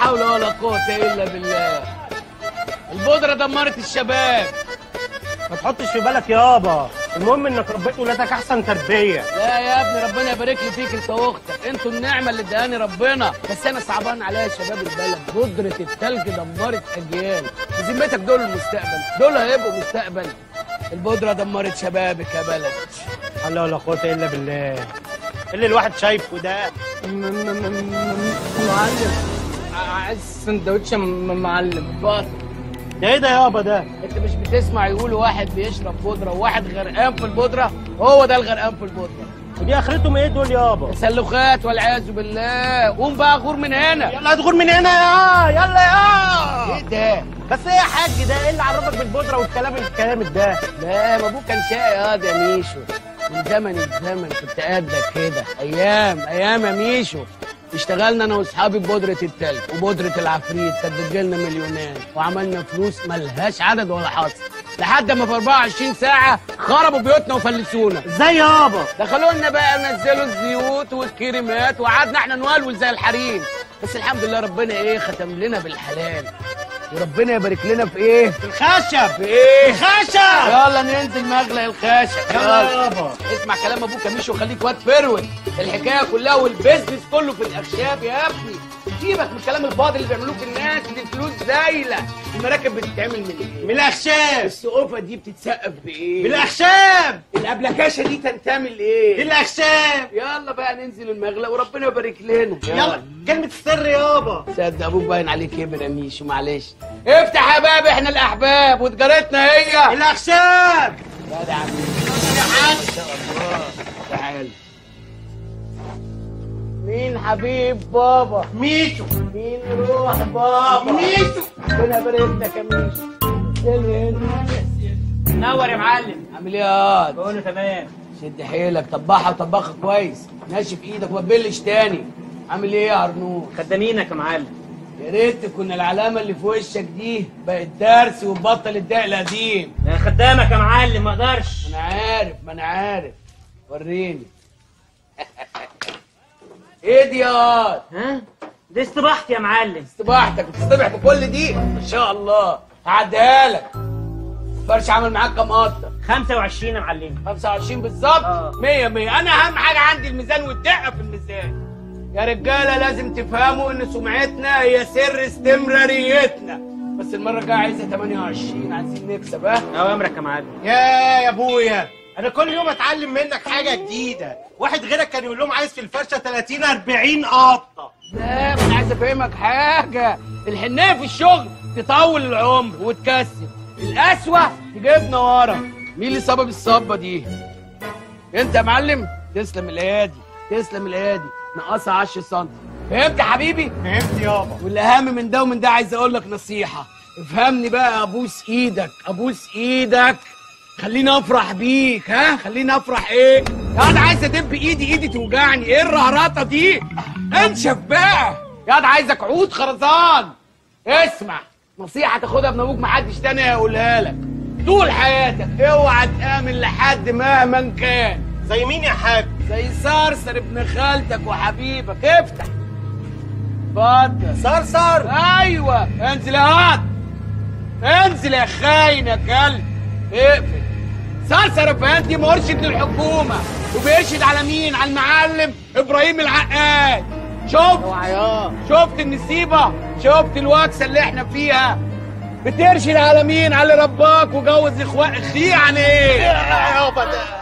حول ولا قوة إلا بالله البودرة دمرت الشباب ما تحطش في بالك يابا المهم انك ربيت ولادك احسن تربيه لا يا ابني ربنا يبارك لي فيك انت واختك انتوا النعمة اللي اداني ربنا بس انا صعبان عليا شباب البلد بودرة التلج دمرت اجيال بذمتك دول المستقبل دول هيبقوا مستقبل البودرة دمرت شبابك يا بلد حول ولا قوه الا بالله اللي الواحد شايفه ده معلم عايز سندوتش معلم بطل ده ايه ده يابا ده انت مش بتسمع يقولوا واحد بيشرب بودره وواحد غرقان في البودره هو ده الغرقان في البودره ودي اخرتهم ايه دول يابا تسلخات والعياذ بالله قوم بقى غور من هنا يلا هتغور من هنا يا يلا يا ايه ده بس ايه يا حاج ده ايه اللي عرفك بالبودره والكلام الكلام ده لا ما ابوك كان شقي اه يا ميشو من زمن الزمن كنت قدك كده ايام ايام يا ميشو اشتغلنا انا واصحابي ببودره التلج وبودره العفريت كانت بتجيلنا مليونات وعملنا فلوس ملهاش عدد ولا حصر لحد ما في 24 ساعه خربوا بيوتنا وفلسونا ازاي يابا دخلوا لنا بقى نزلوا الزيوت والكريمات وقعدنا احنا نولول زي الحريم بس الحمد لله ربنا ايه ختم لنا بالحلال وربنا يبارك لنا في ايه في الخشب في ايه الخشب يلا ننزل مغلق الخشب يلا يابا اسمع كلام ابوك يا ميشو وخليك واد فروت الحكايه كلها والبيزنس كله في الاخشاب يا ابني سيبك من الكلام الفاضي اللي بيعملوه في الناس دي الفلوس زايله المراكب بتتعمل من ايه من الاخشاب السقوفه دي بتتسقف بايه بالاخشاب الابلكاشه دي تنتمي لايه بالاخشاب يلا بقى ننزل المغلق وربنا يبارك لنا يلا كلمه السر يابا صدق ابوك باين عليه كبر يا ميشو معلش افتح يا باب احنا الاحباب وتجارتنا هي الاخشاب لا ده عم يا حاج ان شاء الله تعال مين حبيب بابا ميشو مين روح بابا ميشو ربنا يبارك لك يا ميشو سلم نور يا معلم عامل ايه يا واد؟ بقول له تمام شد حيلك طبعها وطبخها كويس ناشف ايدك وما تبلش تاني عامل ايه يا عرنوش خدامينك يا معلم يا ريت تكون العلامه اللي في وشك دي بقت درس وتبطل الدق القديم انا خدامك يا معلم ما اقدرش ما انا عارف ما انا عارف وريني ايه دي يا واد؟ ها دي استباحتي يا معلم استباحتك بتصطبح بكل دي ما شاء الله هعديها لك فرش عمل معاك كام قطه 25 يا معلم 25 بالظبط آه. 100 100 انا اهم حاجه عندي الميزان والدقه في الميزان يا رجاله لازم تفهموا ان سمعتنا هي سر استمراريتنا بس المره الجايه عايزه 28 عايزين نكسب ها اوامرك يا معلم يا يا ابويا انا كل يوم اتعلم منك حاجه جديده واحد غيرك كان يقول لهم عايز في الفرشه 30 40 قطه لا ما انا عايز افهمك حاجه الحنيه في الشغل تطول العمر وتكسب القسوه تجيبنا ورا مين اللي سبب الصبه دي انت يا معلم تسلم الايادي تسلم الايادي ناقصها 10 سم فهمت يا حبيبي فهمت يابا والاهم من ده ومن ده عايز اقول لك نصيحه افهمني بقى ابوس ايدك ابوس ايدك خليني افرح بيك ها خليني افرح ايه يا انا عايز ادب ايدي ايدي توجعني ايه الرهرطه دي انشف بقى يا ده عايزك عود خرزان اسمع نصيحه تاخدها من ابوك محدش تاني هيقولها لك طول حياتك اوعى تامن لحد مهما كان زي مين يا حاج زي صرصر ابن خالتك وحبيبك افتح اتفضل صرصر ايوه انزل يا واد انزل يا خاين يا كلب اقفل صرصر افندي مرشد للحكومه وبيرشد على مين على المعلم ابراهيم العقاد شفت شفت النسيبه شفت الوكسه اللي احنا فيها بترشد على مين على اللي رباك وجوز اخوات اخيه عن ايه يابا ده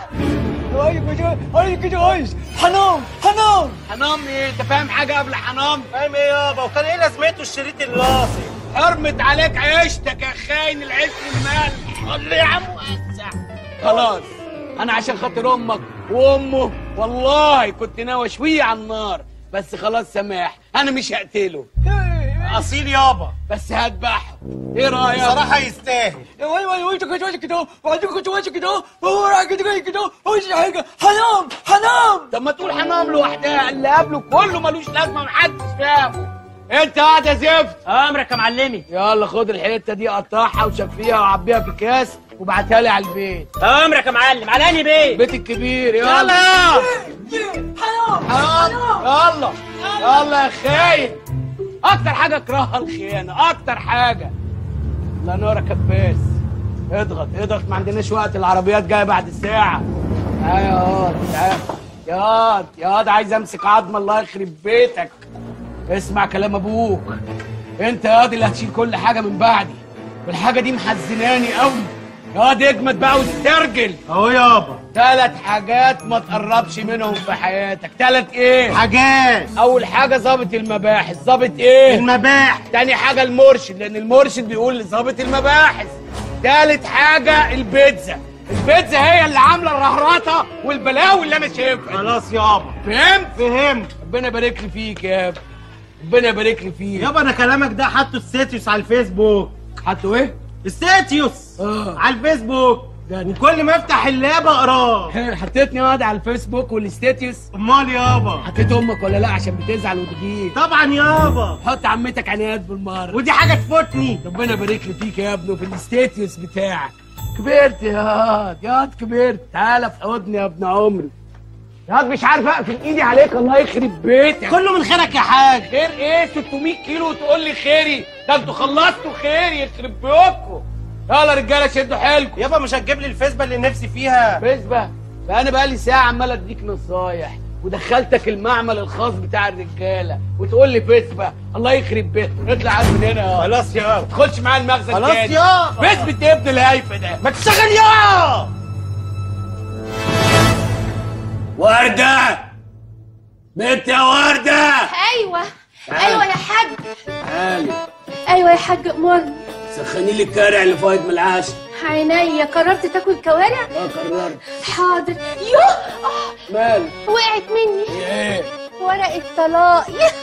حنام حنام حنام ايه انت فاهم حاجه قبل حنام فاهم ايه يابا وكان ايه لازمته الشريط اللاصق حرمت عليك عيشتك يا خاين العيش والمال قول لي يا عم وسع خلاص انا عشان خاطر امك وامه والله كنت ناوي اشويه على النار بس خلاص سماح انا مش هقتله اصيل يابا بس هذبحه ايه رايك صراحه يستاهل حنام حنام طب ما تقول حنام لوحدها اللي قبله كله ملوش لازمه محدش فاهمه انت قاعد يا زفت اوامرك يا معلمي يلا خد الحته دي قطعها وشفيها وعبيها في كاس وابعتها لي على البيت اوامرك يا معلم على انهي بيت البيت الكبير يلا يلا يلا يلا يلا يا خاين اكتر حاجه اكرهها الخيانه اكتر حاجه الله ينور يا كباس اضغط اضغط ما عندناش وقت العربيات جايه بعد الساعه تعال يا واد تعال يا واد يا واد عايز امسك عظم الله يخرب بيتك اسمع كلام ابوك انت يا واد اللي هتشيل كل حاجه من بعدي والحاجه دي محزناني قوي يا واد اجمد بقى واسترجل اهو يابا ثلاث حاجات ما تقربش منهم في حياتك ثلاث ايه حاجات اول حاجه ظابط المباحث ظابط ايه المباح تاني حاجه المرشد لان المرشد بيقول لظابط المباحث تالت حاجه البيتزا البيتزا هي اللي عامله الرهرطه والبلاوي اللي انا شايفها خلاص يابا فهمت فهمت ربنا يبارك لي فيك يا ابني ربنا يبارك لي فيك يابا انا كلامك ده حاطه ستاتيوس على الفيسبوك حطوا ايه ستاتيوس آه. على الفيسبوك ده- وكل ما افتح اللاب اقراه حطيتني واد على الفيسبوك والستاتيوس امال يابا حطيت امك ولا لا عشان بتزعل وتجيب طبعا يابا حط عمتك عنايات بالمره ودي حاجه تفوتني ربنا يبارك لي فيك يا ابني وفي الستاتيوس بتاعك كبرت يا واد يا واد كبرت تعالى في حضني يا ابن عمري يا واد مش عارف اقفل ايدي عليك الله يخرب بيتك كله من خيرك يا حاج خير ايه 600 كيلو وتقول لي خيري ده انتوا خلصتوا خيري يخرب بيوتكم يلا رجاله شدوا حيلكم يابا مش هتجيب لي الفيسبا اللي نفسي فيها بسبة فانا بقى لي ساعه عمال اديك نصايح ودخلتك المعمل الخاص بتاع الرجاله وتقول لي بسبة الله يخرب بيتك اطلع عاد من هنا يا خلاص يابا تدخلش معايا المخزن خلاص تاني. يابا. بسبة يا ابن الهايفه ده ما تشتغل يا ورده بنت يا ورده ايوه ايوه يا حاج تعالي ايوه يا حاج امرني سخني لي الكارع اللي فايت من العشاء عينيا قررت تاكل كوارع اه قررت حاضر يوه آه، مالك وقعت مني ايه ورقه طلاق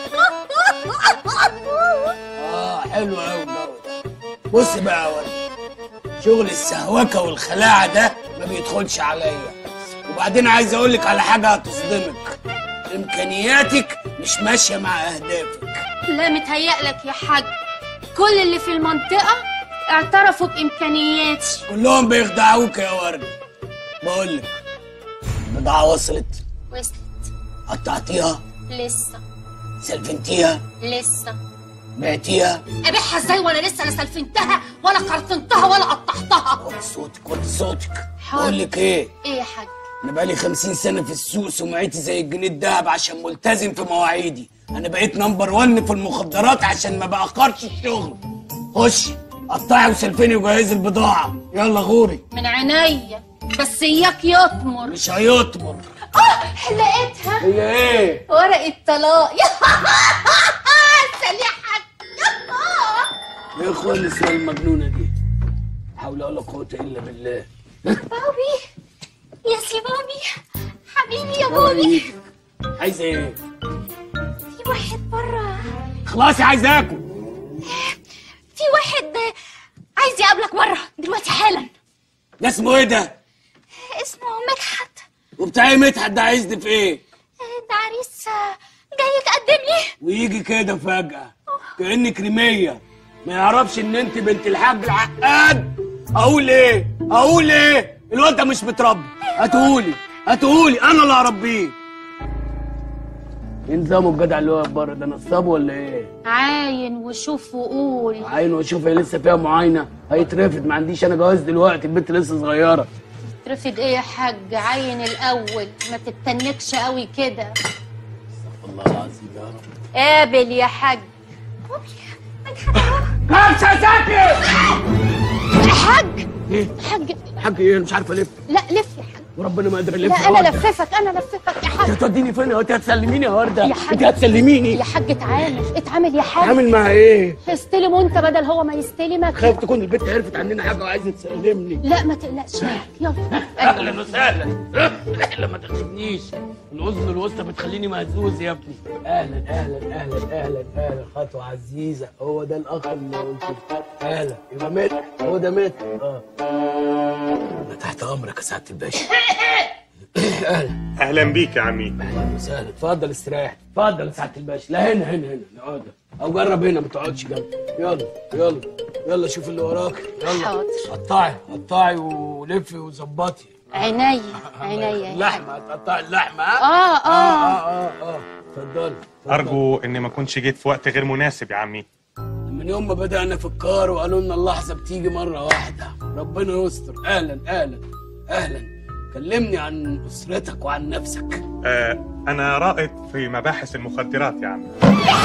اه حلو قوي الجو ده بص بقى يا ولد شغل السهوكه والخلاعه ده ما بيدخلش عليا وبعدين عايز اقول لك على حاجه هتصدمك امكانياتك مش ماشيه مع اهدافك لا متهيألك يا حاج كل اللي في المنطقه اعترفوا بامكانياتي كلهم بيخدعوك يا ورد بقول لك البضاعه وصلت وصلت قطعتيها لسه سلفنتيها لسه بعتيها ابيعها ازاي وانا لسه لا سلفنتها ولا قرطنتها ولا قطعتها وطي صوتك وطي صوتك حاضر. بقول لك ايه ايه يا حاج انا بقالي خمسين سنه في السوق سمعتي زي الجنيه الدهب عشان ملتزم في مواعيدي انا بقيت نمبر ون في المخدرات عشان ما باخرش الشغل خشي قطعي وسلفني وجهزي البضاعه يلا غوري من عينيا بس اياك يطمر مش هيطمر اه لقيتها هي ايه ورقه طلاق سليحك يا اخوان النسوان المجنونه دي حول ولا قوه الا بالله بابي يا سي بابي حبيبي يا بابي عايزه ايه في واحد بره خلاص عايز اكل في واحد عايز يقابلك بره دلوقتي حالا ده اسمه ايه ده اسمه مدحت وبتاع ايه مدحت ده عايزني في ايه ده عريس جاي يتقدم لي ويجي كده فجأة كأنك رمية ما يعرفش ان انت بنت الحاج العقاد اقول ايه اقول ايه الواد ده مش متربي هاتهولي هاتهولي انا اللي هربيه ايه نظامه الجدع اللي واقف بره ده نصاب ولا ايه؟ عاين وشوف وقول عينه واشوف هي لسه فيها معاينه هيترفد ما عنديش انا جواز دلوقتي البنت لسه صغيره ترفض ايه يا حاج عاين الاول ما تتنكش قوي كده والله العظيم يا رب قابل يا حاج كبسه ساكت حاج ايه حاج حاج ايه أنا مش عارف الف لا لف يا حاج وربنا ما قادر الف لا يا انا وردة. لففك انا لففك يا انت حاج هتوديني فين انت هتسلميني يا ورده يا حاج. انت هتسلميني يا حاج اتعامل اتعامل يا حاج عامل مع ايه استلم وانت بدل هو ما يستلمك خايف تكون البنت عرفت عننا حاجه وعايزه تسلمني لا ما تقلقش يا حاج. يلا اهلا وسهلا اهلا ما تخدمنيش الاذن الوسطى بتخليني مهزوز يا ابني اهلا اهلا اهلا اهلا اهلا خطوه عزيزه هو ده الاخ اللي قلت اهلا يبقى مات هو ده مات اه انا تحت امرك يا سعاده الباشا اهلا اهلا بيك يا عمي اهلا وسهلا اتفضل استريح اتفضل يا سعاده الباشا لا هنا هنا هنا نقعد او جرب هنا ما تقعدش جنبي يلا يلا يلا شوف اللي وراك يلا حاضر. قطعي قطعي ولفي وظبطي عينيا عينيا يا حاج اللحمه هتقطعي اللحمه ها؟ اه اه اه اه اه اه اتفضل ارجو اني ما كنتش جيت في وقت غير مناسب يا عمي من يوم ما بدأنا في الكار وقالوا لنا اللحظة بتيجي مرة واحدة ربنا يستر أهلا أهلا أهلا كلمني عن أسرتك وعن نفسك آه انا رائد في مباحث المخدرات يا عمي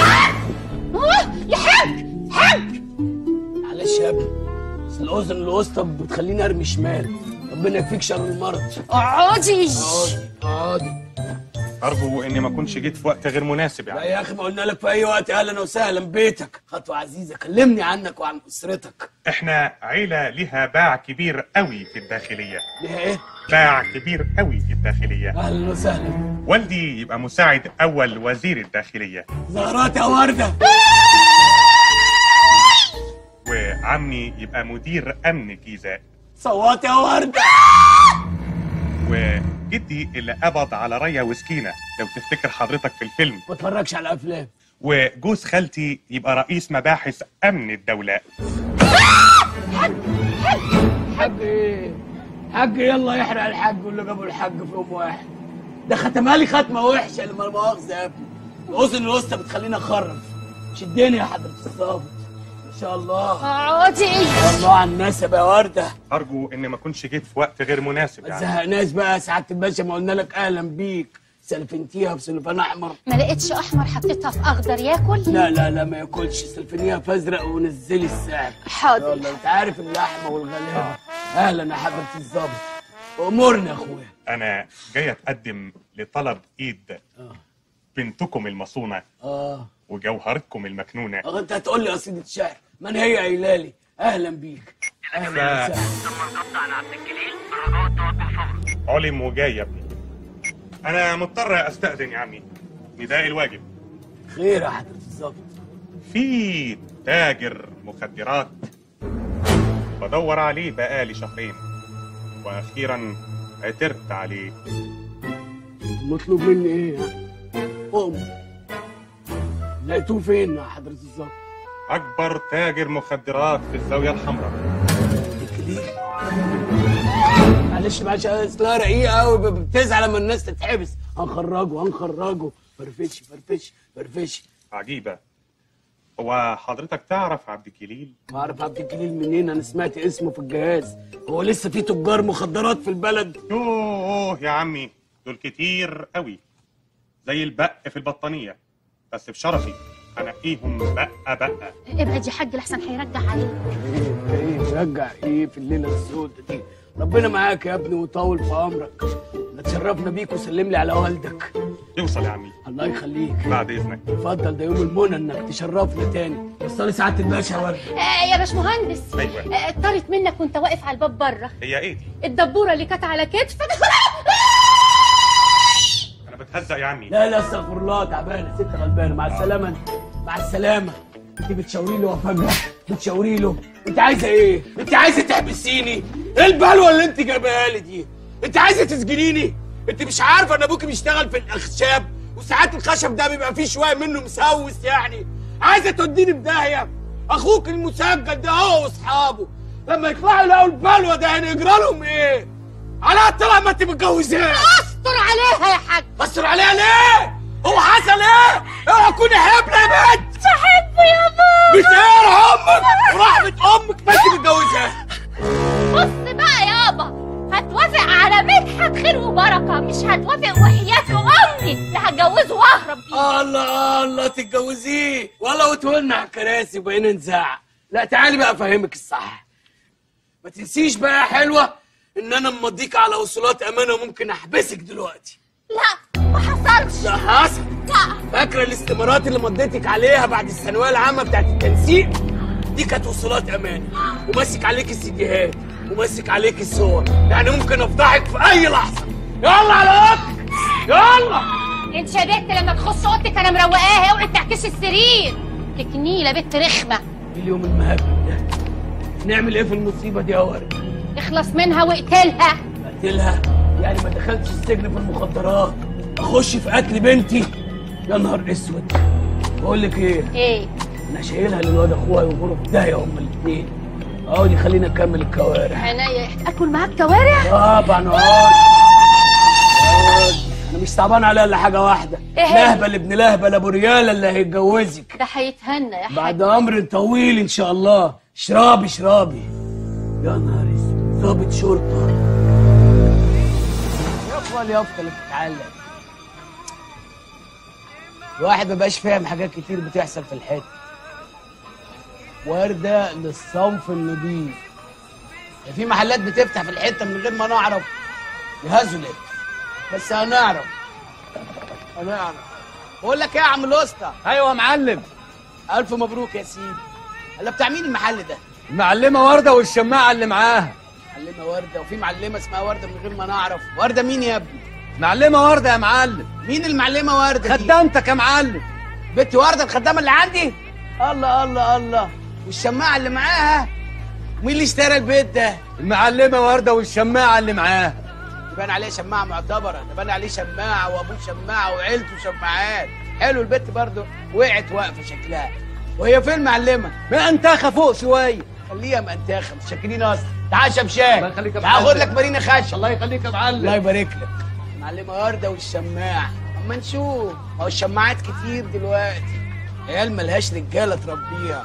يا حاج حاج معلش يا ابني بس الأذن الوسطى بتخليني أرمي شمال ربنا يكفيك شر المرض اقعدي اقعدي اقعدي ارجو اني ما كنتش جيت في وقت غير مناسب يا لا عمي يا أخي ما قلنا لك في أي وقت أهلا وسهلا بيتك خطوة عزيزة كلمني عنك وعن أسرتك احنا عيله ليها باع كبير قوي في الداخليه ليها إيه؟ باع كبير قوي في الداخليه أهلا وسهلا والدي يبقى مساعد اول وزير الداخليه زهرات يا وردة وعمي يبقى مدير امن الجيزه صوت يا وردة وجدي اللي قبض على ريا وسكينه لو تفتكر حضرتك في الفيلم ما اتفرجش على أفلام وجوز خالتي يبقى رئيس مباحث امن الدوله حاج ايه حاج يلا يحرق الحاج واللي جابوا الحاج في يوم واحد ده ختمها لي ختمه وحشه لما مؤاخذه يا ابني الاذن الوسطى بتخليني اخرف شدني يا حضره الظابط ان شاء الله اقعدي يا الله على النسب يا ورده ارجو اني ما كنتش جيت في وقت غير مناسب ما يعني تزهقناش بقى يا سعاده الباشا ما قلنا لك اهلا بيك سلفنتيها في سلفان احمر ما لقيتش احمر حطيتها في اخضر ياكل لا لا لا ما ياكلش سلفنيها في ازرق ونزلي السعر حاضر يلا انت عارف اللحمه والغلابه اهلا يا حضره الظابط امورنا يا اخويا انا جاي اتقدم لطلب ايد اه بنتكم المصونه اه وجوهرتكم المكنونه اه انت هتقول لي قصيده شعر من هي قايله لي اهلا بيك اهلا ف- وسهلا علم وجاي يا ابني انا مضطر استاذن يا عمي نداء الواجب خير يا حضره الظابط في تاجر مخدرات بدور عليه بقالي شهرين واخيرا عثرت عليه مطلوب مني ايه يعني قوم لقيتوه فين يا حضره الظابط اكبر تاجر مخدرات في الزاويه الحمراء الكليل معلش معلش اصلها رقيقه قوي بتزعل لما الناس تتحبس هنخرجه هنخرجه فرفشي فرفشي فرفشي عجيبه هو حضرتك تعرف عبد الجليل بعرف عبد الجليل منين انا سمعت اسمه في الجهاز هو لسه في تجار مخدرات في البلد يوه يا عمي دول كتير قوي زي البق في البطانيه بس بشرفي انقيهم بقه بقه ابعد يا حاج لحسن هيرجع عليك ايه ايه رجع ايه في الليله السوداء دي ربنا معاك يا ابني وطول في عمرك نتشرفنا بيك وسلم لي على والدك يوصل يا عمي الله يخليك بعد اذنك اتفضل ده يوم المنى انك تشرفنا تاني وصلي سعاده الباشا يا ورد آه يا باشمهندس أيوة. آه، طارت منك وانت واقف على الباب بره هي ايه دي الدبوره اللي كانت على كتفك انا بتهزق يا عمي لا لا استغفر الله تعبانه ست غلبانه مع السلامه انت مع السلامه انت بتشاوري له وفجاه بتشاوري له انت عايزه ايه انت عايزه تحبسيني ايه البلوه اللي انت جايبها لي دي انت عايزه تسجنيني انت مش عارفه ان ابوكي بيشتغل في الاخشاب وساعات الخشب ده بيبقى فيه شويه منه مسوس يعني عايزه توديني في داهيه اخوك المسجل ده هو واصحابه لما يطلعوا يلاقوا البلوه ده هنجرى لهم ايه على طلع ما انت متجوزاه استر عليها يا حاج بصر عليها ليه؟ هو حصل ايه؟ اوعى تكوني حبلة يا بنت بحبه يا بابا بتقهر امك ورحمة امك ما انت متجوزها بص بقى يابا هتوافق على مدحت خير وبركه مش هتوافق وحياة امي اللي هتجوزه واهرب بيه الله الله تتجوزيه والله وتولنا على الكراسي وبقينا نزعق لا تعالي بقى افهمك الصح ما تنسيش بقى يا حلوة ان انا مضيك على وصولات امانة وممكن احبسك دلوقتي لا ما حصلش ده حصل لا فاكرة الاستمارات اللي مضيتك عليها بعد الثانوية العامة بتاعت التنسيق دي كانت وصولات أمانة وماسك عليك السيديهات وماسك عليك الصور يعني ممكن أفضحك في أي لحظة يلا على أوضتك يلا انت يا بنت لما تخش اوضتك انا مروقاها اوعي تعكسي السرير لك نيله بنت رخمه اليوم المهبب ده نعمل إيه في المصيبة دي يا ورد؟ اخلص منها واقتلها قتلها يعني ما دخلتش السجن في المخدرات أخش في قتل بنتي يا نهار أسود بقول لك إيه ايه أنا شايلها للواد أخويا ويغوروا في داهية هما الاتنين اقعدي خلينا نكمل الكوارع عينيا اكل معاك كوارع طبعا اقعد اقعد انا مش صعبان عليها الا حاجه واحده إيه هي؟ لهبل ابن لهبل ابو رياله اللي هيتجوزك ده هيتهنى يا حاج بعد امر طويل ان شاء الله اشربي اشربي يا نهار اسود ضابط شرطه يافا اليافطه اللي بتتعلم الواحد مبقاش فاهم حاجات كتير بتحصل في الحته وردة للصنف النضيف ده في محلات بتفتح في الحته من غير ما نعرف يهزلت بس هنعرف هنعرف بقول لك ايه يا عم الاسطى ايوه يا معلم الف مبروك يا سيدي هلا بتاع مين المحل ده المعلمه ورده والشماعه اللي معاها معلمه ورده وفي معلمه اسمها ورده من غير ما نعرف ورده مين يا ابني معلمه ورده يا معلم مين المعلمه ورده دي خدامتك يا معلم بنت ورده الخدامه اللي عندي الله الله الله والشماعه اللي معاها مين اللي اشترى البيت ده المعلمه ورده والشماعه اللي معاها يبان عليه شماعه معتبره يبان عليه شماعه وابوه شماعه وعيلته شماعات حلو البت برضه وقعت واقفه شكلها وهي فين المعلمه ما انتخى فوق شويه خليها منتخه مش شاكرين اصلا تعال شمشان الله يخليك يا تعال معلم. خد لك مارينا خشب الله يخليك يا الله معلم يبارك لك معلمة وردة والشماع اما نشوف ما هو الشماعات كتير دلوقتي عيال ملهاش رجالة تربيها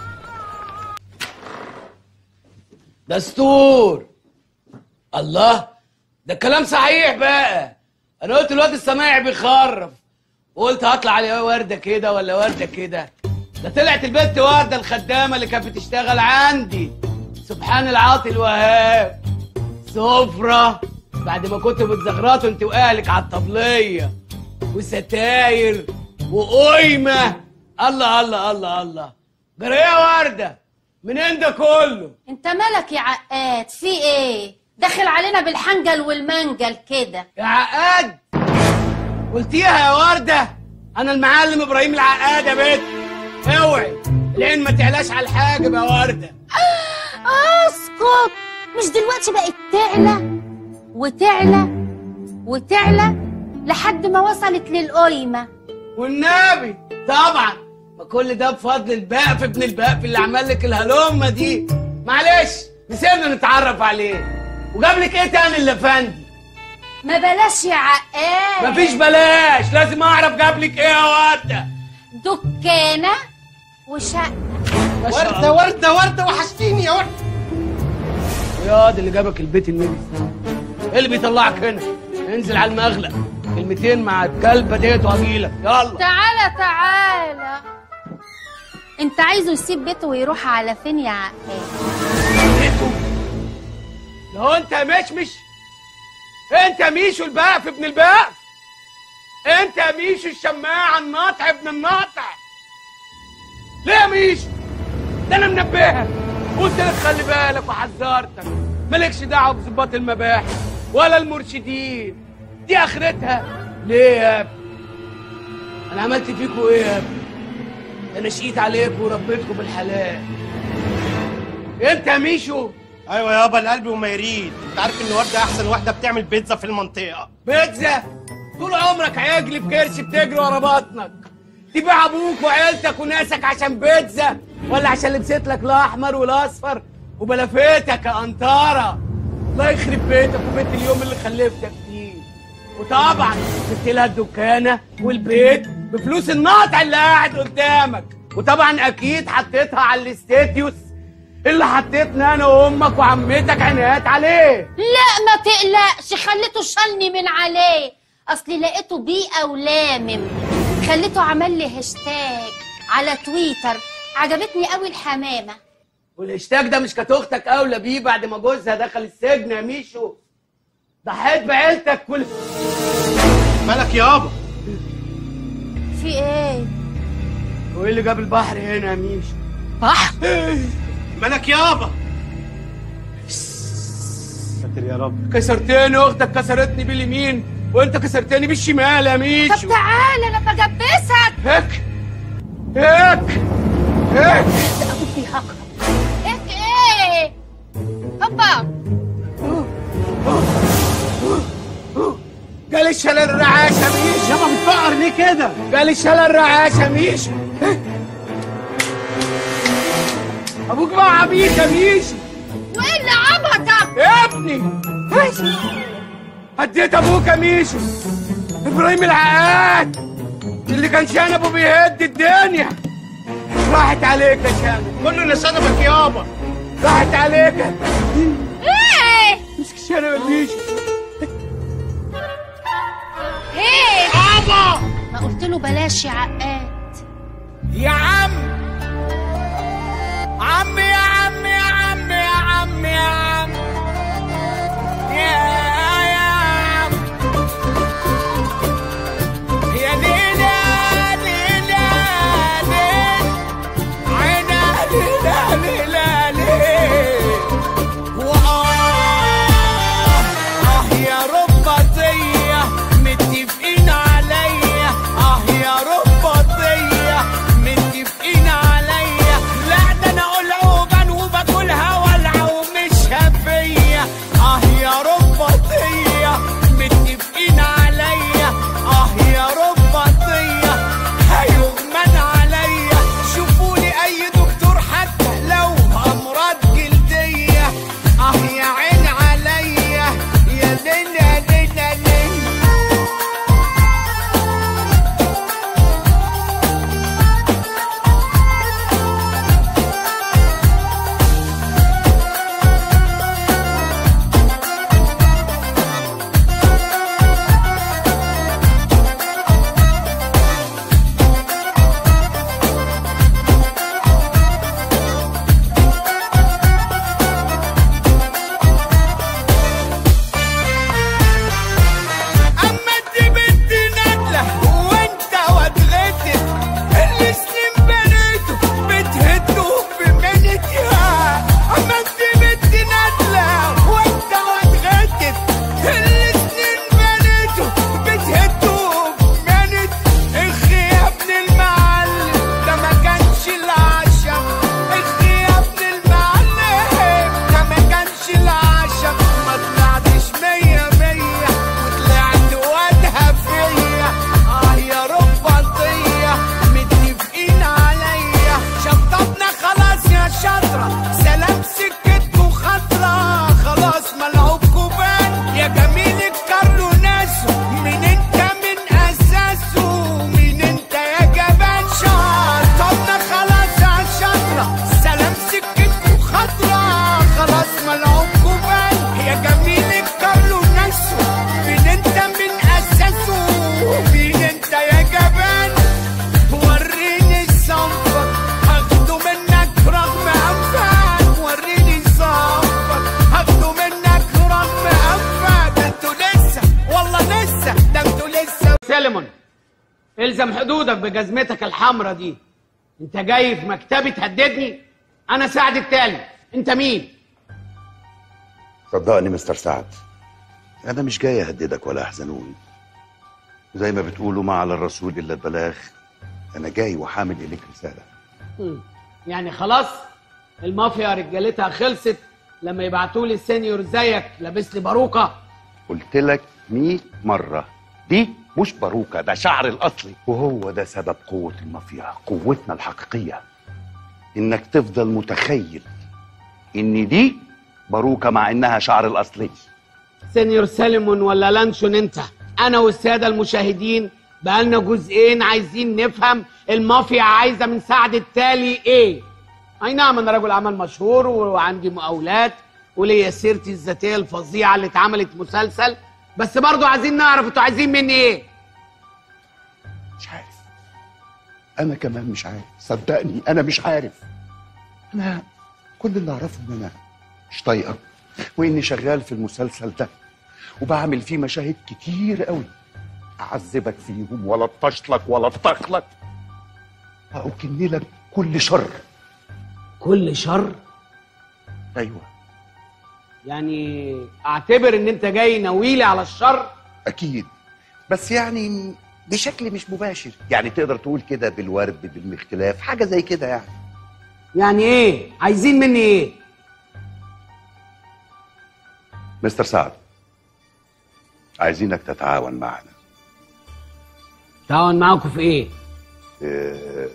دستور الله ده الكلام صحيح بقى انا قلت الواد السماعي بيخرف وقلت هطلع عليه وردة كده ولا وردة كده ده طلعت البنت وردة الخدامة اللي كانت بتشتغل عندي سبحان العاطي الوهاب سفرة بعد ما كنتوا بتزغرطوا انت واهلك على الطبلية وستاير وقيمة الله الله الله الله جرى ايه يا وردة منين ده كله انت مالك يا عقاد في ايه داخل علينا بالحنجل والمنجل كده يا عقاد قلتيها يا وردة انا المعلم ابراهيم العقاد يا بنت اوعي العين ما تعلاش على الحاجب يا وردة اسكت مش دلوقتي بقت تعلى وتعلى وتعلى لحد ما وصلت للقيمة والنبي طبعا ما كل ده بفضل البقف ابن البقف اللي عمل لك الهلومه دي معلش نسيبنا نتعرف عليه وجاب لك ايه تاني اللي فندي ما بلاش يا عقاد مفيش بلاش لازم اعرف جاب لك ايه يا ورده دكانة وشقة ما شاء ورده الله. ورده ورده وحشتيني يا ورده يا دي اللي جابك البيت النبي ايه اللي بيطلعك هنا انزل على المغلق كلمتين مع الكلبه ديت وهجيلك يلا تعالى تعالى انت عايزه يسيب بيته ويروح على فين يا عقاد لو انت مشمش انت ميشو البقف ابن البقف انت ميشو الشماعة الناطع ابن الناطع ليه يا ميشو ده انا منبهك قلت لك خلي بالك وحذرتك مالكش دعوه بظباط المباحث ولا المرشدين دي اخرتها ليه يا ابني انا عملت فيكوا ايه يا ابني ده انا شقيت عليكم وربيتكم بالحلال انت يا ميشو ايوه يابا القلب وما يريد انت عارف ان ورده احسن واحده بتعمل بيتزا في المنطقه بيتزا طول عمرك عجل بكرش بتجري ورا بطنك تبيع ابوك وعيلتك وناسك عشان بيتزا ولا عشان لبست لك الاحمر والاصفر وبلفتك يا انطاره الله يخرب بيتك وبيت اليوم اللي خلفتك فيه وطبعا جبت لها الدكانه والبيت بفلوس الناطع اللي قاعد قدامك وطبعا اكيد حطيتها على الاستاتيوس اللي حطيتنا انا وامك وعمتك عنايات عليه لا ما تقلقش خليته شالني من عليه اصلي لقيته بيئة ولامم خليته عمل لي هاشتاج على تويتر عجبتني قوي الحمامة والهاشتاج ده مش كانت اختك اولى بيه بعد ما جوزها دخل السجن يا ميشو ضحيت بعيلتك كل مالك يابا في ايه وايه اللي جاب البحر هنا يا ميشو بحر مالك يابا ساتر يا رب كسرتني اختك كسرتني باليمين وانت كسرتني بالشمال يا طب ميشو تعالى انا بجبسك هيك هيك هيك ابوك بيهكر ايه ايه هوبا جالي شلل الرعاش يا ميشو يابا بتفقر ليه كده جالي شلل الرعاش يا ميشو ابوك بقى عبيط يا ميشو وايه اللي عبطك يا ابني هديت ابوك يا ميشو ابراهيم العقاد اللي كان شنبه بيهد الدنيا راحت عليك يا شنب كله اللي شنبك يابا راحت عليك ايه مسك الشنب دي ايه بابا ما قلت له بلاش يا عقاد يا عم عم يا عم يا عم يا عم يا عم يا يا عم يا ليلى ليلى ليل عينا ليلى ليلى ليل وآه آه يا رباطية متفقين عليا آه يا رباطية متفقين عليا لا ده أنا قلعوبان وباكلها والعة ومش هفية آه يا رباطية متفقين عليا آه يا رباطية هيغمن عليا شوفوا لي أي دكتور حتى لو أمراض جلدية آه يا عين عليا يا ليلى ليلى ليلى اما انت بنت ندلة وانت واتغتت اللي سنين بنيته بتهده بمنتها اما انت بنت ندلة وانت واتغتت اللي سنين بنيته بتهده بمنت اخي يا ابن المعلم ده ما كانش العشم اخي يا ابن المعلم ده ما كانش العشم ما طلعتش مية مية وطلعت وادها فيا اه يا رباطية متفقين عليا شطبنا خلاص يا شطرة سلام سكتكوا خضرة خلاص ملعوبكوا بان يا جميل الكارلو ناسو مين انت من اساسه مين انت يا جبان شطبنا خلاص يا شطرة سلام سكتكوا خضرة خلاص ملعوبكوا بان يا جميل الكارلو ناسو مين انت من اساسه مين انت يا جبان وريني صنفك هاخده منك رغم انفك وريني صنفك هاخده منك رغم انفك ده انتوا لسه والله لسه ده انتوا لسه سلمون الزم حدودك بجزمتك الحمرا دي انت جاي في مكتبي تهددني انا سعد التالي انت مين صدقني مستر سعد انا مش جاي اهددك ولا احزنوني زي ما بتقولوا ما على الرسول الا البلاغ انا جاي وحامل اليك رساله مم. يعني خلاص المافيا رجالتها خلصت لما يبعتوا لي السينيور زيك لابس لي باروكه قلت لك 100 مره دي مش باروكه ده شعر الاصلي وهو ده سبب قوه المافيا قوتنا الحقيقيه انك تفضل متخيل ان دي باروكه مع انها شعر الاصلي سينيور سليمون ولا لانشون انت انا والساده المشاهدين بقالنا جزئين عايزين نفهم المافيا عايزه من سعد التالي ايه اي نعم انا رجل اعمال مشهور وعندي مقاولات وليا سيرتي الذاتيه الفظيعه اللي اتعملت مسلسل بس برضو عايزين نعرف انتوا عايزين مني ايه مش عارف انا كمان مش عارف صدقني انا مش عارف انا كل اللي اعرفه ان انا مش طايقك واني شغال في المسلسل ده وبعمل فيه مشاهد كتير قوي اعذبك فيهم ولا اطشلك ولا اطخلك واكن لك كل شر كل شر ايوه يعني اعتبر ان انت جاي ناويلي على الشر اكيد بس يعني بشكل مش مباشر يعني تقدر تقول كده بالورد بالمختلاف حاجه زي كده يعني يعني ايه عايزين مني ايه مستر سعد عايزينك تتعاون معنا تعاون معاكم في ايه في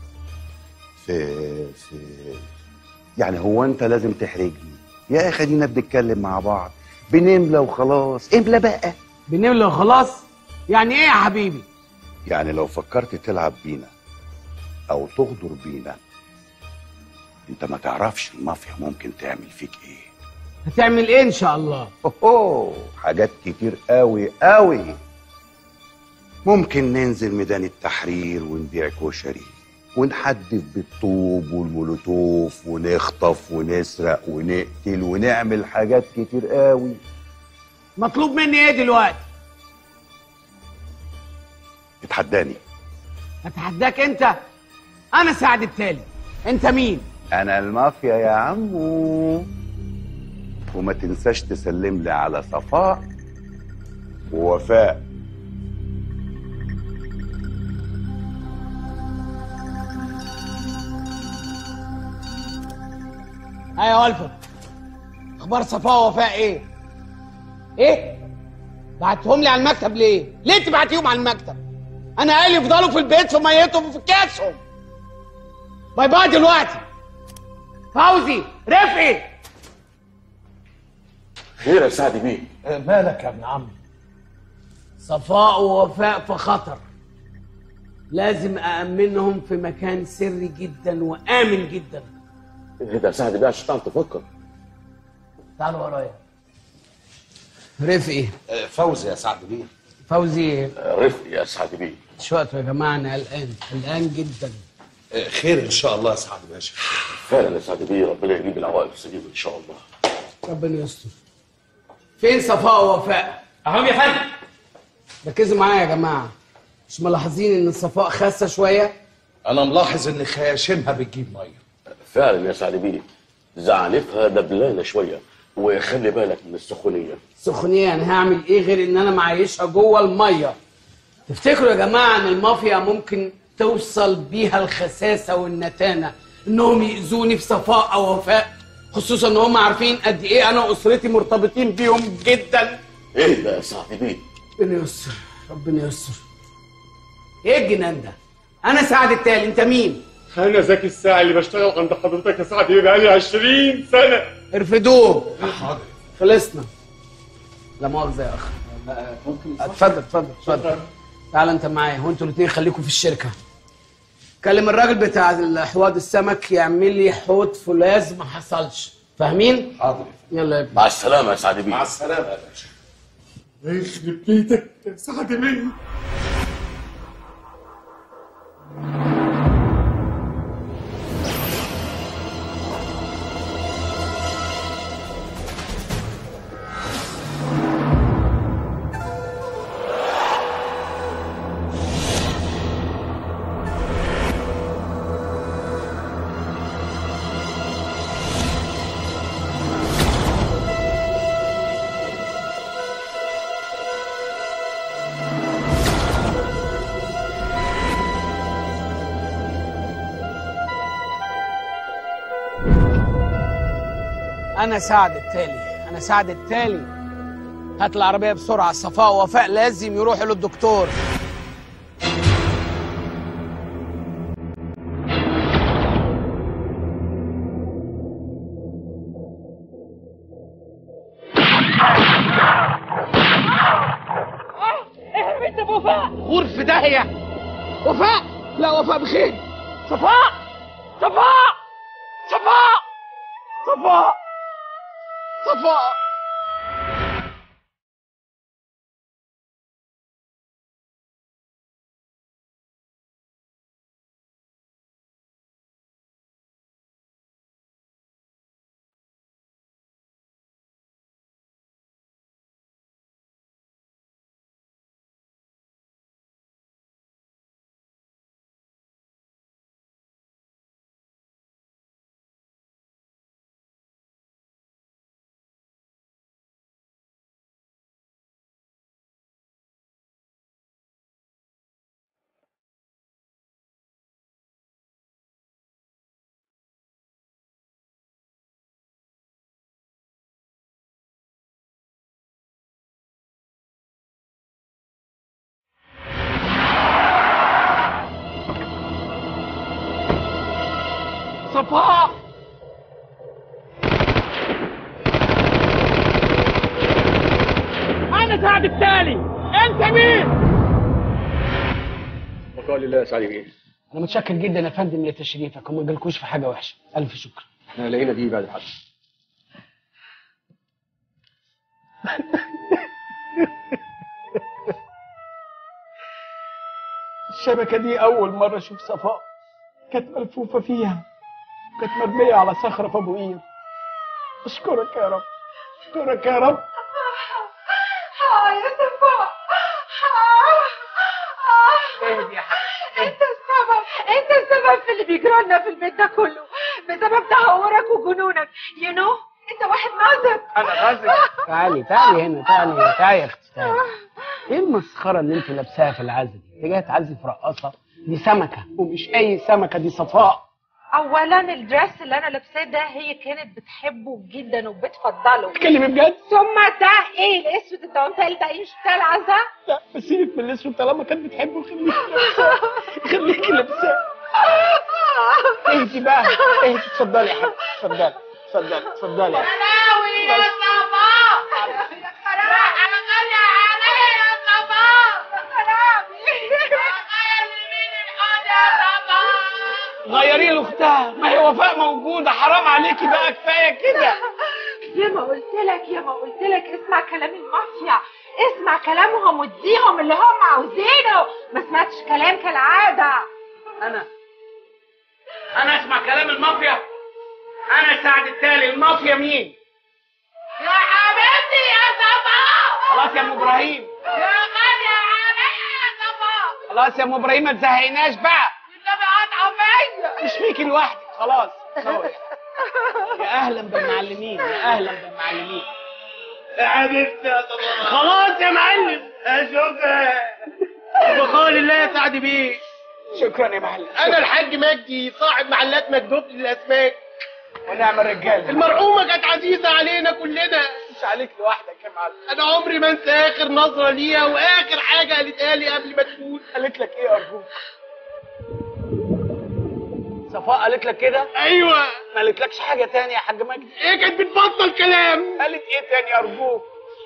في في يعني هو انت لازم تحرجني يا اخي ادينا بنتكلم مع بعض بنملى وخلاص املى بقى بنملى وخلاص يعني ايه يا حبيبي يعني لو فكرت تلعب بينا او تغدر بينا انت ما تعرفش المافيا ممكن تعمل فيك ايه هتعمل ايه ان شاء الله اوه حاجات كتير قوي قوي ممكن ننزل ميدان التحرير ونبيع كشري ونحدف بالطوب والمولوتوف ونخطف ونسرق ونقتل ونعمل حاجات كتير قوي مطلوب مني ايه دلوقتي اتحداني هتحداك انت انا سعد التالي انت مين انا المافيا يا عمو وما تنساش تسلم لي على صفاء ووفاء ايوه الفت اخبار صفاء ووفاء ايه ايه بعتهم لي على المكتب ليه ليه تبعتيهم على المكتب انا قال يفضلوا في البيت في ميتهم وفي كاسهم باي باي دلوقتي فوزي رفقي خير يا سعد بيه مالك يا ابن عمي صفاء ووفاء في خطر لازم أأمنهم في مكان سري جدا وآمن جدا ايه ده يا سعد بيه عشان تعرف تفكر تعالوا ورايا رفقي فوزي يا سعد بيه فوزي رفقي يا سعد بيه شوية يا جماعة أنا قلقان قلقان جدا خير ان شاء الله يا سعد باشا فعلا يا سعد بيه ربنا يجيب العوائق السليمه ان شاء الله ربنا يستر فين صفاء ووفاء اهم يا فندم ركزوا معايا يا جماعة مش ملاحظين إن صفاء خاسة شوية انا ملاحظ ان خياشمها بتجيب ميه فعلا يا سعد بيه زعنفها دبلانه شويه وخلي بالك من السخونيه سخونية أنا هعمل إيه غير إن أنا معيشها جوه المية تفتكروا يا جماعة إن المافيا ممكن توصل بيها الخساسة والنتانة إنهم يأذوني في صفاء أو وفاء خصوصا إن هم عارفين قد إيه أنا وأسرتي مرتبطين بيهم جدا ايه ده يا سعد بيه ربنا يستر ربنا يستر إيه الجنان ده؟ أنا سعد التالي أنت مين؟ انا زكي الساعي اللي بشتغل عند حضرتك يا سعد بقالي 20 سنه ارفدوه خلصنا لا مؤاخذة يا أخ اتفضل اتفضل اتفضل تعال أنت معايا وأنتوا الاتنين خليكم في الشركة كلم الراجل بتاع الحوض السمك يعمل لي حوض فولاذ ما حصلش فاهمين؟ حاضر يلا يا ابني مع السلامه يا سعد بيه مع السلامه يا باشا يخرب بيتك يا سعد بيه أنا سعد التالي أنا سعد التالي هات العربية بسرعة صفاء ووفاء لازم يروحوا للدكتور غرف داهية وفاء لا وفاء بخير صفاء صفاء صفاء صفاء صفاء صفاء انا سعد التالي انت مين البقاء لله يا سعد بيه انا متشكر جدا يا فندم لتشريفك وما جالكوش في حاجه وحشه الف شكر احنا لقينا دي بعد حد الشبكه دي اول مره اشوف صفاء كانت ملفوفه فيها كانت مرميه على صخره في ابو قير اشكرك يا رب اشكرك يا رب اه يا صفاء اهدي يا حبيبي انت السبب انت السبب في اللي بيجرى لنا في البيت ده كله بسبب تهورك وجنونك يو نو انت واحد نازك انا غازل تعالي تعالي هنا تعالي تعالي يا اختي تعالي ايه المسخره اللي انت لابساها في العزة دي؟ انت جايه تعزي في رقاصه دي سمكه ومش اي سمكه دي صفاء اولا الدرس اللي انا لابساه ده هي كانت بتحبه جدا وبتفضله تتكلمي بجد؟ ثم ده ايه الاسود انت قلت لي ده ايه مش بتاع العزا لا بس سيبك من الاسود طالما كانت بتحبه خليكي لابساه خليكي لابساه اهدي بقى اهدي اتفضلي يا حبيبي اتفضلي اتفضلي اتفضلي خلاوي يا صفاء يا خلاوي انا غالية عليا يا صفاء يا خلاوي تخيل مين الحاجة يا صفاء غيري له اختها ما هي وفاء موجوده حرام عليكي بقى كفايه كده يا ما قلت لك يا ما قلت لك اسمع كلام المافيا اسمع كلامهم واديهم اللي هم عاوزينه ما سمعتش كلام كالعادة انا انا اسمع كلام المافيا انا سعد التالي المافيا مين يا حبيبتي يا صفاء خلاص يا ام ابراهيم يا غالية عليا يا صفاء خلاص يا ام ابراهيم ما تزهقناش بقى النبي قطعة فيا مش فيكي لوحدك خلاص خلاص. يا اهلا بالمعلمين يا اهلا بالمعلمين يا حبيبتي يا صباح خلاص يا معلم اشوفك بقول الله يا سعد بيه شكرا يا معلم انا الحاج مجدي صاحب محلات مكدوب للاسماك ونعم الرجاله المرحومه كانت عزيزه علينا كلنا مش عليك لوحدك يا معلم انا عمري ما انسى اخر نظره ليها واخر حاجه قالتها لي قبل ما تموت قالت لك ايه ارجوك صفاء قالت لك كده ايوه ما قالتلكش حاجه تانية يا حاج مجدي ايه كانت بتبطل كلام قالت ايه تاني ارجوك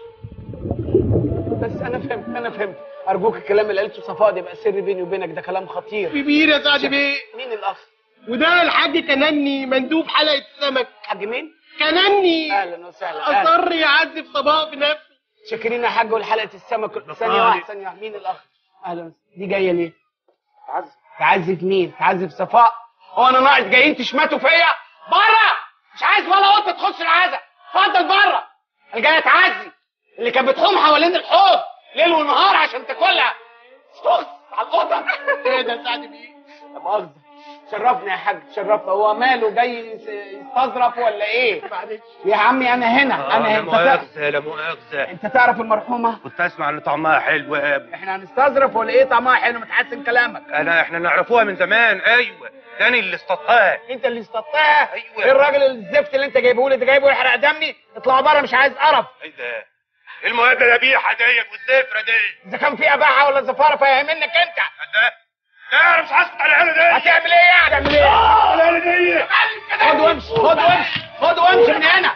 بس انا فهمت انا فهمت ارجوك الكلام اللي قالته صفاء ده يبقى سر بيني وبينك ده كلام خطير كبير يا سعد بيه مين الاخ وده الحاج كنني مندوب حلقه سمك حاج مين كنني اهلا وسهلا أهلاً. اصر يعذب صباح بنفسه شاكرين يا حاج ولحلقه السمك ثانيه واحده ثانيه واحده مين الاخ اهلا وسهلا. دي جايه ليه تعذب تعذب مين تعذب صفاء هو انا ناقص جايين تشمتوا فيا بره مش عايز ولا قطه تخش العزا اتفضل بره انا جاي اتعزي اللي كانت بتحوم حوالين الحوض ليل ونهار عشان تاكلها استخس على القطه ايه ده يا سعد بيه لا مؤاخذه شرفنا يا حاج شرفنا هو ماله جاي يس- يستظرف ولا ايه معلش يا عمي انا هنا انا لا هنا انت تعرف مؤاخذة لا مؤاخذة انت تعرف المرحومه كنت اسمع ان طعمها حلو قوي احنا هنستظرف ولا ايه طعمها حلو متحسن كلامك انا احنا نعرفوها من زمان ايوه تاني اللي اصطادتها انت اللي استطاع أيوة. ايه الراجل الزفت اللي انت جايبه لي ده جايبه يحرق دمي اطلع بره مش عايز قرف ايه ده ايه المواجهه القبيحه ديت والزفره دي اذا كان في اباحه ولا زفاره فهي منك انت ده لا انا مش هسكت على العيله دي هتعمل ايه يعني هتعمل ايه العيله دي خد وامشي خد وامشي خد وامشي من هنا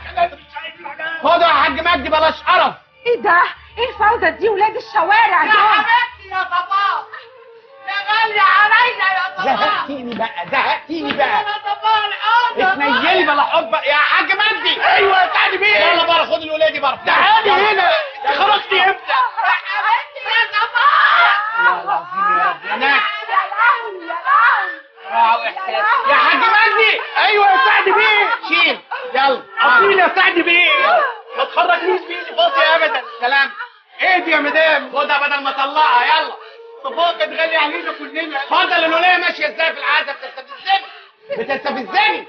خد يا حاج مجدي بلاش قرف ايه ده ايه الفوضى دي ولاد الشوارع دول يا حبيبتي يا صفاء يا غالية علينا يا صفاء زهقتيني بقى زهقتيني بقى يا صفاء الحوضة اتنيلي بلا حب يا حاج مجدي ايوه يا سعد بيه يلا بره خد الولاد دي بره تعالي هنا انت خرجتي امتى يا حبيبتي يا صفاء والله العظيم يا رب يا ناس يا لهوي يا لهوي راعي واحساس يا حاج مجدي ايوه يا سعد بيه شيل يلا اصيل يا سعد بيه ما تخرجنيش بايدي فاضيه ابدا سلام ايه دي يا مدام خدها بدل ما اطلقها يلا صفاء كانت غاليه علينا كلنا اتفضل الوليه ماشيه ازاي في العزا بتستفزني بتستفزني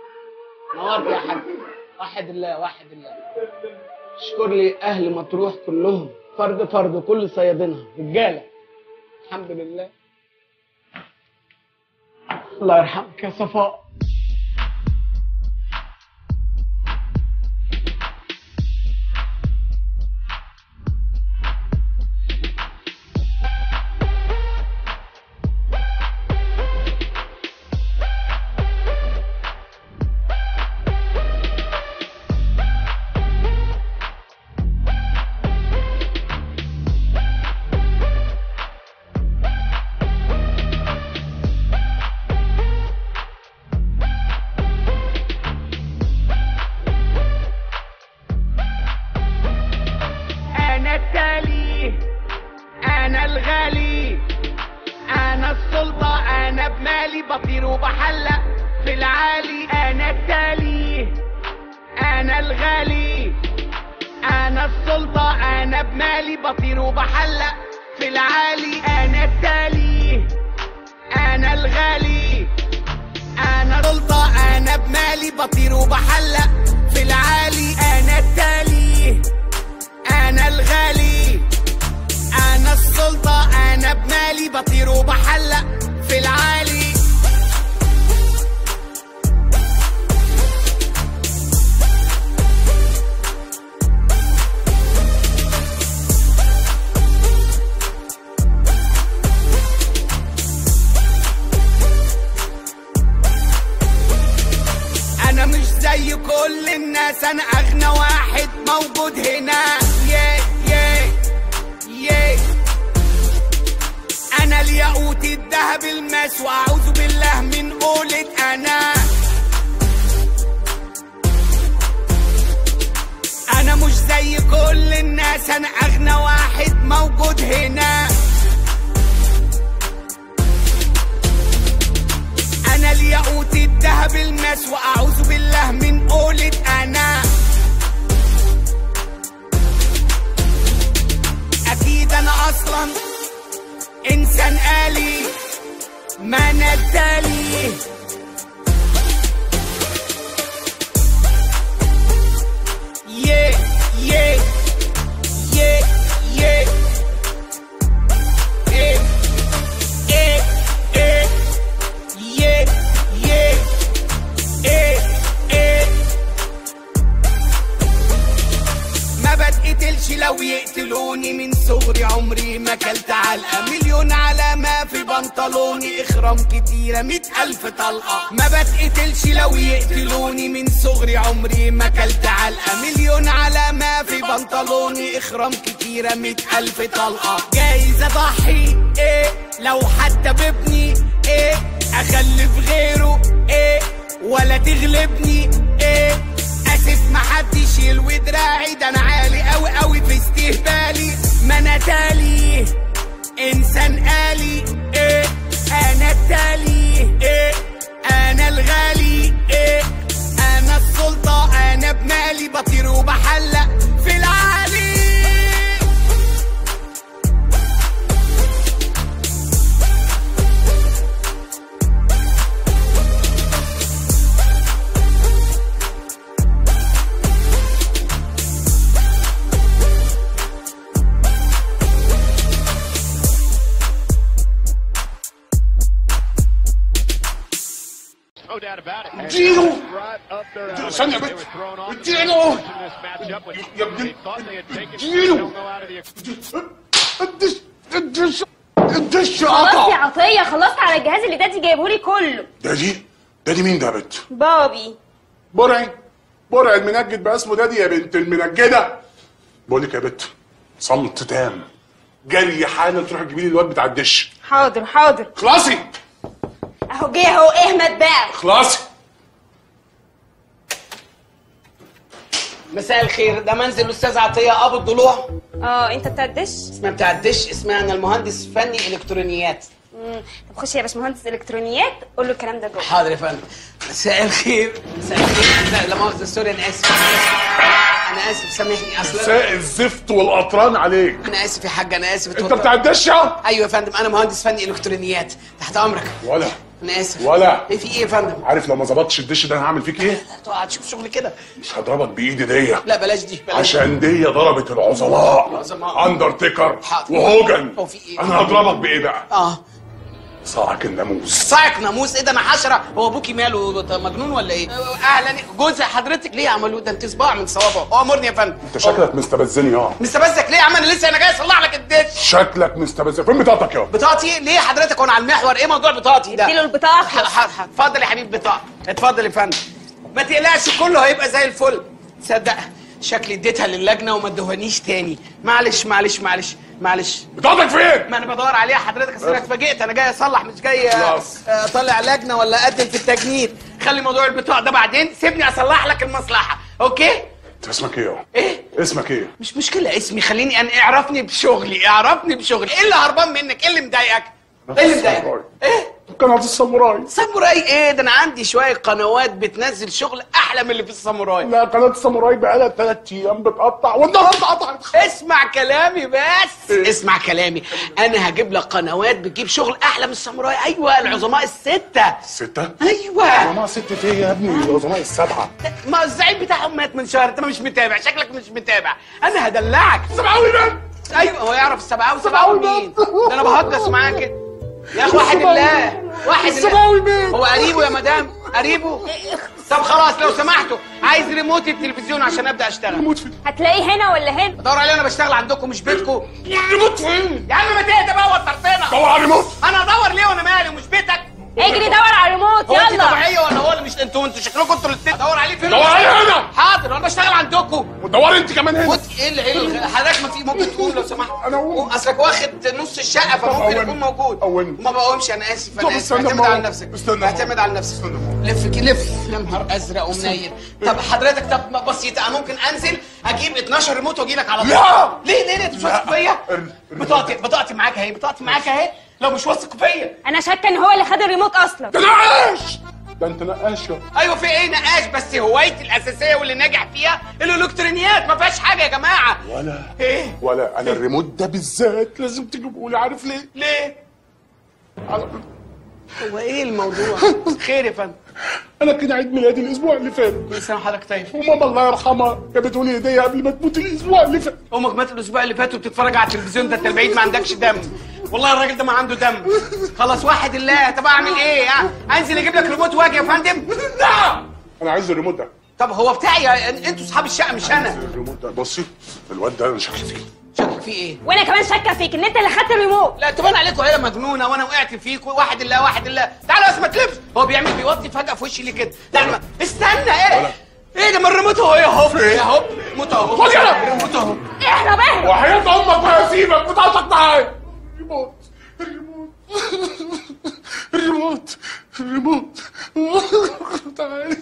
نورت يا حاج وحد الله وحد الله اشكر لي اهل مطروح كلهم فرد فرد كل صيادينها رجاله الحمد لله الله يرحمك يا صفاء بطير وبحلق في العالي انا التالي انا الغالي انا السلطة انا بمالي بطير وبحلق في العالي انا التالي انا الغالي انا سلطة انا بمالي بطير وبحلق في العالي انا التالي انا الغالي انا السلطة انا بمالي بطير وبحلق في العالي انا مش زي كل الناس انا اغنى واحد موجود هنا يه يه يه انا الياقوت الذهب الماس واعوذ بالله من قولة انا انا مش زي كل الناس انا اغنى واحد موجود هنا انا الياقوت الذهب الماس واعوذ بالله من قولة انا اكيد انا اصلا انسان آلي ما انا التالي يه يه يه يه ايه ايه ايه يه يه ايه ايه ما بتقتلش لو يقتلوني من صغري عمري ما كلت علقة مليون علامة في بنطلوني اخرام كتيرة مئة ألف طلقة ما بتقتلش لو يقتلوني من صغري عمري ما كلت علقة مليون علامة في بنطلوني اخرام كتيرة مئة ألف طلقة جايز اضحي ايه لو حتى بابني ايه اخلف غيره ايه ولا تغلبني ايه اسف محدش يلوي دراعي ده انا عالي قوي قوي في استهبالي ما انا تالي انسان آلي ايه انا التالي ايه انا الغالي ايه انا السلطة انا بمالي بطير وبحلق في العالي اديله ثانية بس اديله يا ابني اديله الدش الدش الدش خلاص يا قطع عطيه خلصت على الجهاز اللي دادي جايبهولي كله دادي دادي مين ده يا بنت بابي برعي برعي المنجد بقى اسمه دادي يا بنت المنجده بقول لك يا بنت صمت تام جري حالا تروح تجيبي لي الواد بتاع الدش حاضر حاضر خلاصي اهو جه اهو اهمت بقى خلاصي مساء الخير ده منزل الاستاذ عطيه ابو الضلوع اه انت بتاع الدش اسمها بتاع الدش اسمها انا المهندس فني الكترونيات مم. طب خش يا باشمهندس الكترونيات قول له الكلام ده جوه حاضر يا فندم مساء الخير مساء الخير لا لا مؤاخذه سوري انا اسف انا اسف سامحني اصلا مساء الزفت والقطران عليك انا اسف يا حاج انا اسف انت بتاع الدش يا ايوه يا فندم انا مهندس فني الكترونيات تحت امرك ولا انا اسف ولا ايه في ايه يا فندم عارف لو ما ظبطتش الدش ده انا هعمل فيك ايه تقعد تشوف شغل كده مش هضربك بايدي دي لا بلاش دي بلاش عشان دي ضربت العظماء العظماء. اندرتيكر حاضر. وهوجن هو في ايه انا هضربك بايه بقى اه صاعك الناموس صاعق ناموس ايه ده انا حشره هو ابوكي ماله ده مجنون ولا ايه اهلا جوز حضرتك ليه عملوه ده انت صباع من صوابعه امرني يا فندم انت شكلك مستبزني اه مستفزك ليه يا عم انا لسه انا جاي اصلح لك الدش شكلك مستبز فين بطاقتك يا بطاقتي ليه حضرتك وانا على المحور ايه موضوع بطاقتي ده اديله البطاقه ح- ح- ح- اتفضل يا حبيب بطاقه اتفضل يا فندم ما تقلقش كله هيبقى زي الفل تصدق شكلي اديتها للجنه وما ادوهانيش تاني معلش معلش معلش معلش بطاقتك فين ما انا بدور عليها حضرتك اصل انا اتفاجئت انا جاي اصلح مش جاي آه، خلاص. آه، اطلع لجنه ولا اقدم في التجنيد خلي موضوع البطاقه ده بعدين سيبني اصلح لك المصلحه اوكي انت اسمك ايه يا ايه اسمك ايه مش مشكله اسمي خليني انا اعرفني بشغلي اعرفني بشغلي ايه اللي هربان منك ايه اللي مضايقك ايه اللي مضايقك ايه قناه الساموراي ساموراي ايه ده انا عندي شويه قنوات بتنزل شغل احلى من اللي في الساموراي لا قناه الساموراي بقالها ثلاث ايام بتقطع والنهارده قطعت اسمع كلامي بس اسمع كلامي انا هجيب لك قنوات بتجيب شغل احلى من الساموراي ايوه العظماء السته ستة؟ ايوه عظماء ستة ايه يا ابني العظماء السبعة ما الزعيم بتاعهم مات من شهر انت مش متابع شكلك مش متابع انا هدلعك سبعاوي مات ايوه هو يعرف السبعاوي سبعاوي مين ده انا بهجس معاه كده يا اخي واحد الله واحد السبعاوي الله مين؟ هو قريبه يا مدام قريبه طب خلاص لو سمحتوا عايز ريموت التلفزيون عشان ابدا اشتغل ريموت فين؟ هتلاقيه هنا ولا هنا دور عليه انا بشتغل عندكم مش بيتكم ريموت فين؟ يا عم ما تهدى بقى وترتنا دور على الريموت انا ادور ليه وانا مالي ومش بيتك اجري دور على الريموت هو انت يلا طبيعيه ولا هو اللي مش انتوا انتوا شكلكم انتوا الاثنين ادور عليه فين دور عليه هنا حاضر انا بشتغل عندكم ودور انت كمان هنا وانت ايه اللي ايه اللي حضرتك ما في ممكن تقول لو سمحت انا اقوم. اصلك واخد نص الشقه فممكن قومني. يكون موجود قومني. ما بقومش انا اسف طب انا اسف استنى اعتمد ما على أقوم. نفسك استنى ما اعتمد على نفسك لف كي- لف يا نهار ازرق ومنيل طب حضرتك طب بسيطه انا ممكن انزل اجيب 12 ريموت واجي لك على طول لا. ليه ليه ليه انت مش واثق فيا ال- بطاقتي بطاقتي معاك اهي بطاقتي معاك اهي لو مش واثق فيا انا شاكه ان هو اللي خد الريموت اصلا ده نقاش ده انت نقاش يا ايوه في ايه نقاش بس هوايتي الاساسيه واللي ناجح فيها الالكترونيات ما فيهاش حاجه يا جماعه ولا ايه ولا انا الريموت ده بالذات لازم تجيبه لي عارف ليه؟ ليه على- هو ايه الموضوع خير يا فندم انا كان عيد ميلادي الاسبوع اللي فات كل سنه وحضرتك طيب وماما الله يرحمها جابت لي هديه قبل ما تموت الاسبوع اللي فات امك ماتت الاسبوع اللي فات وبتتفرج على التلفزيون ده انت البعيد ما عندكش دم والله الراجل ده ما عنده دم خلاص واحد الله طب اعمل ايه ها؟ انزل اجيب لك ريموت واجي يا فندم لا انا عايز الريموت ده طب هو بتاعي يا- انتوا اصحاب الشقه مش انا الريموت ده بصي الواد ده انا شكلي فيه شكلك في ايه وانا كمان شاكه فيك ان انت اللي خدت الريموت لا تبان عليكم عيله مجنونه وانا وقعت فيكم واحد الله واحد الله تعالوا بس ما تلفش هو بيعمل بيوطي فجاه في وشي ليه كده تعالوا ما- استنى ايه ايه ده ما الريموت اهو يا هوب يا هوب الريموت اهو خد يلا. الريموت اهو احنا بقى وحياة امك ما هسيبك بتعطك معايا الريموت الريموت الريموت الريموت تعالى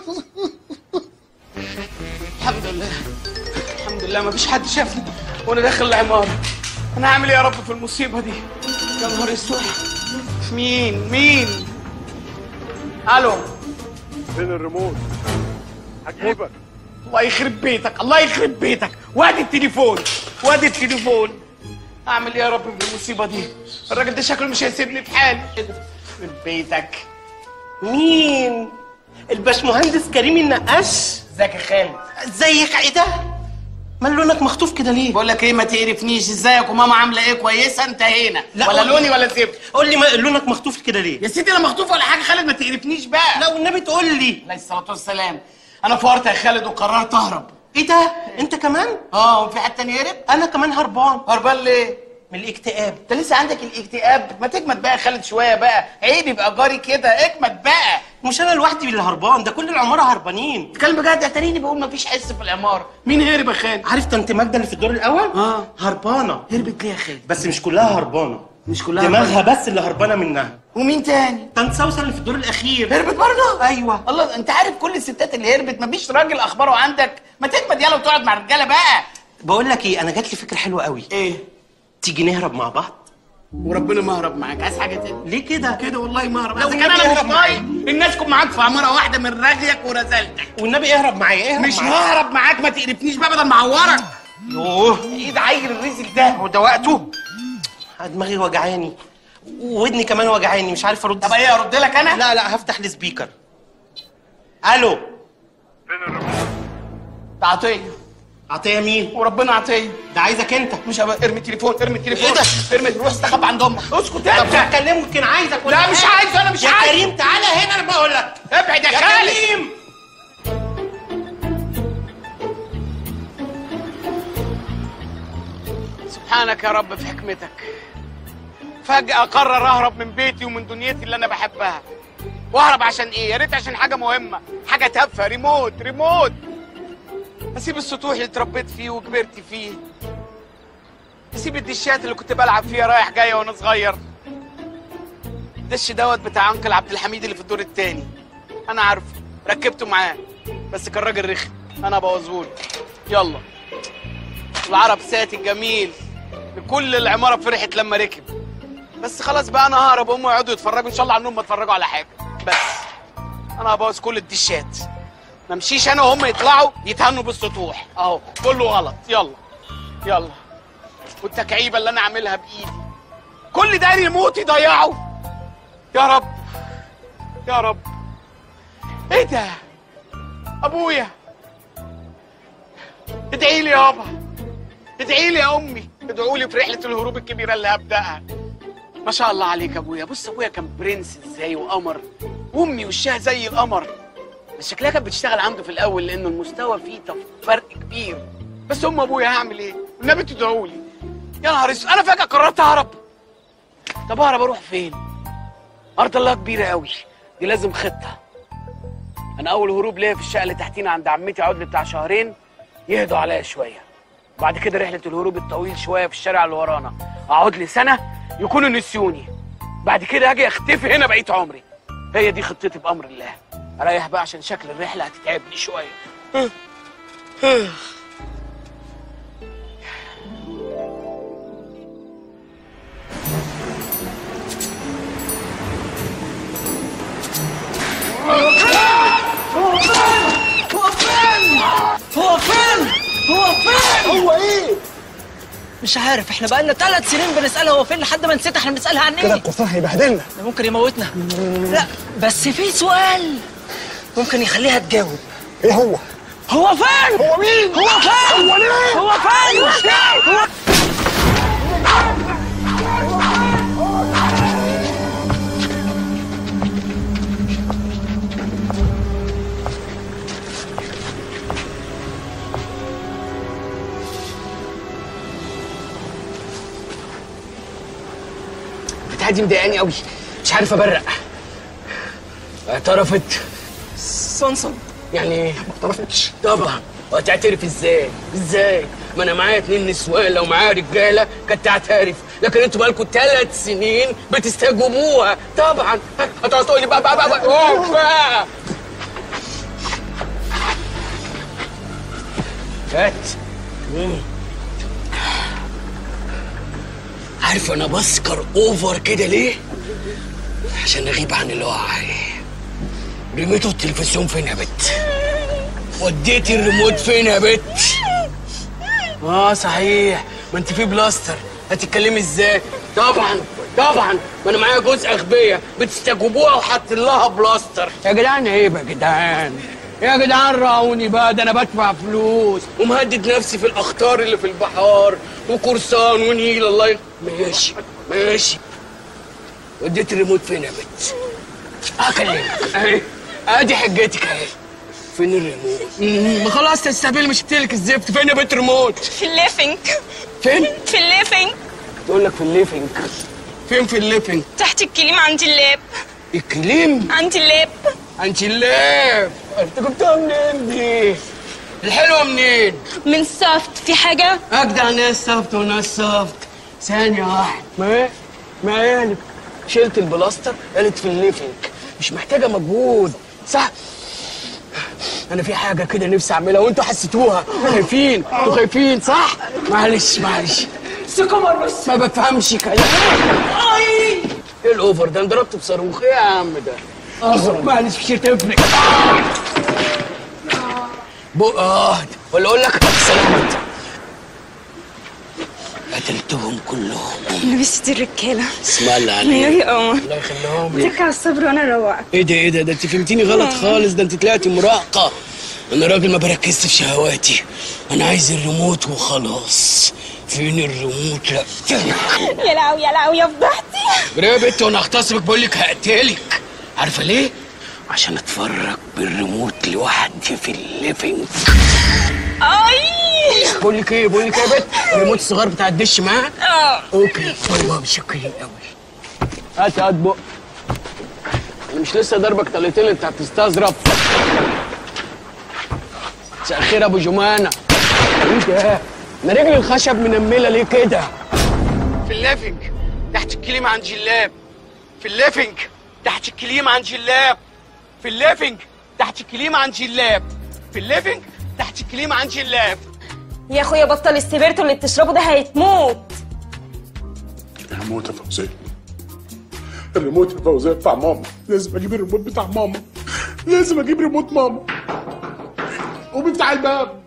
الحمد لله الحمد لله ما فيش حد شافني وانا داخل العماره انا هعمل ايه يا رب في المصيبه دي يا نهار اسود مين مين الو فين الريموت هجيبك الله يخرب بيتك الله يخرب بيتك وادي التليفون وادي التليفون اعمل ايه يا رب في المصيبه دي الراجل ده شكله مش هيسيبني في حالي يخرب بيتك مين الباشمهندس كريم النقاش ازيك يا خالد ازيك ايه ده مال لونك مخطوف كده ليه بقول لك ايه ما تقرفنيش ازيك وماما عامله ايه كويسه انت هنا لا، ولا قول لي. لوني ولا زفت قول لي ما لونك مخطوف كده ليه يا سيدي انا مخطوف ولا حاجه خالد ما تقرفنيش بقى لا والنبي تقول لي عليه الصلاه والسلام انا فورت يا خالد وقررت اهرب ايه ده انت كمان اه وفي حد تاني هرب انا كمان هربان هربان ليه من الاكتئاب انت لسه عندك الاكتئاب ما تجمد بقى يا خالد شويه بقى عيب يبقى جاري كده اجمد بقى مش انا لوحدي اللي هربان ده كل العماره هربانين تتكلم بجد اتاريني بقول ما فيش حس في العماره مين هرب يا خالد عارف طنط ماجده اللي في الدور الاول اه هربانه هربت ليه يا خالد بس مش كلها هربانه مش كلها دماغها بس اللي هربانه منها ومين تاني طنط سوسن اللي في الدور الاخير هربت برضه ايوه الله انت عارف كل الستات اللي هربت مفيش راجل اخباره عندك ما تجمد يلا وتقعد مع الرجاله بقى بقول لك ايه انا جات لي فكره حلوه قوي ايه تيجي نهرب مع بعض وربنا ما هرب معاك عايز حاجه تاني ليه كده كده والله ما هرب لو اذا كان النبي انا مش اهرب طايق الناس تكون معاك في عماره واحده من رجلك ورزالتك والنبي اهرب معايا اهرب مش معايا ههرب معاك ما تقرفنيش بقى بدل ما اعورك يوه ايه ده عيل الرزل ده هو ده وقته دماغي وجعاني ودني كمان وجعاني مش عارف ارد طب ايه ارد لك انا لا لا هفتح السبيكر الو ده عطيه عطيه مين وربنا عطيه ده عايزك انت مش هبقى ارمي التليفون ارمي التليفون ايه ده؟ ارمي روح استخبى عند امك اسكت طب انت هكلمه يمكن عايزك ولا لا مش حاجة. عايز انا مش يا عايز كريم تعالى هنا انا بقول لك ابعد يا يا خالد كريم سبحانك يا رب في حكمتك فجأة قرر أهرب من بيتي ومن دنيتي اللي أنا بحبها وأهرب عشان إيه؟ يا ريت عشان حاجة مهمة حاجة تافهة ريموت ريموت أسيب السطوح اللي اتربيت فيه وكبرت فيه أسيب الدشات اللي كنت بلعب فيها رايح جاي وأنا صغير الدش دوت بتاع أنكل عبد الحميد اللي في الدور التاني أنا عارفه ركبته معاه بس كان راجل رخم أنا بوظهوله يلا العرب ساتي جميل كل العمارة فرحت لما ركب بس خلاص بقى انا ههرب هم يقعدوا يتفرجوا ان شاء الله عنهم ما اتفرجوا على حاجه بس انا هبوظ كل الدشات ما امشيش انا وهم يطلعوا يتهنوا بالسطوح اهو كله غلط يلا يلا والتكعيبه اللي انا عاملها بايدي كل ده يموت يضيعه يا رب يا رب ايه ده ابويا ادعي لي يابا ادعي لي يا امي ادعوا لي في رحله الهروب الكبيره اللي هبداها ما شاء الله عليك يا ابويا بص ابويا كان برنس ازاي وقمر وامي وشها زي القمر بس شكلها كانت بتشتغل عنده في الاول لانه المستوى فيه تف- فرق كبير بس ام ابويا هعمل ايه والنبي تدعوا لي يا نهار اسود انا فجاه قررت اهرب طب اهرب اروح فين ارض الله كبيره قوي دي لازم خطه انا اول هروب ليا في الشقه اللي تحتينا عند عمتي عدل بتاع شهرين يهدوا عليا شويه بعد كده رحله الهروب الطويل شويه في الشارع اللي ورانا اقعد لي سنه يكونوا نسيوني بعد كده اجي اختفي هنا بقيت عمري هي دي خطتي بامر الله اريح بقى عشان شكل الرحله هتتعبني شويه هو فين؟ هو فين؟ هو فين؟ هو فين؟ هو ايه؟ مش عارف احنا بقالنا ثلاث سنين بنسألها هو فين لحد ما نسيت احنا بنسألها عن ايه؟ كده القرصان هيبهدلنا ده ممكن يموتنا لا بس في سؤال ممكن يخليها تجاوب ايه هو؟ هو فين؟ هو مين؟ هو فين؟ هو ليه؟ هو فين؟ هو فين؟ هو البتاعه دي مضايقاني قوي مش عارف ابرق اعترفت صنصن يعني ايه؟ ما اعترفتش طبعا وهتعترف ازاي؟ ازاي؟ ما انا معايا اتنين نسوان لو معايا رجاله كانت تعترف لكن انتوا بقالكم ثلاث سنين بتستجوبوها طبعا هتقعد تقول لي بقى بقى بقى, بقى. أوه، بقى. هات عارف انا بسكر اوفر كده ليه؟ عشان اغيب عن الوعي رميتوا التلفزيون فين يا بت؟ وديتي الريموت فين يا بت؟ اه صحيح ما انت في بلاستر هتتكلمي ازاي؟ طبعا طبعا ما انا معايا جزء اغبيه بتستجوبوها وحاطين لها بلاستر يا جدعان عيب يا جدعان يا جدعان راعوني بقى ده انا بدفع فلوس ومهدد نفسي في الاخطار اللي في البحار وقرصان ونيل الله ي... ماشي ماشي وديت الريموت فين يا بت؟ هكلمك اهي ادي حجتك اهي فين الريموت؟ مم، ما خلاص تستهبل مش قلتلك الزفت فين يا بت ريموت؟ في الليفنج فين؟ في الليفنج تقول لك في الليفنج فين في الليفنج؟ تحت الكليم عندي اللاب الكليم عندي اللاب انت اللاب انت جبتها منين دي؟ الحلوه منين؟ من سافت في حاجة اجدع ناس سافت وناس سافت ثانية واحدة ما ايه؟ ما قالك شلت البلاستر قالت في الليفنج مش محتاجة مجهود صح؟ أنا في حاجة كده نفسي أعملها وأنتوا حسيتوها خايفين أنتوا خايفين صح؟ معلش معلش سكمر بس ما بفهمش كلام ايه الأوفر ده أنا ضربته بصاروخ إيه يا عم ده؟ أغرب معلش مش هتفرق بقى ولا أقول لك سلامت قتلتهم كلهم لبست الرجالة اسم الله عليك والنبي يا قمر الله يخليهم لي اتك على الصبر وانا اروقك ايه ده ايه ده ده انت فهمتيني غلط خالص ده انت طلعتي مراهقه انا راجل ما بركزش في شهواتي انا عايز الريموت وخلاص فين الريموت لا يا لهوي يا لهوي يا فضحتي يا بنت وانا اغتصبك بقول لك هقتلك عارفه ليه عشان اتفرج بالريموت لوحدي في الليفينج اي بقول لك ايه بقول لك ايه يا بنت الريموت الصغير بتاع الدش معاك اه اوكي والله مش شكرين قوي هات هات بق انا مش لسه ضربك طليتين انت هتستظرف مساء الخير يا ابو جمانه ايه ده انا رجلي الخشب منمله ليه كده في الليفنج تحت الكليم عن جلاب في الليفنج تحت الكليم عن جلاب في الليفنج تحت الكليم عن جلاب في الليفنج تحت الكليم عن جلاب يا اخويا بطل السبيرتو اللي بتشربه ده هيتموت هموت يا فوزية الريموت يا فوزيه بتاع ماما لازم اجيب الريموت بتاع ماما لازم اجيب ريموت ماما وبتاع الباب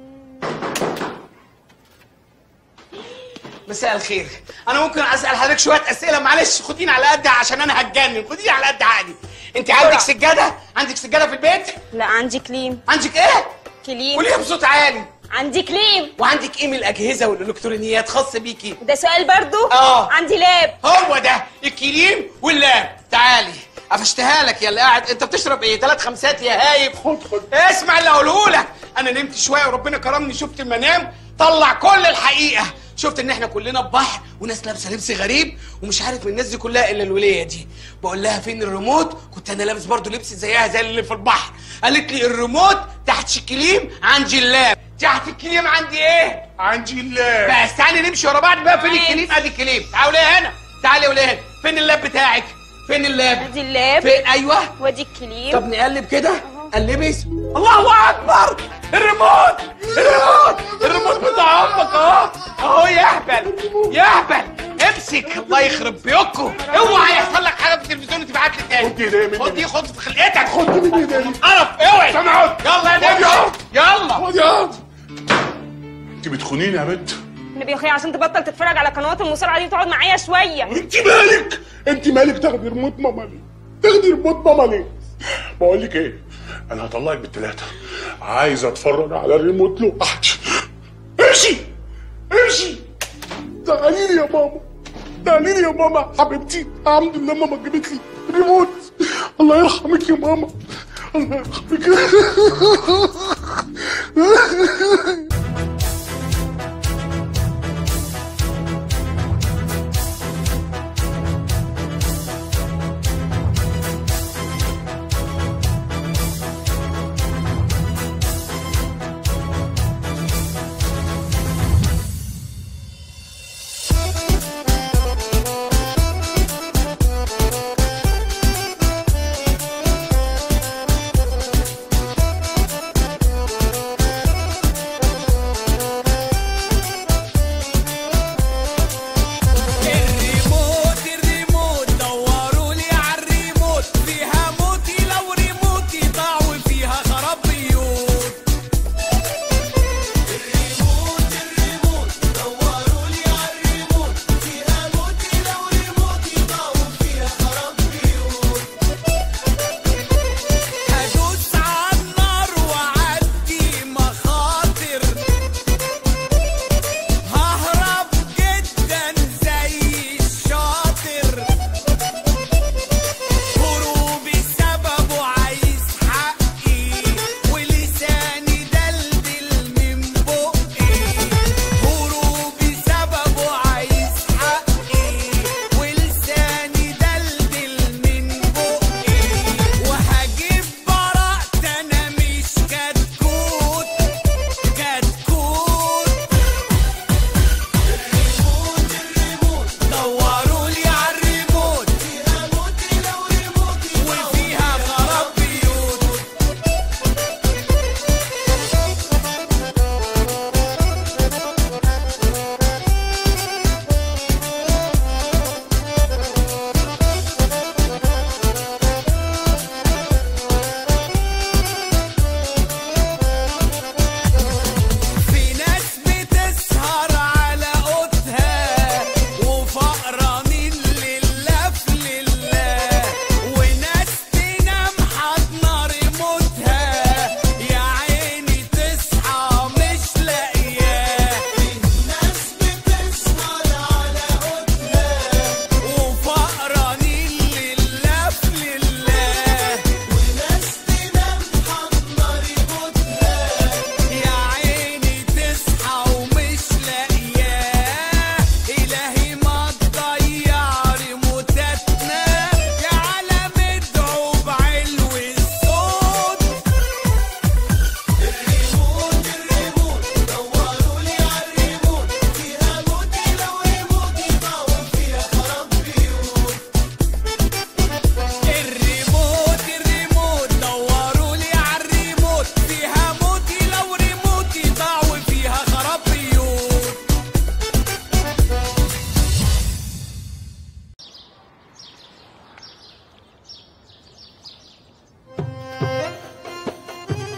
مساء الخير انا ممكن اسال حضرتك شويه اسئله معلش خديني على قد عشان انا هتجنن خديني على قد عقلي انت عندك سجاده عندك سجاده في البيت لا عندي كليم عندك ايه كليم قوليها بصوت عالي عندي كليم وعندك ايه من الاجهزه والالكترونيات خاص بيكي ده سؤال برضو اه عندي لاب هو ده الكريم واللاب تعالي قفشتها لك يا اللي قاعد انت بتشرب ايه ثلاث خمسات يا هايب خد خد اسمع اللي هقوله لك انا نمت شويه وربنا كرمني شفت المنام طلع كل الحقيقه شفت ان احنا كلنا في بحر وناس لابسه لبس غريب ومش عارف من الناس دي كلها الا الوليه دي بقول لها فين الريموت كنت انا لابس برضو لبس زيها زي اللي في البحر قالت لي الريموت تحت الكليم عندي اللاب تحت الكليم عندي ايه عندي اللاب بس تعالي نمشي ورا بعض بقى فين الكليم ادي الكليم تعالي هنا تعالي ولا هنا فين اللاب بتاعك فين اللاب ادي اللاب فين ايوه وادي الكليم طب نقلب كده قلبي اسم الله اكبر الريموت الريموت الريموت بتاع امك اهو اهو يهبل يهبل امسك الله يخرب بيوتكم اوعى يحصل لك حاجه في التلفزيون وتبعت لي تاني خد دي ايديا مني. خد دي خد في خلقتك خد دي من ايديا قرف اوعي استنى اقعد يلا يا خد يا نمشي يلا خد يا انت بتخونيني يا بنت النبي يا اخويا عشان تبطل تتفرج على قنوات المصارعه دي وتقعد معايا شويه انت مالك انت مالك تاخدي ريموت ماما ليه تاخدي ريموت ماما ليه بقول لك ايه انا هطلعك بالثلاثه عايز اتفرج على الريموت لوحدي امشي امشي تعالي لي يا ماما تعالي لي يا ماما حبيبتي الحمد لله ماما جابت لي ريموت الله يرحمك يا ماما الله يرحمك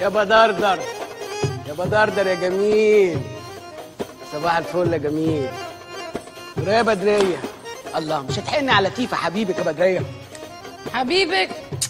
يا بدردر يا بدردر يا جميل صباح الفل يا جميل يا بدرية الله مش هتحن على تيفا حبيبك يا بدرية حبيبك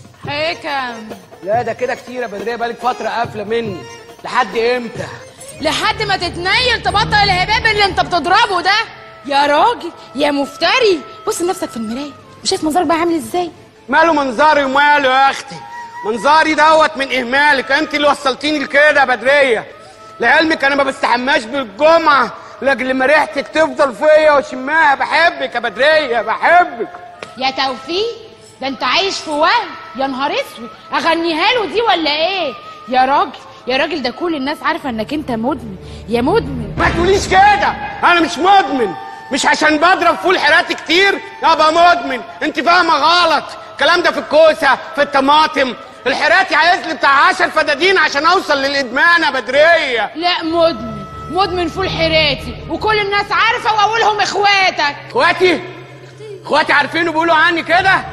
هيكم لا ده كده كتير يا بدرية بقالك فترة قافلة مني لحد امتى؟ لحد ما تتنيل تبطل الهباب اللي انت بتضربه ده يا راجل يا مفتري بص لنفسك في المرايه مش شايف منظرك بقى عامل ازاي ماله منظري وماله يا اختي منظري دوت من اهمالك انت اللي وصلتيني لكده يا بدريه لعلمك انا ما بستحماش بالجمعه لاجل ما ريحتك تفضل فيا واشمها بحبك يا بدريه بحبك يا توفيق ده انت عايش في وهم يا نهار اسود اغنيها له دي ولا ايه يا راجل يا راجل ده كل الناس عارفه انك انت مدمن يا مدمن ما تقوليش كده انا مش مدمن مش عشان بضرب فول حراتي كتير ابقى مدمن انت فاهمه غلط الكلام ده في الكوسه في الطماطم الحراتي عايز لي بتاع 10 فدادين عشان اوصل للادمان يا بدريه لا مدمن مدمن فول حراتي وكل الناس عارفه واولهم اخواتك اخواتي اخواتي عارفين وبيقولوا عني كده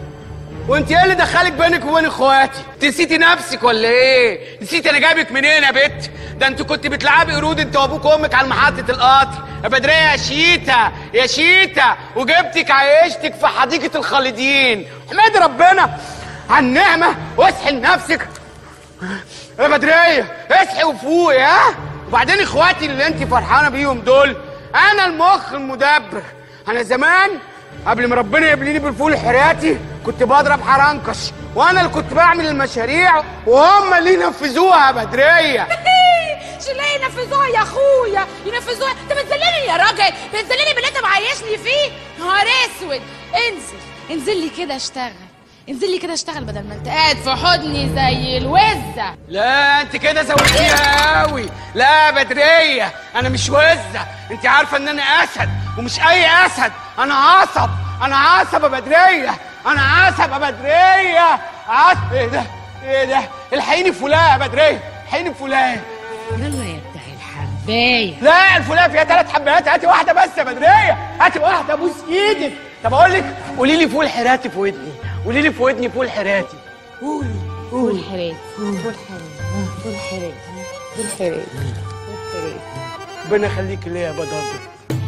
وانت ايه اللي دخلك بينك وبين اخواتي نسيتي نفسك ولا ايه نسيتي انا جايبك منين يا بت ده انت كنت بتلعبي قرود انت وابوك وامك على محطه القطر يا بدريه يا شيتا يا شيتا وجبتك عيشتك في حديقه الخالدين احمدي ربنا على النعمه واصحي لنفسك يا بدريه اصحي وفوقي ها وبعدين اخواتي اللي انت فرحانه بيهم دول انا المخ المدبر انا زمان قبل ما ربنا يبليني بالفول الحراتي كنت بضرب حرنكش وانا اللي كنت بعمل المشاريع وهم اللي ينفذوها يا بدريه مش لا ينفذوها يا اخويا ينفذوها انت بتذلني يا راجل بتذلني باللي انت معيشني فيه نهار اسود انزل انزل لي كده اشتغل انزل لي كده اشتغل بدل ما انت قاعد في حضني زي الوزه لا انت كده زودتيها قوي لا يا بدريه انا مش وزه انت عارفه ان انا اسد ومش اي اسد انا عصب انا عصب يا بدريه انا عصب يا بدريه عصب ايه ده ايه ده الحقيني فلاه يا بدريه الحقيني فلاه يلا يا بتاع الحبايه لا الفلاه فيها ثلاث حبات هاتي واحده بس يا بدريه هاتي واحده ابوس ايدك طب اقول لك قولي لي فول حراتي في ودني قولي لي في ودني فول حراتي قولي فول حراتي فول حراتي فول حراتي فول حراتي فول حراتي ربنا يخليك ليا يا بدر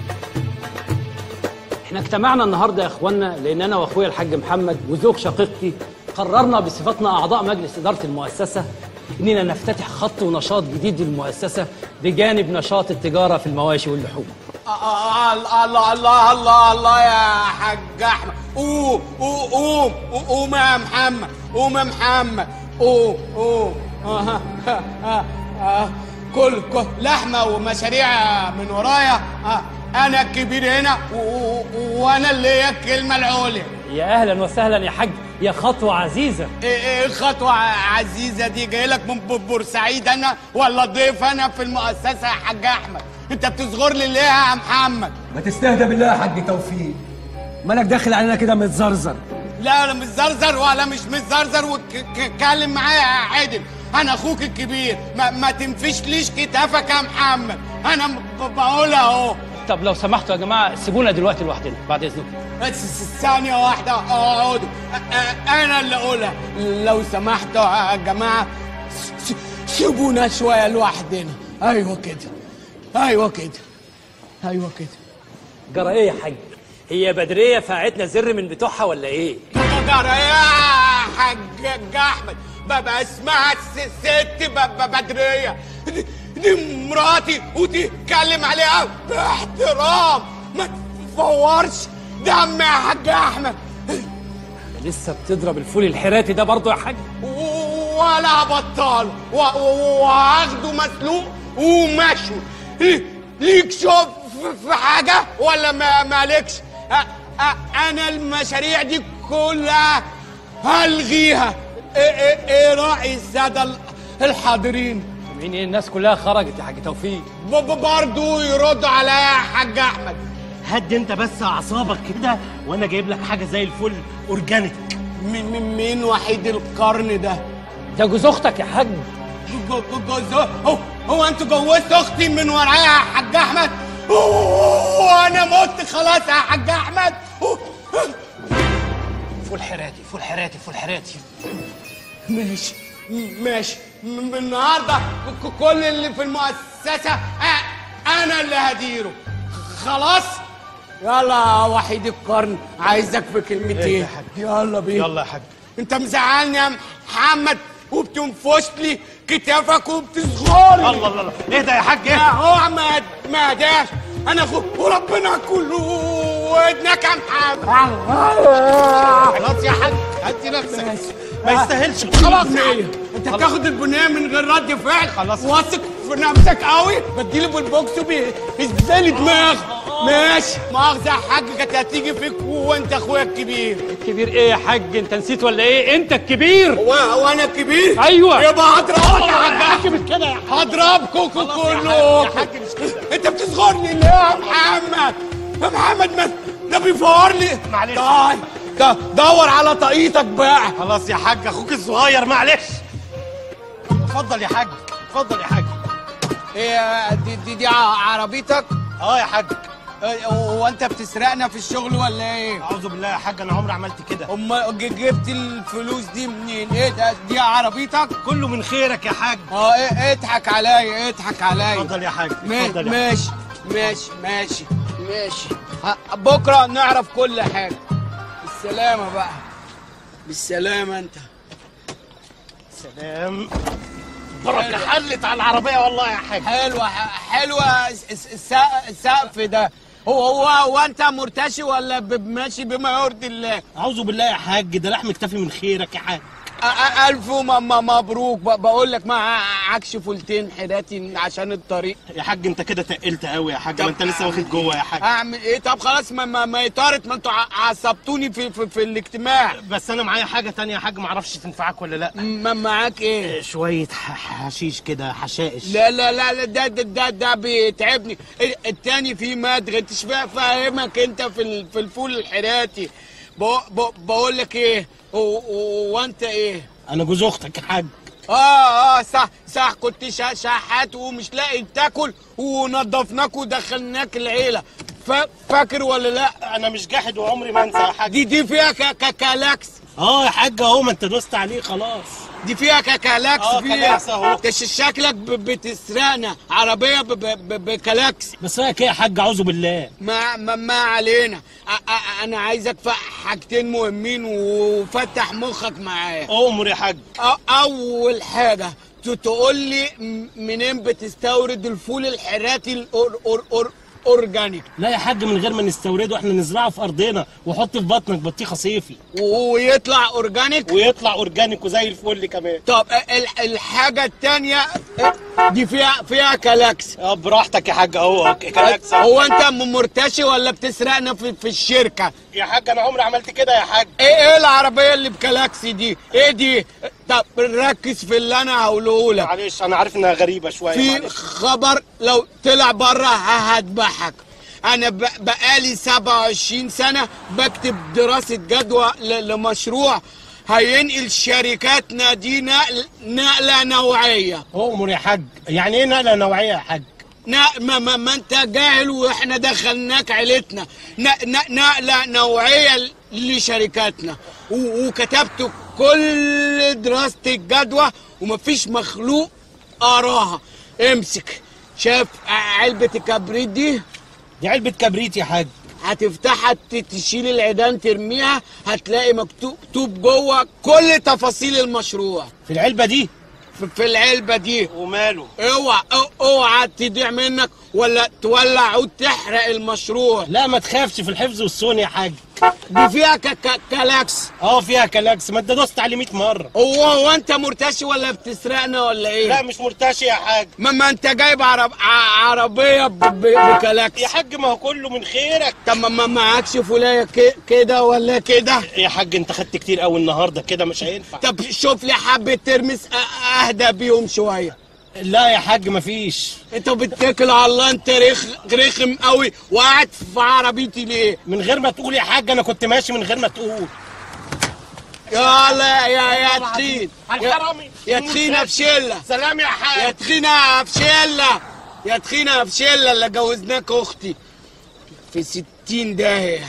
احنا اجتمعنا النهارده يا اخوانا لان انا واخويا الحاج محمد وزوج شقيقتي قررنا بصفتنا اعضاء مجلس اداره المؤسسه اننا نفتتح خط ونشاط جديد للمؤسسه بجانب نشاط التجاره في المواشي واللحوم آه، الله الله الله الله الله يا حاج احمد قوم قوم قوم قوم يا محمد قوم يا محمد قوم قوم آه، آه، آه، آه. كل كل لحمه ومشاريع من ورايا آه، انا الكبير هنا و- و- وانا اللي هي الكلمه العليا يا اهلا وسهلا يا حاج يا خطوه عزيزه ايه ايه الخطوه عزيزه دي جاي لك من ب- بورسعيد انا ولا ضيف انا في المؤسسه يا حاج احمد انت بتصغر لي ليه يا محمد ما تستهدى بالله يا حاج توفيق مالك داخل علينا كده متزرزر لا انا مش زرزر ولا مش متزرزر واتكلم معايا يا عادل انا اخوك الكبير ما, ما تنفش ليش كتافك يا محمد انا ب- بقولها اهو طب لو سمحتوا يا جماعه سيبونا دلوقتي لوحدنا بعد اذنكم بس س- ثانية واحدة اقعدوا أ- أ- أنا اللي أقولها لو سمحتوا يا جماعة س- س- سيبونا شوية لوحدنا أيوة كده أيوة كده أيوة كده جرى ايه يا حاج هي بدريه فاعتنا زر من بتوعها ولا ايه جرى يا حاج أحمد بابا اسمها الس- ست ب- ب- بدرية دي, دي مراتي وتتكلم عليها باحترام ما تفورش دم يا حاج أحمد لسه بتضرب الفول الحراتي ده برضه يا حاج ولا بطال و- و- وهاخده مسلوق ومشوي لي- ليك شوف في حاجة ولا ما مالكش أ- أ- أنا المشاريع دي كلها هلغيها إيه, إيه, إيه رأي السادة ال- الحاضرين مين ايه الناس كلها خرجت يا حاج توفيق ب- ب- برضو يردوا عليا يا حاج أحمد هد انت بس اعصابك كده وانا جايب لك حاجه زي الفل اورجانيك مين مين مين وحيد القرن ده ده جوز اختك يا حاج جو- جو- جوز هو هو انتوا جوزت اختي من ورايا يا حاج احمد وانا مت خلاص يا حاج احمد فول حراتي فول حراتي فول حراتي ماشي ماشي من من النهارده ك- ك- كل اللي في المؤسسه أ- انا اللي هديره خلاص يلا يا وحيد القرن عايزك في كلمتين يلا بينا يلا يا حاج انت مزعلني يا محمد وبتنفش لي كتافك وبتصغرني الله الله الله اهدى يا حاج لا هو ما ما داش انا اخوك وربنا كله ودنك يا محمد خلاص يا حاج هدي نفسك ما يستاهلش خلاص ايه انت بتاخد البنيه من غير رد فعل خلاص واثق في نفسك قوي بديله بالبوكس وبيهزلي دماغ ماشي مؤاخذة يا حاج كانت هتيجي فيك وانت اخويا الكبير الكبير ايه يا حاج انت نسيت ولا ايه انت الكبير هو هو انا الكبير ايوه يبقى هضربك يا حاج حاج مش كده يا حاج هضربكم كلكم انت بتصغرني ليه يا محمد يا محمد ما ده بيفور لي معلش. طيب د- دور على طاقيتك بقى خلاص يا حاج اخوك الصغير معلش اتفضل يا حاج اتفضل يا حاج ايه دي دي, دي ع- عربيتك اه يا حاج إيه، هو انت بتسرقنا في الشغل ولا ايه اعوذ بالله يا حاج انا عمري عملت كده امال ج- جبت الفلوس دي منين ايه ده دي عربيتك كله من خيرك يا حاج اه ايه اضحك عليا اضحك عليا اتفضل يا حاج ما- اتفضل يا حاج. ماشي ماشي ماشي ماشي ه- بكره نعرف كل حاجه بالسلامه بقى بالسلامه انت سلام بركه حلت على العربيه والله يا حاج حلوه حلوه الس- الس- السق- السقف ده هو هو هو انت مرتشي ولا ب- ماشي بما يرضي الله اعوذ بالله يا حاج ده لحم اكتفي من خيرك يا حاج أ- أ- الف م- م- مبروك ب- بقول لك معكش فولتين حداتي عشان الطريق يا حاج انت كده تقلت قوي يا حاج ما انت لسه واخد جوه يا حاج اعمل ايه طب خلاص ما ما, ما يطارت ما انتوا ع- عصبتوني في, في في الاجتماع بس انا معايا حاجه تانية يا حاج ما اعرفش تنفعك ولا لا ما معاك ايه شويه ح- حشيش كده حشائش لا لا لا لا ده ده ده, ده بيتعبني ال- التاني فيه مدغ انت مش بقى فاهمك انت في ال- في الفول الحراتي بق- بق- بقول لك ايه وانت ايه انا جوز اختك يا حاج اه اه صح صح كنت شا- شحات ومش لاقي تاكل ونضفناك ودخلناك العيله فا- فاكر ولا لا انا مش جاحد وعمري ما انسى يا حاج دي دي فيها ك- ك- كلاكس اه يا حاج اهو ما انت دوست عليه خلاص دي فيها كلاكس اه فيها كلاكس اهو. ده ش- شكلك ب- بتسرقنا عربيه ب- ب- ب- بكلاكس بس رايك ايه يا حاج اعوذ بالله ما ما, ما علينا أ- أ- انا عايزك في حاجتين مهمين وفتح مخك معايا امر يا حاج أ- اول حاجه ت- تقول لي م- منين بتستورد الفول الحراتي الأور أور أور اورجانيك لا يا حاج من غير ما نستورده احنا نزرعه في ارضنا وحط في بطنك بطيخه صيفي و- ويطلع اورجانيك ويطلع اورجانيك وزي الفل كمان طب ال- الحاجه التانية دي فيها فيها كلاكس اه براحتك يا حاج اهو كلاكس أهو. هو انت م- مرتشي ولا بتسرقنا في, في الشركه يا حاج انا عمري عملت كده يا حاج ايه ايه العربيه اللي بكلاكس دي ايه دي طب ركز في اللي انا هقوله لك معلش انا عارف انها غريبه شويه في معلش. خبر لو طلع بره هذبحك انا ب- بقالي 27 سنه بكتب دراسه جدوى ل- لمشروع هينقل شركاتنا دي نقل نقله نوعيه امر يا حاج يعني ايه نقله نوعيه يا حاج نا ما, ما, ما انت جاهل واحنا دخلناك عيلتنا ن- ن- نقله نوعيه ل- لشركاتنا و- وكتبت كل دراسه الجدوى ومفيش مخلوق قراها امسك شاف علبه الكبريت دي دي علبه كبريت يا حاج هتفتحها ت- تشيل العيدان ترميها هتلاقي مكتوب مكتوب جوه كل تفاصيل المشروع في العلبه دي في, في العلبه دي وماله اوعى أو- اوعى تضيع منك ولا تولع عود تحرق المشروع لا ما تخافش في الحفظ والصون يا حاج دي فيها ك ك كلاكس اه فيها كلاكس ما انت دوست عليه 100 مره هو هو انت مرتشي ولا بتسرقنا ولا ايه لا مش مرتشي يا حاج ما, ما انت جايب عرب ع- عربيه ب- ب- بكلاكس يا حاج ما هو كله من خيرك طب ما- ما معكش فولايه ك- كده ولا كده يا حاج انت خدت كتير قوي النهارده كده مش هينفع طب شوف لي حبه ترمس أ- اهدى بيهم شويه لا يا حاج مفيش انت بتتكل على الله انت رخ رخم قوي وقاعد في عربيتي ليه من غير ما تقول يا حاج انا كنت ماشي من غير ما تقول يلا يا يا تخين الحرامي يا تخينه بشله سلام يا يا حاج تخينه بشله يا تخينه بشله اللي جوزناك اختي في ستين داهيه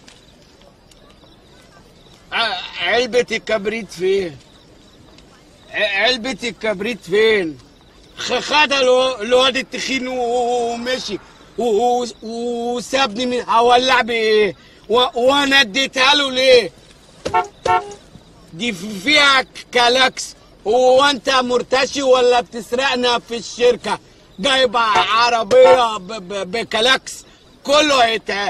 ع- علبة الكبريت فين؟ ع- علبة الكبريت فين؟ خ- خدها الو- الواد التخين و- ومشي و- و- وسابني من هولع بايه؟ و- وانا اديتها له ليه؟ دي ف- فيها ك- كلاكس هو انت مرتشي ولا بتسرقنا في الشركة؟ جايب عربية ب- ب- بكلاكس كله هيتها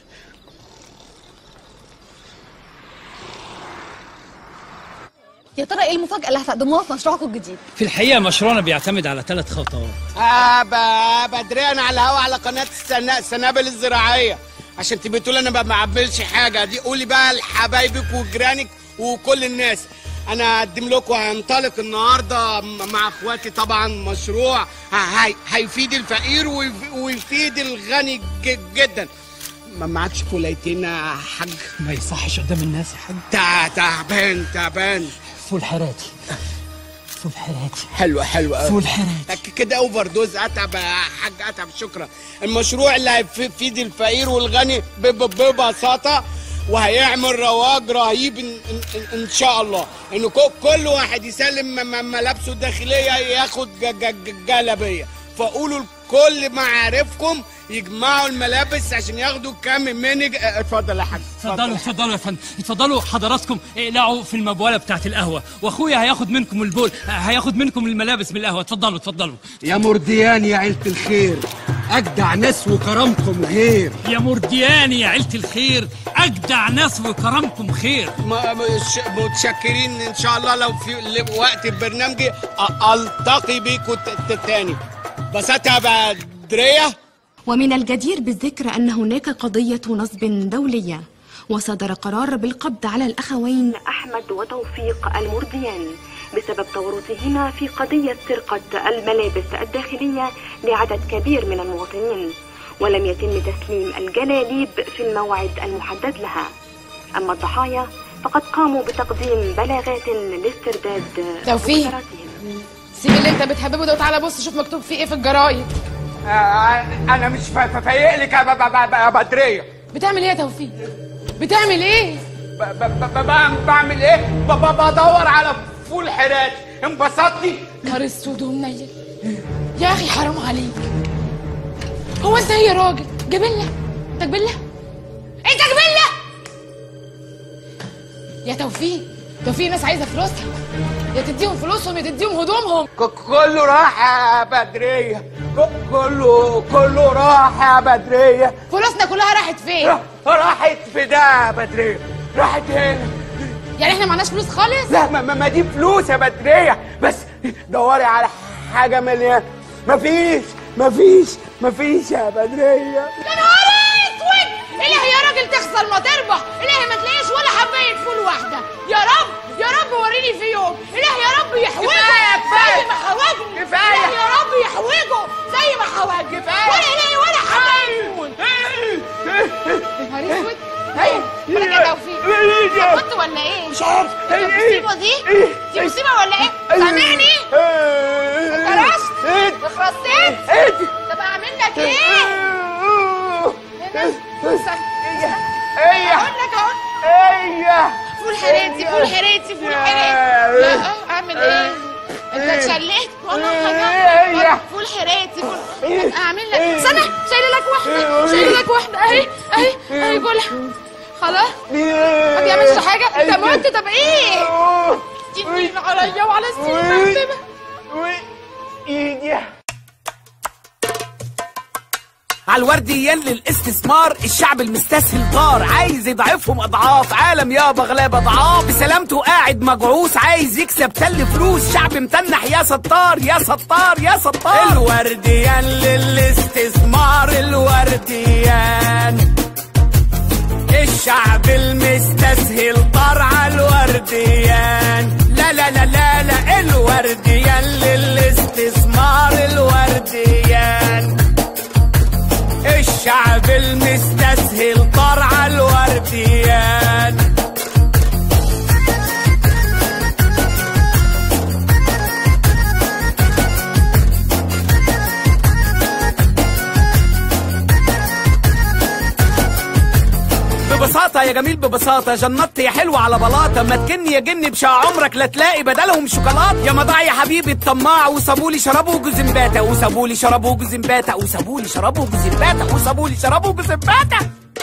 يا ترى ايه المفاجأة اللي هتقدموها في مشروعكم الجديد؟ في الحقيقه مشروعنا بيعتمد على ثلاث خطوات آه ب- بدريان على الهوا على قناة السنا- السنابل الزراعية عشان تبقى تقول انا ما بعملش حاجة دي قولي بقى لحبايبك وجيرانك وكل الناس انا اقدم لكم هنطلق النهارده م- مع اخواتي طبعا مشروع ه- هي- هيفيد الفقير ويف- ويفيد الغني ج- جدا ما معكش فولايتين يا حاج ما يصحش قدام الناس يا حاج تع- تعبان تعبان فول حراتي فول حراتي حلوة حلوة فول حراتي ك- كده اوفر دوز اتعب يا حاج اتعب شكرا المشروع اللي هيفيد الفقير والغني ب- ب- ببساطة وهيعمل رواج رهيب ان, إن, إن, ان شاء الله ان كو- كل واحد يسلم م- م- ملابسه الداخلية ياخد ج- ج- ج- جلبية فقولوا لكل معارفكم يجمعوا الملابس عشان ياخدوا كام منج اه، اتفضل يا حاج اتفضلوا اتفضلوا يا فندم اتفضلوا حضراتكم اقلعوا في المبوله بتاعت القهوه واخويا هياخد منكم البول هياخد منكم الملابس من القهوه اتفضلوا اتفضلوا يا مرديان يا عيلة الخير اجدع ناس وكرمكم غير يا مرديان يا عيله الخير اجدع ناس وكرمكم خير ما- مش- متشكرين ان شاء الله لو في ل- وقت برنامجي أ- التقي بيكم ت- ت- تاني بساطة يا بدرية ومن الجدير بالذكر أن هناك قضية نصب دولية وصدر قرار بالقبض على الأخوين أحمد وتوفيق المرديان بسبب تورطهما في قضية سرقة الملابس الداخلية لعدد كبير من المواطنين ولم يتم تسليم الجلاليب في الموعد المحدد لها أما الضحايا فقد قاموا بتقديم بلاغات لاسترداد توفيق. مخدراتهم. سيب اللي انت بتحببه ده وتعالى بص شوف مكتوب فيه ايه في الجرايد انا مش فا- فا- فايق لك يا ب- ب- ب- يا بدرية بتعمل ايه يا توفيق بتعمل ايه ب- ب- ب- ب- بعمل ايه ب- ب- بدور على فول حرات انبسطتي نهار اسود ومنيل يا اخي حرام عليك هو انت ايه يا راجل جبله انت جبله انت جبله يا توفيق توفيق ناس عايزه فلوسها يا تديهم فلوسهم يا تديهم هدومهم ك- كله راح يا بدرية ك- كله كله راح يا بدرية فلوسنا كلها راحت فين راحت في ده يا بدرية راحت هنا يعني احنا معناش فلوس خالص لا ما, ما, ما دي فلوس يا بدرية بس دوري على حاجة مليان مفيش مفيش مفيش يا بدرية يا نهار اسود الهي يا راجل تخسر ما تربح الهي ما تلاقيش ولا حبايه فول واحده يا رب يا رب وريني في يوم الهي يا رب يحوجه كفاية، كفاية. زي ما حوجني كفاية. الهي يا رب يحوجه زي ما حوجني كفاية. ولا الهي ولا حبايه فول يا نهار اسود ايوه ولا كده توفيق كنت ولا ايه مش عارف. دي مصيبه دي دي مصيبه ولا ايه سامعني اتكرشت اتخرصت طب اعمل لك ايه ايه اقول لك اهو ايه فول حراتي فول حراتي فول حراتي لا اعمل ايه انت اتشليت والله إيه. فول حراتي فول اعمل لك استنى شايله لك واحده شايله لك واحده اهي اهي اهي كلها خلاص ما بيعملش حاجه انت مت طب ايه تنين عليا وعلى السيف ايدي على الورديان للاستثمار الشعب المستسهل طار عايز يضعفهم اضعاف عالم يابا غلاب اضعاف بسلامته قاعد مجعوس عايز يكسب تل فلوس شعب متنح يا ستار يا ستار يا ستار الورديان للاستثمار الورديان الشعب المستسهل طار على الورديان لا لا لا لا لا الورديان للاستثمار الورديان الشعب المستسهل طار على الورديان ببساطة ببساطة يا جميل ببساطة جنطت يا حلوة على بلاطة ما تكني يا جن بشع عمرك لا تلاقي بدلهم شوكولاتة يا مضاع يا حبيبي الطماع وسابولي شربوا جوزمباتا وسابولي شربوا جوزمباتا وسابولي شربوا جوزمباتا وسابولي شربوا جوزمباتا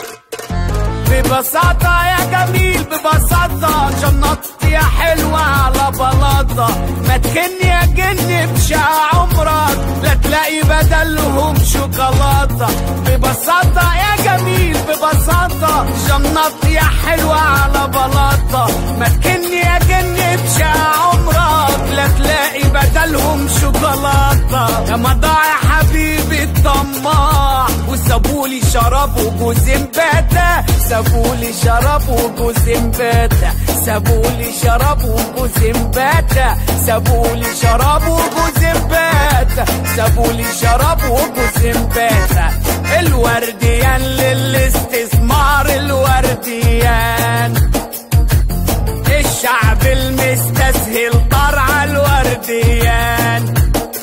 ببساطة يا جميل ببساطة جنطت يا حلوة على بلاطة ما تكني يا جن بشع عمرك لا تلاقي بدلهم شوكولاتة ببساطة يا جميل ببساطة جنطت يا حلوة على بلاطة ما تكني يا جن بشع عمرك لا تلاقي بدلهم شوكولاتة يا مضاع يا حبيبي الطماع وسابولي شربوا جوزمباتا سابولي شربوا جوزمباتا سابولي شربوا جوزمباتا سابولي شربوا جوزمباتا سابولي شربوا جوزمباتا الورديان للاستثمار الورديان الشعب المستسهل قرع الورديان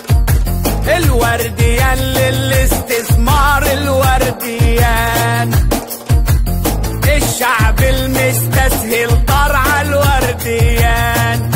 الورديان للاستثمار الورديان الشعب المستسهل قرع الورديان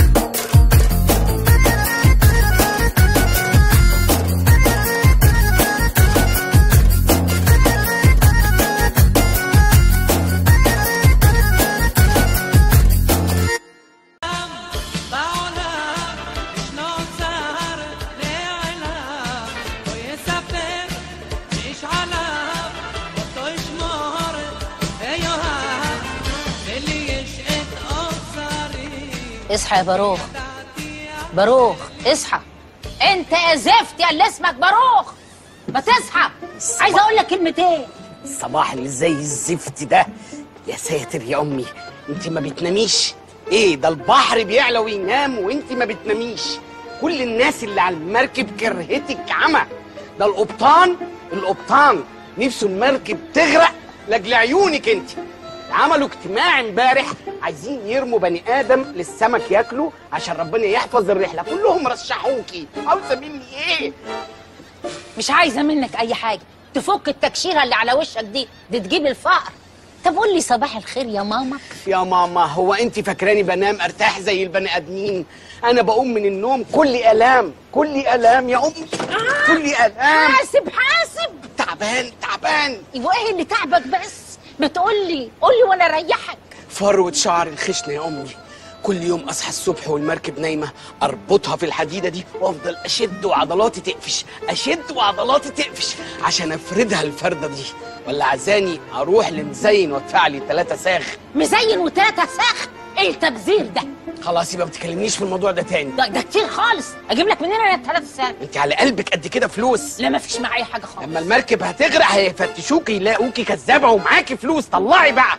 اصحى يا باروخ باروخ اصحى انت يا زفت يا اللي اسمك باروخ ما تصحى عايزه اقول لك كلمتين الصباح اللي زي الزفت ده يا ساتر يا امي انت ما بتناميش ايه ده البحر بيعلى وينام وانت ما بتناميش كل الناس اللي على المركب كرهتك عمى ده القبطان القبطان نفسه المركب تغرق لاجل عيونك انت عملوا اجتماع امبارح عايزين يرموا بني ادم للسمك ياكله عشان ربنا يحفظ الرحله كلهم رشحوكي عاوزه مني ايه مش عايزه منك اي حاجه تفك التكشيره اللي على وشك دي دي تجيب الفقر طب قول لي صباح الخير يا ماما يا ماما هو انت فاكراني بنام ارتاح زي البني ادمين انا بقوم من النوم كل الام كل الام يا امي كل الام حاسب حاسب تعبان تعبان يبقى ايه اللي تعبك بس بتقول لي قول لي وانا اريحك فروة شعر الخشنة يا أمي كل يوم أصحى الصبح والمركب نايمة أربطها في الحديدة دي وأفضل أشد وعضلاتي تقفش أشد وعضلاتي تقفش عشان أفردها الفردة دي ولا عزاني أروح لمزين وأدفع لي ثلاثة ساغ مزين وتلاتة ساخ ايه التبذير ده خلاص يبقى ما تكلمنيش في الموضوع ده تاني ده, ده كتير خالص اجيب لك منين انا التلاتة ساخ أنت على قلبك قد كده فلوس لا ما فيش معايا حاجه خالص لما المركب هتغرق هيفتشوكي يلاقوكي كذابة ومعاكي فلوس طلعي بقى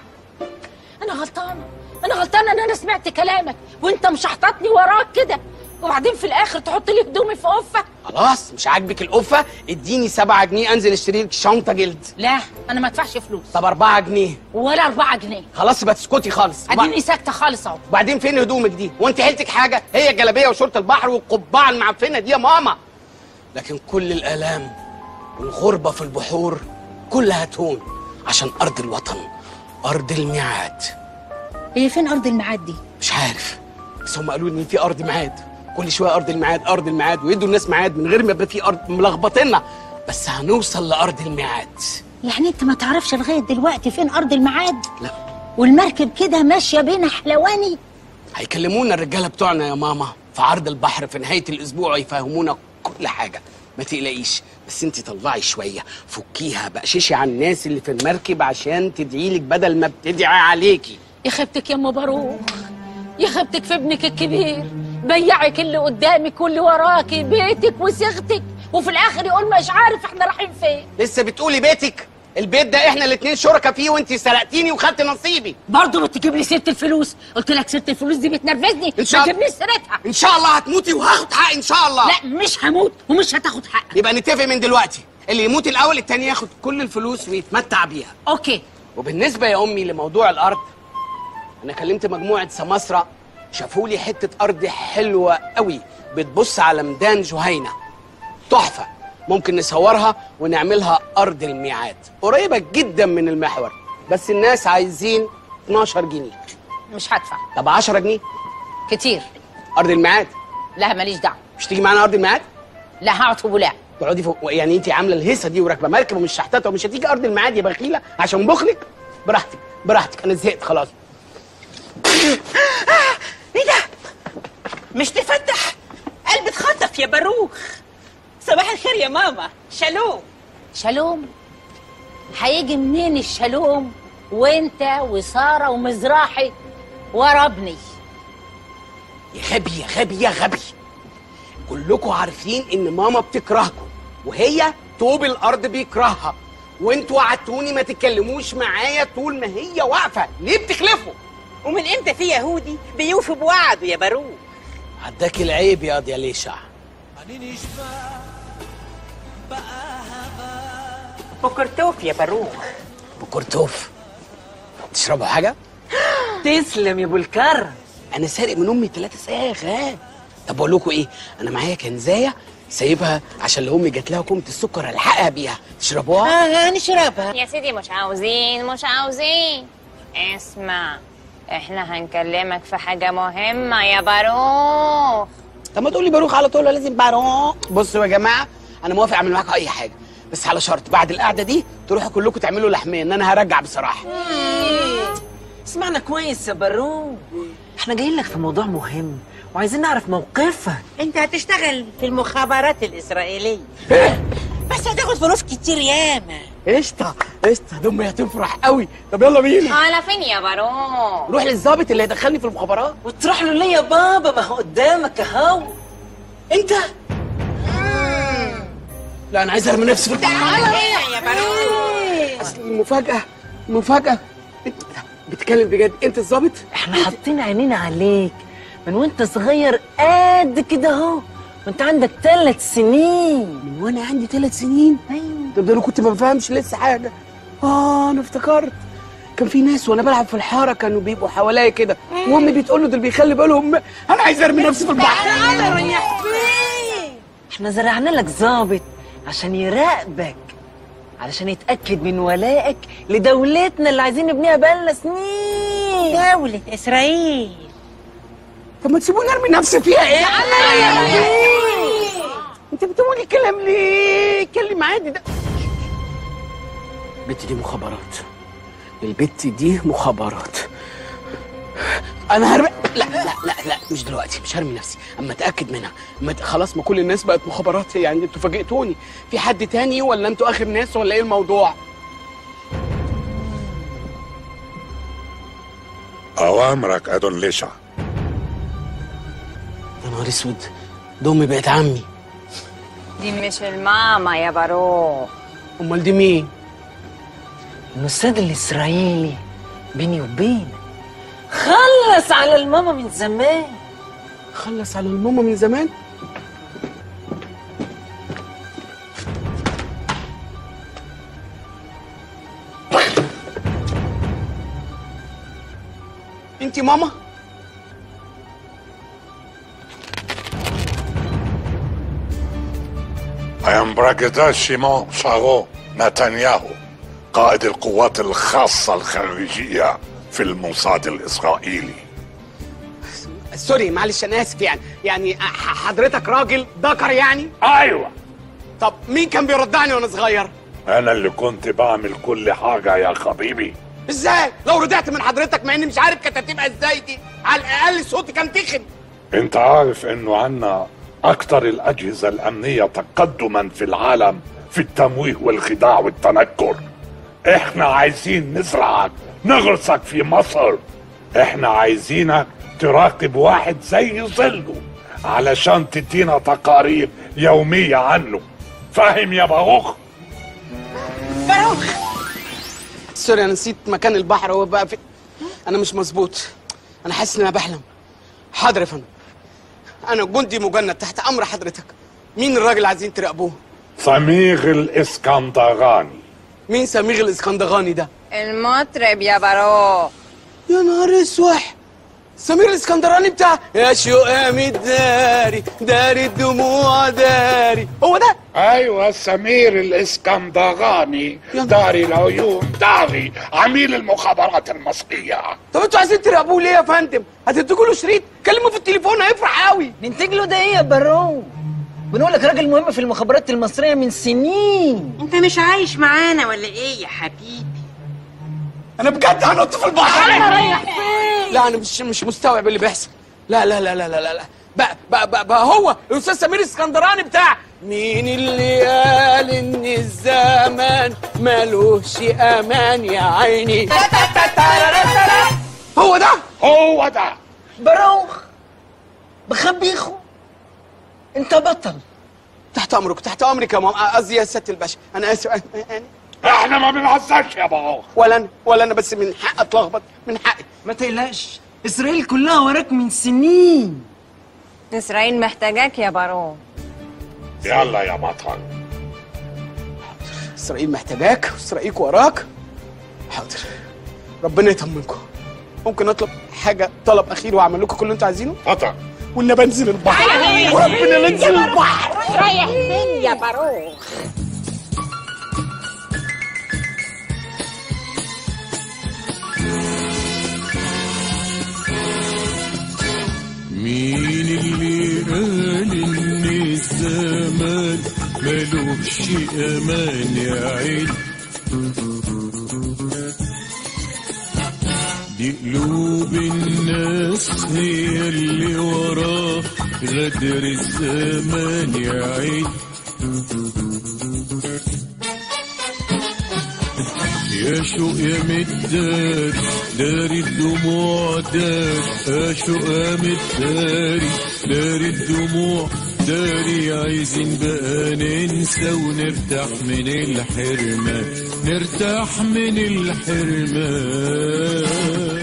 انا غلطانه انا غلطانه ان انا سمعت كلامك وانت مشحططني وراك كده وبعدين في الاخر تحط لي هدومي في قفه خلاص مش عاجبك القفة اديني سبعة جنيه انزل اشتري لك شنطة جلد لا انا ما ادفعش فلوس طب أربعة جنيه ولا أربعة جنيه خلاص يبقى تسكتي خالص اديني ساكته خالص اهو وبعدين فين هدومك دي؟ وانت حيلتك حاجه؟ هي الجلابيه وشورت البحر والقبعه المعفنه دي يا ماما. لكن كل الالام والغربه في البحور كلها تهون عشان ارض الوطن ارض الميعاد. هي فين ارض الميعاد دي مش عارف بس هم قالوا لي ان في ارض ميعاد كل شويه ارض الميعاد ارض الميعاد ويدوا الناس ميعاد من غير ما يبقى في ارض ملخبطينا بس هنوصل لارض الميعاد. يعني انت ما تعرفش لغايه دلوقتي فين ارض الميعاد لا والمركب كده ماشيه بين حلواني هيكلمونا الرجاله بتوعنا يا ماما في عرض البحر في نهايه الاسبوع يفهمونا كل حاجه ما تقلقيش بس انت طلعي شويه فكيها بقششي على الناس اللي في المركب عشان تدعي لك بدل ما بتدعي عليكي يا خيبتك يا ام باروخ يا خيبتك في ابنك الكبير بيعك اللي قدامك واللي وراكي بيتك وصيغتك وفي الاخر يقول مش عارف احنا رايحين فين لسه بتقولي بيتك البيت ده احنا الاتنين شركاء فيه وانت سرقتيني وخدت نصيبي برضه بتجيب لي سيره الفلوس قلت لك سيره الفلوس دي بتنرفزني إن شاء ما الله. تجيبليش سيرتها ان شاء الله هتموتي وهاخد حقي ان شاء الله لا مش هموت ومش هتاخد حقك يبقى نتفق من دلوقتي اللي يموت الاول التاني ياخد كل الفلوس ويتمتع بيها اوكي وبالنسبه يا امي لموضوع الارض انا كلمت مجموعه سماسره شافوا لي حته ارض حلوه قوي بتبص على ميدان جهينه تحفه ممكن نصورها ونعملها ارض الميعاد قريبه جدا من المحور بس الناس عايزين 12 جنيه مش هدفع طب 10 جنيه كتير ارض الميعاد لا ماليش دعوه مش تيجي معانا ارض الميعاد لا هقعد في بولاق تقعدي فوق يعني انت عامله الهيصه دي وراكبه مركب ومش شحتاته ومش هتيجي ارض الميعاد يا بخيله عشان بخلك براحتك براحتك انا زهقت خلاص ايه ده؟ مش تفتح قلبي اتخطف يا باروخ صباح الخير يا ماما شالوم شالوم هيجي منين الشالوم وانت وساره ومزراحي ورا ابني يا غبي يا غبي يا غبي كلكم عارفين ان ماما بتكرهكم وهي طوب الارض بيكرهها وانتوا وعدتوني ما تتكلموش معايا طول ما هي واقفه ليه بتخلفوا ومن امتى في يهودي بيوفي بوعده يا باروخ عداك العيب يا يا ليشع بكرتوف يا باروخ بكرتوف تشربوا حاجه تسلم يا ابو الكرم انا سارق من امي ثلاثة ساغ ها طب بقول لكم ايه انا معايا كنزايه سايبها عشان لو امي جات لها كومه السكر الحقها بيها تشربوها اه نشربها يا سيدي مش عاوزين مش عاوزين اسمع احنا هنكلمك في حاجة مهمة يا باروخ طب ما تقولي باروخ على طول ولا لازم باروخ بصوا يا جماعه انا موافق اعمل معاكم اي حاجه بس على شرط بعد القعده دي تروحوا كلكم تعملوا لحميه ان انا هرجع بصراحه اسمعنا كويس يا باروخ احنا جايين لك في موضوع مهم وعايزين نعرف موقفك انت هتشتغل في المخابرات الاسرائيليه بس هتاخد فلوس كتير ياما قشطه قشطه ده امي هتفرح قوي طب يلا بينا على فين يا باروخ روح للظابط اللي هيدخلني في المخابرات وتروح له ليه يا بابا ما هو قدامك اهو انت لا انا عايز ارمي نفسي في البحر يا باروخ اصل المفاجاه مفاجاه انت بتتكلم بجد انت الظابط احنا حاطين عينينا عليك من وانت صغير قد كده اهو وانت عندك ثلاث سنين من وانا عندي ثلاث سنين ايوه طب ده انا كنت ما بفهمش لسه حاجه اه انا افتكرت كان في ناس وانا بلعب في الحاره كانوا بيبقوا حواليا كده وامي بتقول له دول بيخلي بالهم انا عايز ارمي نفسي في البحر تعالى ريح فيه احنا زرعنا لك ظابط عشان يراقبك علشان يتأكد من ولائك لدولتنا اللي عايزين نبنيها بقالنا سنين دولة إسرائيل طب ما تسيبوني ارمي نفسي فيها ايه انت بتقولي كلام ليه اتكلم عادي ده البت دي مخابرات البت دي مخابرات انا هرمي لا لا لا لا مش دلوقتي مش هرمي نفسي اما اتاكد منها اما ت- خلاص ما كل الناس بقت مخابرات يعني انتوا فاجئتوني في حد تاني ولا انتوا اخر ناس ولا ايه الموضوع أوامرك أدون ليشع يا نهار اسود ده امي بقت عمي دي مش الماما يا باروخ امال دي مين الموساد الإسرائيلي بيني وبينك خلص على الماما من زمان خلص على الماما من زمان انت ماما I am براجدا شيمون شارو نتنياهو قائد القوات الخاصة الخارجية في الموساد الإسرائيلي سوري معلش انا اسف يعني يعني ح- حضرتك راجل ذكر يعني أيوة طب مين كان بيرضعني وانا صغير أنا اللي كنت بعمل كل حاجة يا حبيبي ازاي لو رضعت من حضرتك مع اني مش عارف كانت هتبقى ازاي دي على الاقل صوتي كان تخن أنت عارف إنه عنا أكثر الأجهزة الأمنية تقدما في العالم في التمويه والخداع والتنكر إحنا عايزين نزرعك نغرسك في مصر إحنا عايزينك تراقب واحد زي ظله علشان تدينا تقارير يومية عنه فاهم يا باروخ؟ باروخ سوري انا نسيت مكان البحر هو بقى في انا مش مظبوط انا حاسس ان انا بحلم حاضر يا فندم انا جندي مجند تحت امر حضرتك مين الراجل اللي عايزين تراقبوه سمير الإسكندراني مين سمير الاسكندغاني ده المطرب يا باروخ يا نهار اسوح سمير الاسكندراني بتاع يا شقام الداري داري الدموع داري هو ده ايوه سمير الاسكندراني داري العيون داري عميل المخابرات المصريه طب انتوا عايزين تراقبوه ليه يا فندم هتدوا له شريط كلمه في التليفون هيفرح قوي ننتج له ده ايه يا برو بنقول لك راجل مهم في المخابرات المصريه من سنين انت مش عايش معانا ولا ايه يا حبيبي انا بجد هنط في البحر انا رايح فين لا انا مش مش مستوعب اللي بيحصل لا لا لا لا لا لا, لا. بقى, بقى, بقى, بقى هو الاستاذ سمير الاسكندراني بتاع مين اللي قال ان الزمان ملوش امان يا عيني هو ده هو ده بروخ بخبيخو انت بطل تحت امرك تحت امرك يا ماما قصدي يا سياده الباشا انا اسف أنا- أنا- احنا ما بنهزرش يا بابا ولا انا ولا انا بس من حق اتلخبط من حقي ما تقلقش اسرائيل كلها وراك من سنين اسرائيل محتاجاك يا بارون يلا يا بطل اسرائيل محتاجاك واسرائيل وراك حاضر ربنا يطمنكم ممكن اطلب حاجه طلب اخير واعمل لكم كل اللي انتوا عايزينه اتفضل وان بنزل البحر وربنا ننزل البحر رايح فين يا باروخ مين اللي قال ان الزمان ملوش امان يا عين دي قلوب الناس هي اللي وراه غدر الزمان يا عين يا شوق يا مداري داري الدموع داري يا شوق يا مداري داري الدموع داري عايزين بقى ننسى ونرتاح من الحرمان نرتاح من الحرمان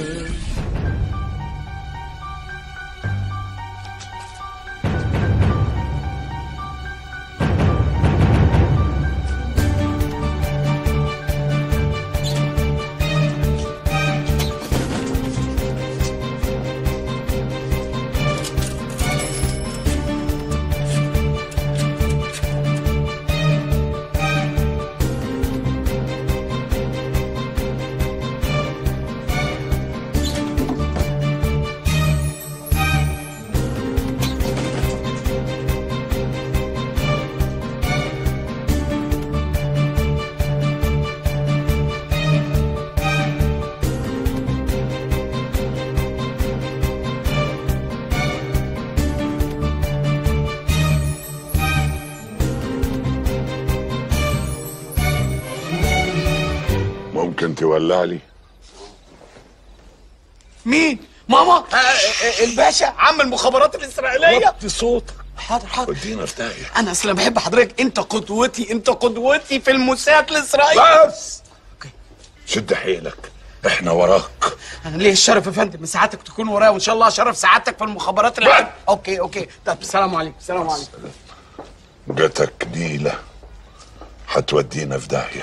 ممكن تولع لي مين ماما آه، آه، الباشا عم المخابرات الاسرائيليه وطي صوتك حاضر حاضر ودينا في داهيه انا اصلا بحب حضرتك انت قدوتي انت قدوتي في الموساد الاسرائيلي بس شد حيلك احنا وراك انا ليه الشرف يا فندم ساعاتك تكون ورايا وان شاء الله شرف سعادتك في المخابرات العام اوكي اوكي طب السلام عليكم السلام عليكم جاتك نيلة هتودينا في داهية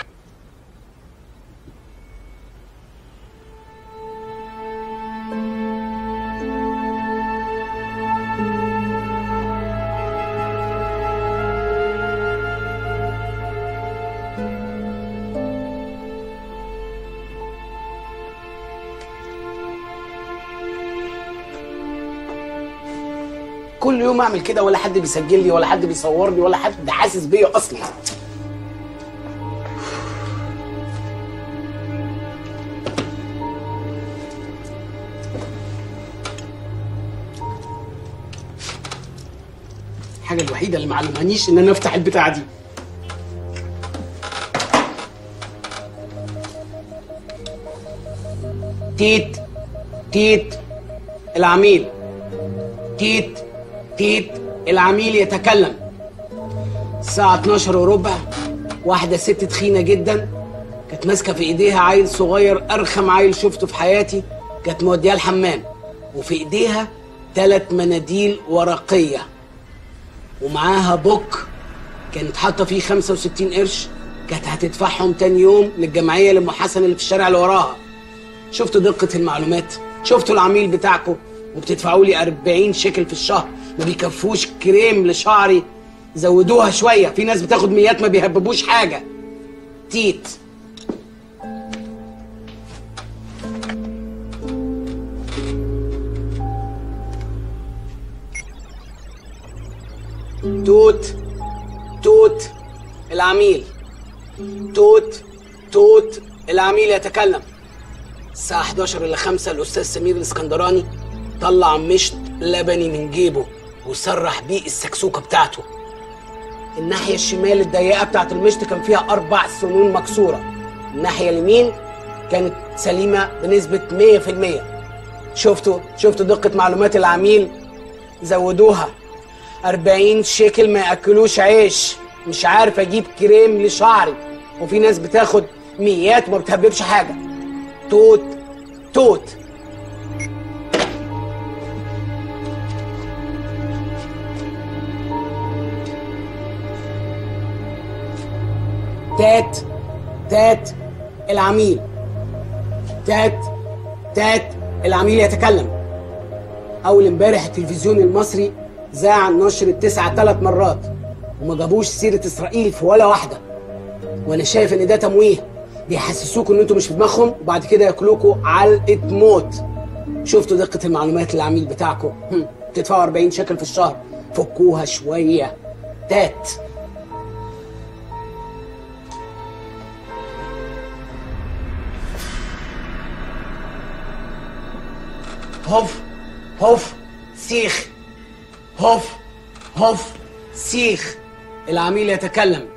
كل يوم اعمل كده ولا حد بيسجل لي ولا حد بيصورني ولا حد حاسس بيا اصلا الحاجه الوحيده اللي معلمانيش ان انا افتح البتاعه دي تيت تيت العميل تيت تيت العميل يتكلم الساعة 12 وربع واحدة ست تخينة جدا كانت ماسكة في ايديها عيل صغير أرخم عيل شفته في حياتي كانت مودياه الحمام وفي ايديها ثلاث مناديل ورقية ومعاها بوك كانت حاطة فيه 65 قرش كانت هتدفعهم تاني يوم للجمعية لأم حسن اللي في الشارع اللي وراها شفتوا دقة المعلومات شفتوا العميل بتاعكم وبتدفعوا لي 40 شيكل في الشهر ما بيكفوش كريم لشعري زودوها شويه في ناس بتاخد ميات ما بيهببوش حاجه تيت توت توت العميل توت توت العميل يتكلم الساعة 11 إلى 5 الأستاذ سمير الإسكندراني طلع مشط لبني من جيبه وسرح بيه السكسوكة بتاعته الناحية الشمال الضيقة بتاعت المشط كان فيها أربع سنون مكسورة الناحية اليمين كانت سليمة بنسبة 100% شفتوا شفتوا دقة معلومات العميل زودوها 40 شيكل ما ياكلوش عيش مش عارف اجيب كريم لشعري وفي ناس بتاخد ميات وما بتهببش حاجه توت توت تات تات العميل تات تات العميل يتكلم اول امبارح التلفزيون المصري ذاع النشر التسعة ثلاث مرات وما جابوش سيرة إسرائيل في ولا واحدة وأنا شايف إن ده تمويه بيحسسوكوا إن أنتوا مش في دماغهم وبعد كده ياكلوكوا علقة موت شفتوا دقة المعلومات العميل بتاعكم هم، بتدفعوا 40 شكل في الشهر فكوها شوية تات هوف هوف سيخ هوف هوف سيخ العميل يتكلم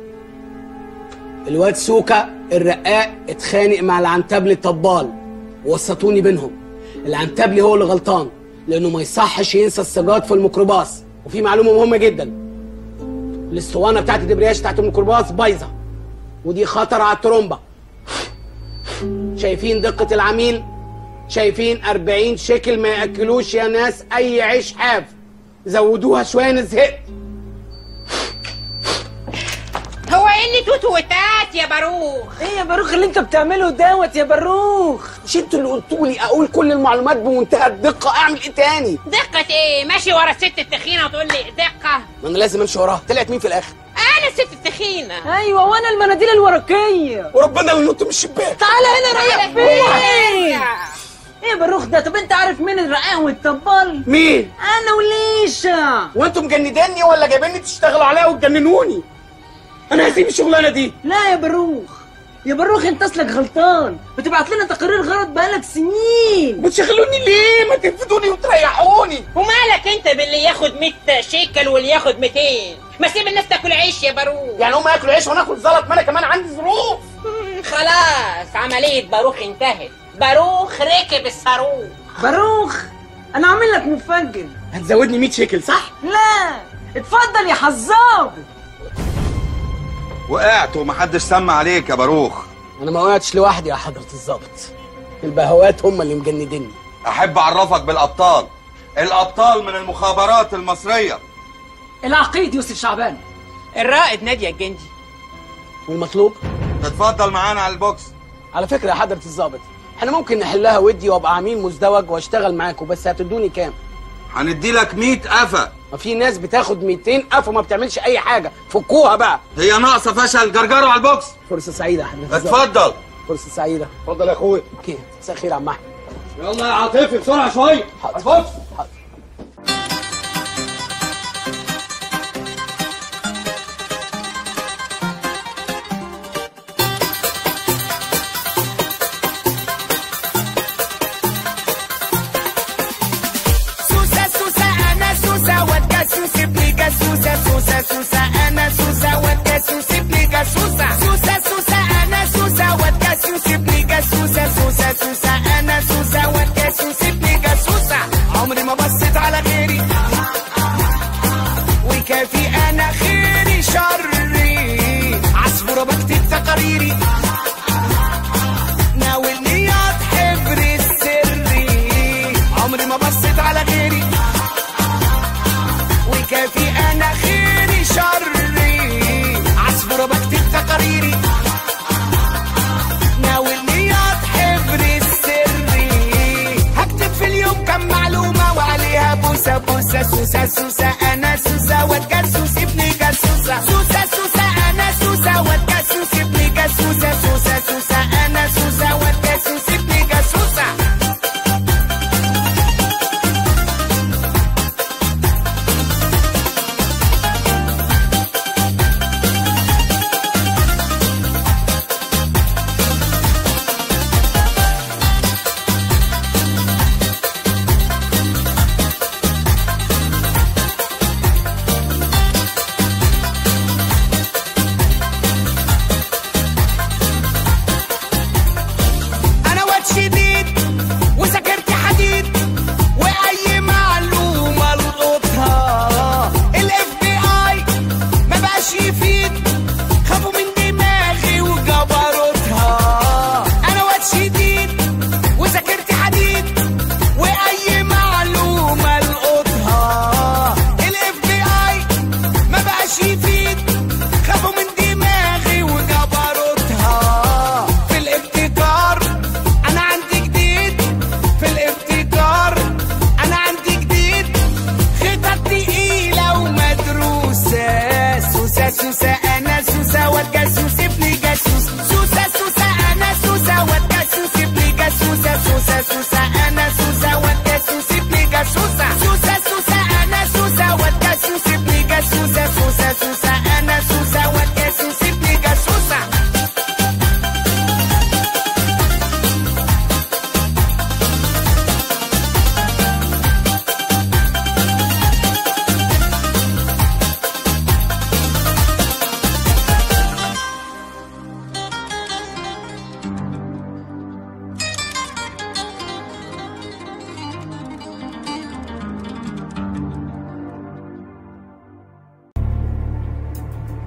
الواد سوكا الرقاق اتخانق مع العنتبلي الطبال وسطوني بينهم العنتبلي هو اللي غلطان لانه ما يصحش ينسى السجاد في الميكروباص وفي معلومه مهمه جدا الاسطوانه بتاعت الدبرياج بتاعت الميكروباص بايظه ودي خطر على الترومبه شايفين دقه العميل شايفين 40 شكل ما ياكلوش يا ناس اي عيش حاف زودوها شويه انا زهقت هو ايه اللي توت وتات يا باروخ ايه يا باروخ اللي انت بتعمله دوت يا باروخ مش انتوا اللي قلتوا لي اقول كل المعلومات بمنتهى الدقه اعمل ايه تاني دقة ايه ماشي ورا الست التخينة وتقول لي دقة ما انا لازم امشي وراها طلعت مين في الاخر انا الست التخينة ايوه وانا المناديل الورقيه وربنا اللي نط من الشباك تعالى هنا ريح تعالى فين هنا. ايه يا باروخ ده طب انت عارف مين الرقاق والطبال مين انا وليشا وانتوا مجندني ولا جايبيني تشتغلوا عليا وتجننوني انا هسيب الشغلانه دي لا يا باروخ يا باروخ انت اصلك غلطان بتبعت لنا تقارير غلط بقالك سنين بتشغلوني ليه ما تنفذوني وتريحوني ومالك انت باللي ياخد 100 شيكل واللي ياخد 200 ما سيب الناس تاكل عيش يا باروخ يعني هم ياكلوا عيش وانا اكل زلط ما انا كمان عندي ظروف خلاص عملية باروخ انتهت باروخ ركب الصاروخ باروخ انا عامل لك مفجر هتزودني 100 شيكل صح لا اتفضل يا حزاب وقعت ومحدش سمع عليك يا باروخ انا ما وقعتش لوحدي يا حضره الظابط البهوات هم اللي مجندني احب اعرفك بالابطال الابطال من المخابرات المصريه العقيد يوسف شعبان الرائد نادية الجندي والمطلوب تتفضل معانا على البوكس على فكره يا حضره الظابط احنا ممكن نحلها ودي وابقى عميل مزدوج واشتغل معاكم بس هتدوني كام هندي لك 100 قفا ما في ناس بتاخد 200 قفا وما بتعملش اي حاجه فكوها بقى هي ناقصه فشل جرجروا على البوكس فرصه سعيده يا حضره الظابط. اتفضل فرصه سعيده اتفضل يا اخويا اوكي مساء الخير يا عم احمد يلا يا عاطفي بسرعه شويه حاضر حاضر سوسة سوسة أنا سوسة واد جاسوس ابن جاسوسة سوسة سوسة أنا سوسة واد جاسوس ابن جاسوسة سوسة سوسة أنا سوسة واد جاسوس ابن جاسوسة سوسة سوسة أنا سوسة واد جاسوس ابن جاسوسة عمري ما بصيت على غيري وكافي أنا خيري شري عصفورة بكتب تقاريري ناولني حبر السري عمري ما بصيت على غيري وكافي انا خيري شري عصفورة بكتب تقاريري ناولني حبر السري هكتب في اليوم كم معلومة وعليها بوسة بوسة سوسة سوسة انا سوسة واد جاسوس ابن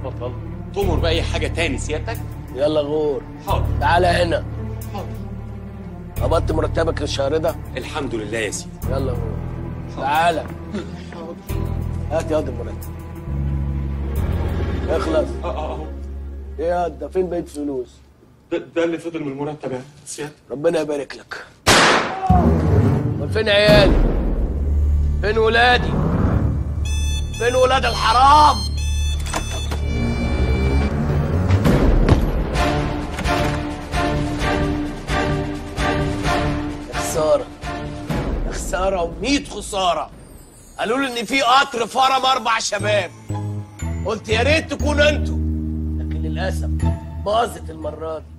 اتفضل تؤمر باي حاجه تاني سيادتك يلا غور حاضر تعالى هنا حاضر قبضت مرتبك الشهر ده الحمد لله يا سيدي يلا غور تعالى هات ياض المرتب اخلص اه اه اهو ايه ياض ده فين بقيت فلوس ده, ده اللي فضل من المرتب يا سيادتك ربنا يبارك لك امال فين عيالي فين ولادي فين ولاد الحرام يا خساره يا خساره وميت خساره قالوا لي ان في قطر فرم اربع شباب قلت يا ريت تكونوا انتوا لكن للاسف باظت المره دي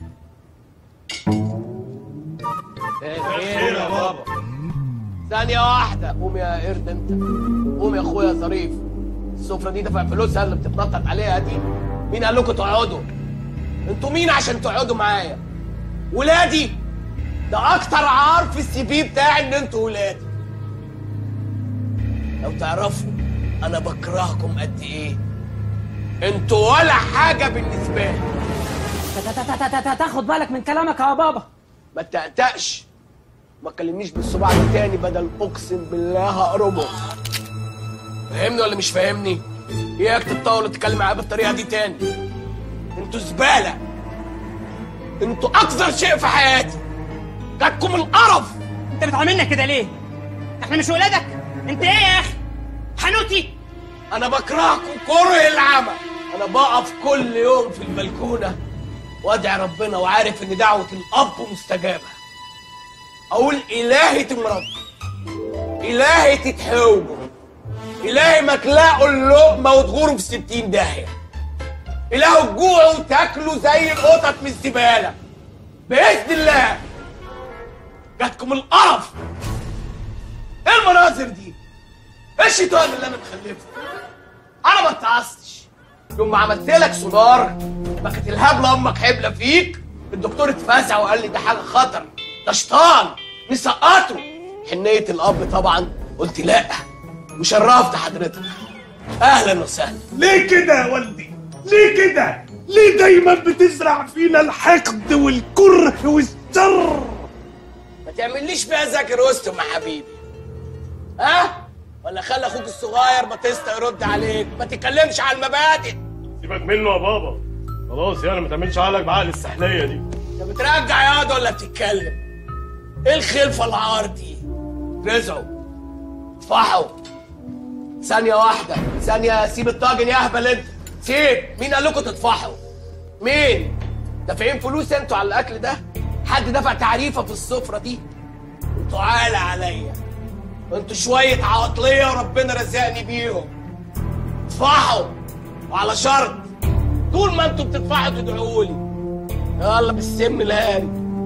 خير يا بابا ثانية واحدة قوم يا قرد انت قوم يا اخويا ظريف السفرة دي دفع فلوسها اللي بتتنطط عليها دي مين قال لكم تقعدوا؟ انتوا مين عشان تقعدوا معايا؟ ولادي ده اكتر عار في السي في بتاعي ان انتوا ولادي لو تعرفوا انا بكرهكم قد ايه انتوا ولا حاجة بالنسبة لي تاخد بالك من كلامك يا بابا ما تقتقش ما تكلمنيش بالصباع ده تاني بدل اقسم بالله هقرمه فاهمني ولا مش فاهمني؟ اياك تتطاول وتتكلم معايا بالطريقه دي تاني انتوا زباله انتوا اكثر شيء في حياتي جاتكم القرف انت بتعاملنا كده ليه؟ احنا مش ولادك؟ انت ايه يا اخي؟ حنوتي انا بكرهكم كره العمى انا بقف كل يوم في البلكونه وادعي ربنا وعارف ان دعوه الاب مستجابه اقول الهي تمرض الهي تتحوجوا الهي ما تلاقوا اللقمه وتغوروا في ستين داهيه الهي تجوعوا وتاكلوا زي القطط من الزباله باذن الله جاتكم القرف ايه المناظر دي؟ ايه الشيطان اللي انا مخلفه؟ انا ما اتعصتش يوم ما عملت لك سونار بقت الهبله امك حبله فيك الدكتور اتفزع وقال لي ده حاجه خطر ده شيطان نسقطه حنيه الاب طبعا قلت لا وشرفت حضرتك اهلا وسهلا ليه كده يا والدي؟ ليه كده؟ ليه دايما بتزرع فينا الحقد والكره والشر؟ ما تعمليش فيها ذاكر وسطهم يا حبيبي ها ولا خلي اخوك الصغير باتيستا يرد عليك ما تتكلمش على المبادئ سيبك منه يا بابا خلاص يعني ما تعملش عقلك بعقل السحليه دي انت بترجع ياض ولا بتتكلم ايه الخلفه العار دي رزعوا اطفحوا ثانية واحدة ثانية سيب الطاجن يا اهبل انت سيب مين قال لكم تطفحوا مين دافعين فلوس انتوا على الاكل ده حد دفع تعريفة في السفرة دي انتوا عالة عليا انتوا شوية عواطلية وربنا رزقني بيهم اطفحوا وعلى شرط طول ما انتوا بتدفعوا تدعوا لي يلا بالسم الهاري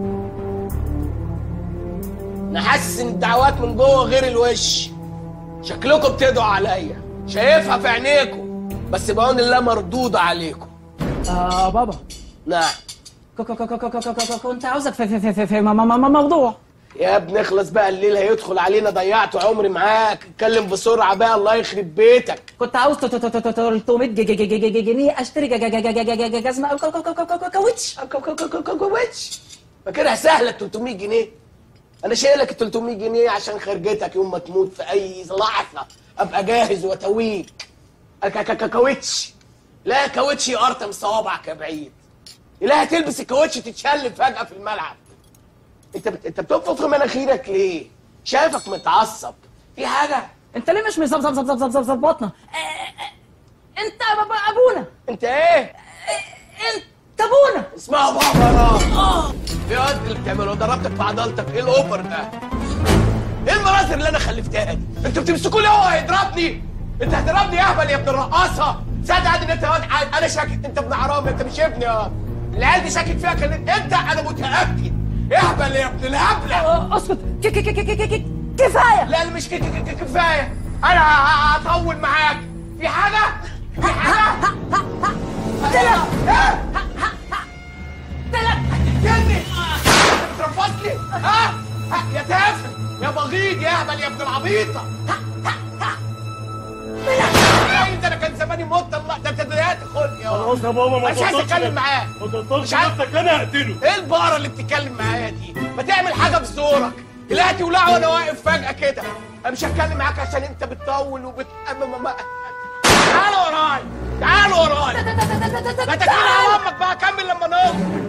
انا حاسس ان الدعوات من جوه غير الوش شكلكم بتدعوا عليا شايفها في عينيكم بس بعون الله مردودة عليكم آه بابا نعم ك- ك- ك- ك- ك- ك- كنت عاوزك في في في في, في م- م- م- موضوع يا ابني اخلص بقى الليل هيدخل علينا ضيعت عمري معاك اتكلم بسرعة بقى الله يخرب بيتك كنت عاوز 300 جنيه اشتري جا- جا- جا- جا- جا- جا- جا- جزمه أو ك- ك- ك- ك- ك- كاوتش كاوتش فاكرها سهلة 300 جنيه انا شايلك ال 300 جنيه عشان خرجتك يوم ما تموت في اي لحظة ابقى جاهز واتويك ك- ك- ك- كاوتش لا كاوتش يقرطم صوابعك يا بعيد لا هتلبس الكاوتش تتشل فجأة في الملعب انت بت... انت بتنفض في مناخيرك ليه؟ شايفك متعصب في حاجة؟ انت ليه مش مظبطنا انت بابا ابونا انت ايه؟ انت ابونا اسمها بابا اه ايه قد اللي بتعمله ضربتك في عضلتك ايه الاوفر ده؟ ايه المناظر اللي انا خلفتها دي؟ انتوا بتمسكوا لي هو هيضربني؟ انت هتضربني يا اهبل يا ابن الرقاصه صدق ان انت واد عاد. انا شاكك انت ابن حرام انت مش ابني يا العيال دي شاكك فيها كانت انت انا متاكد اهبل يا ابن الهبله اسكت ك- ك- ك- ك- ك- كفايه لا لا مش ك- ك- ك- كفايه انا ه- ه- هطول معاك في حاجه؟ في حاجه؟ تلف تلف هتقتلني انت بترفضني ها؟ ها؟ يا تافه يا بغيض يا اهبل يا ابن العبيطه ها؟ ها؟ ها؟ ده انا كان زماني مت الله ده انت ضيعت خلاص يا بابا ما مش عايز توترش اتكلم معاه ما توترش مش عايز نفسك انا هقتله ايه البقره اللي بتتكلم معايا دي ما تعمل حاجه في زورك طلعت ولع وانا واقف فجاه كده انا مش هتكلم معاك عشان انت بتطول وبت أما- ما- ما- تعالوا ورايا تعالوا ورايا ما تكلم على امك بقى كمل لما نوصل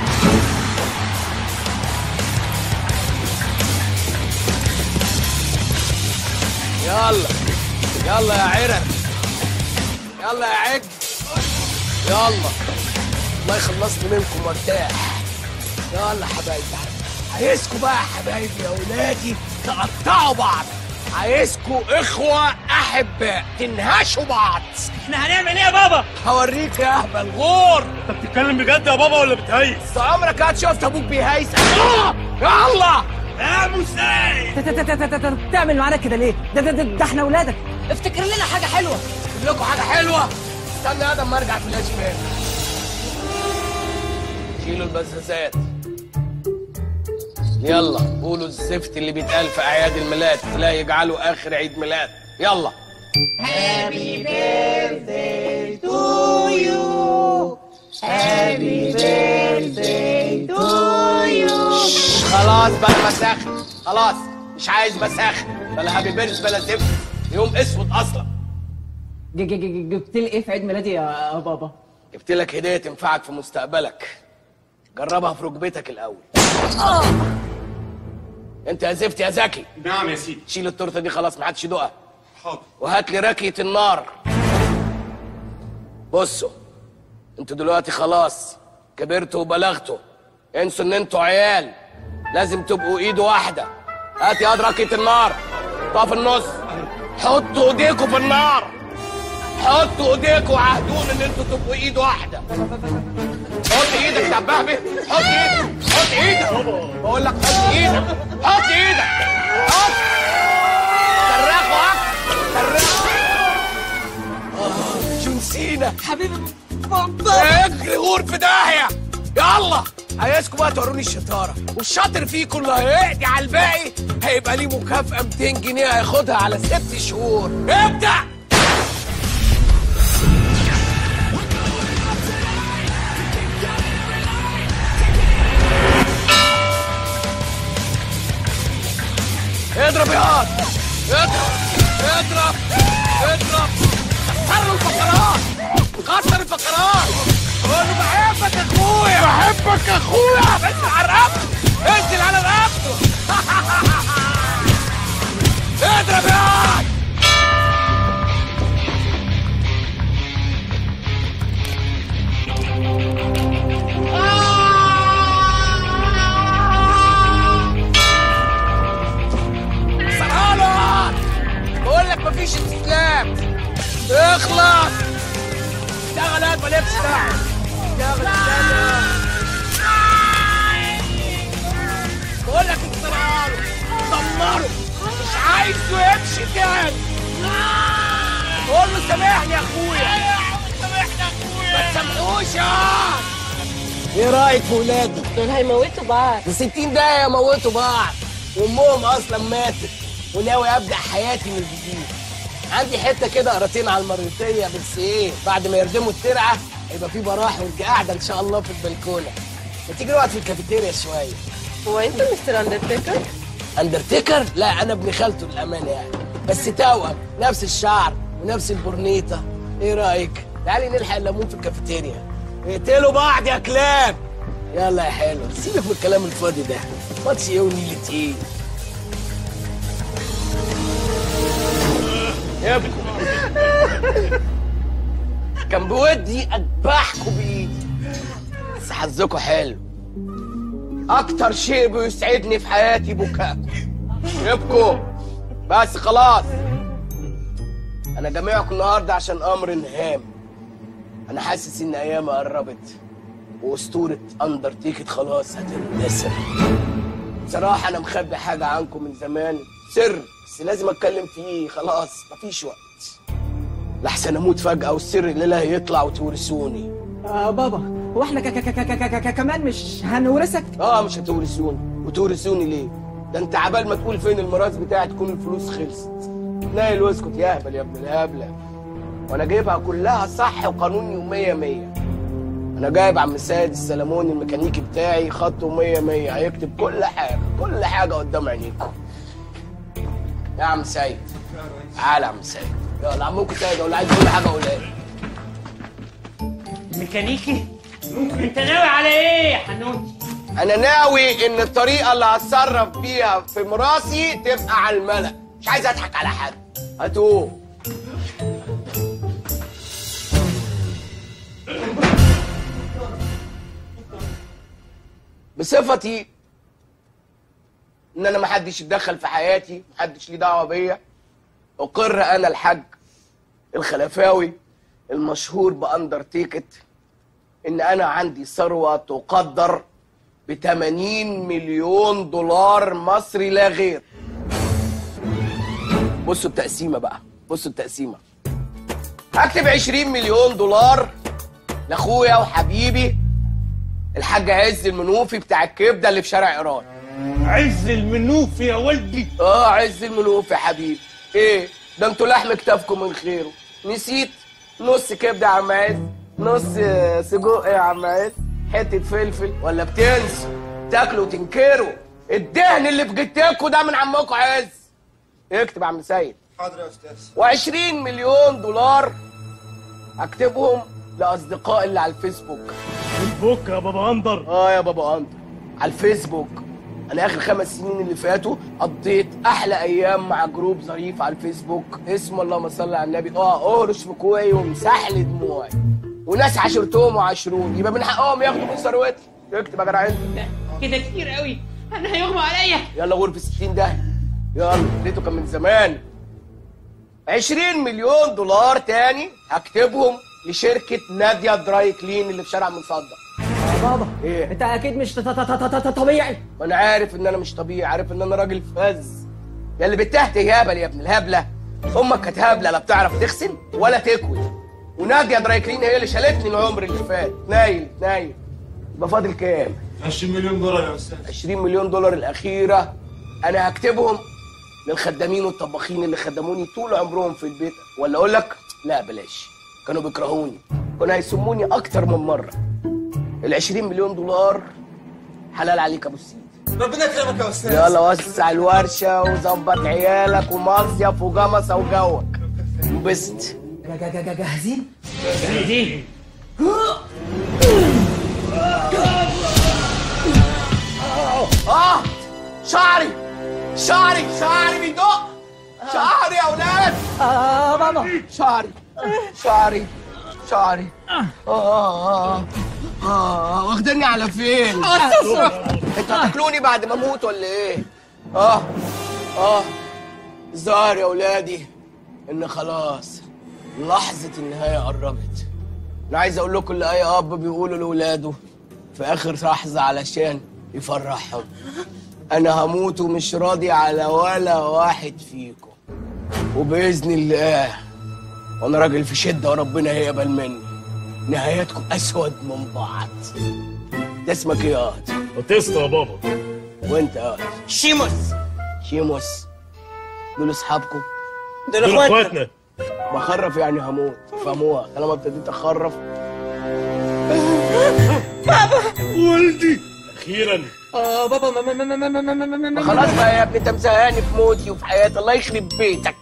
يلا يلا يا عرق يلا يا عج يلا الله يخلصني منكم وارتاح يلا حبايبي عايزكم بقى يا حبايبي يا ولادي تقطعوا بعض عايزكم اخوة احباء تنهشوا بعض احنا هنعمل ايه يا بابا؟ هوريك يا اهبل غور انت بتتكلم بجد يا بابا ولا بتهيس؟ انت عمرك هات شفت ابوك بيهيس آه! يلا يا مساعد تعمل معانا كده ليه؟ ده ده ده, ده احنا ولادك افتكر لنا حاجه حلوه اجيب لكم حاجه حلوه استنى يا ادم ما ارجع فلاش باك شيلوا البزازات يلا قولوا الزفت اللي بيتقال في اعياد الميلاد لا يجعله اخر عيد ميلاد يلا Happy birthday to you. Happy birthday to you. خلاص بقى مساخن خلاص مش عايز مساخن بلا هابي بيرث بلا زفت يوم اسود اصلا جبت لي ايه في عيد ميلادي يا بابا؟ جبت لك هديه تنفعك في مستقبلك جربها في ركبتك الاول انت يا زفت يا زكي نعم يا سيدي شيل التورته دي خلاص ما حدش يدوقها حاضر وهات لي راكيه النار بصوا انتوا دلوقتي خلاص كبرتوا وبلغتوا انسوا ان انتوا عيال لازم تبقوا ايد واحده هات يا راكيه النار طف في النص حطوا ايديكوا في النار حطوا ايديكوا وعهدونا ان انتوا تبقوا ايد واحده حط ايدك يا بهبه حط ايدك حط ايدك بقول لك حط ايدك حط ايدك حط صرخوا اكتر صرخوا آه، جون سينا حبيبي اجري غور في داهيه يلا عايزكم بقى توروني الشطاره والشاطر فيكم اللي هيقضي على الباقي هيبقى ليه مكافاه 200 جنيه هياخدها على ست شهور ابدا اضرب يا هاد اضرب اضرب اضرب كسر له الفقرات كسر الفقرات قول له بحبك يا اخويا بحبك يا اخويا بس على رقبته انزل على رقبته اضرب يا هاد كسرها له يا هاد بقول لك مفيش استسلام اخلص اشتغل هات مالكش دعوه اشتغل اشتغل بقول لك اكسرها له دمره مش عايزه يمشي تاني قول له سامحني يا اخويا سامحني يا اخويا ما تسامحوش يا هاد. ايه رايك في ولادي؟ دول هيموتوا بعض في 60 دقيقة يموتوا بعض وامهم اصلا ماتت وناوي ابدا حياتي من جديد عندي حته كده قراطين على المريطيه بس ايه بعد ما يردموا الترعه هيبقى في براح وانت قاعده ان شاء الله في البلكونه ما تيجي نقعد في الكافيتيريا شويه هو انت مستر اندرتيكر اندرتيكر لا انا ابن خالته للامانه يعني بس توأم نفس الشعر ونفس البورنيطه ايه رايك تعالي نلحق الليمون في الكافيتيريا اقتلوا بعض يا كلاب يلا يا حلو سيبك من الكلام الفاضي ده ماتش ايه ونيلة ايه ابكوا كان بودي اذبحكوا بايدي بس حظكوا حلو اكتر شيء بيسعدني في حياتي بكاءكم ابكوا بس خلاص انا جامعكم النهارده عشان امر هام انا حاسس ان ايامي قربت واسطوره اندرتيكت خلاص هتندثر بصراحه انا مخبي حاجه عنكم من زمان سر بس لازم اتكلم فيه خلاص مفيش وقت لحسن اموت فجاه والسر الليله هيطلع وتورثوني آه بابا هو احنا ك ك ك ك ك ك كمان مش هنورثك اه مش هتورثوني وتورثوني ليه ده انت عبال ما تقول فين الميراث بتاعي تكون الفلوس خلصت نايل واسكت يا اهبل يا ابن الهبله وانا جايبها كلها صح وقانوني ومية مية انا جايب عم سيد السلموني الميكانيكي بتاعي خطه مية مية هيكتب كل حاجة كل حاجة قدام عينيكم يا عم سيد تعالى يا عم سيد يلا عمكم سيد ولا عايز كل حاجة قولها لي ميكانيكي انت ناوي على ايه يا حنوتي انا ناوي ان الطريقه اللي هتصرف بيها في مراسي تبقى على الملأ مش عايز اضحك على حد هاتوه بصفتي ان انا محدش يتدخل في حياتي محدش ليه دعوه بيا اقر انا الحاج الخلفاوي المشهور باندرتيكت ان انا عندي ثروه تقدر ب 80 مليون دولار مصري لا غير بصوا التقسيمه بقى بصوا التقسيمه هكتب 20 مليون دولار لاخويا وحبيبي الحاج عز المنوفي بتاع الكبده اللي في شارع ايران عز المنوفي يا ولدي اه عز المنوفي يا حبيبي ايه ده انتوا لحم كتافكم من خيره نسيت نص كبده يا عم عز نص آه، سجق يا عم عز حته فلفل ولا بتنسوا تاكلوا وتنكروا الدهن اللي في جتكوا ده من عمكم عز اكتب يا عم سيد حاضر يا استاذ و20 مليون دولار اكتبهم لاصدقائي اللي على الفيسبوك فيسبوك يا بابا اندر اه يا بابا اندر على الفيسبوك انا اخر خمس سنين اللي فاتوا قضيت احلى ايام مع جروب ظريف على الفيسبوك اسمه اللهم صل على النبي اه اهرش في كوعي ومسح لي دموعي وناس عاشرتهم وعاشرون يبقى من حقهم ياخدوا من ثروتي اكتب يا جدع انت كده كتير قوي انا هيغمى عليا يلا غرفه 60 ده يلا لقيته كان من زمان 20 مليون دولار تاني هكتبهم لشركه ناديه دراي كلين اللي في شارع مصدق بابا ايه انت اكيد مش ط- ط- ط- ط- ط- طبيعي وانا عارف ان انا مش طبيعي عارف ان انا راجل فز يا اللي بتهت هبل يا ابن الهبله امك كانت هبله لا بتعرف تغسل ولا تكوي وناديه دراي كلين هي اللي شالتني العمر اللي فات نايل نايل يبقى فاضل كام 20 مليون دولار يا استاذ 20 مليون دولار الاخيره انا هكتبهم للخدامين والطباخين اللي خدموني طول عمرهم في البيت ولا اقول لك لا بلاش كانوا بيكرهوني كانوا هيسموني اكتر من مره ال 20 مليون دولار حلال عليك يا ابو السيد ربنا يكرمك يا استاذ يلا وسع الورشه وظبط عيالك ومصيف وجمصه وجوك انبسط جاهزين؟ جاهزين اه شعري شعري شعري بيدق شعري يا اولاد اه بابا شعري شعري شعري اه اه اه اه واخدني على فين؟ انتوا هتاكلوني بعد ما اموت ولا ايه؟ اه اه الظاهر يا اولادي ان خلاص لحظة النهاية قربت انا عايز اقول لكم اللي اي اب بيقوله لاولاده في اخر لحظة علشان يفرحهم انا هموت ومش راضي على ولا واحد فيكم وباذن الله وانا راجل في شدة وربنا هيقبل مني نهايتكم اسود من بعض ده اسمك ايه يا واد؟ باتيستا يا بابا وانت يا واد؟ شيموس شيموس دول اصحابكم دول اخواتنا بخرف يعني هموت فهموها طالما ابتديت اخرف ولدي اخيرا اه بابا ما ما ما ما ما ما ما ما ما خلاص بقى يا ابني انت مزهقني في موتي وفي حياتي الله يخرب بيتك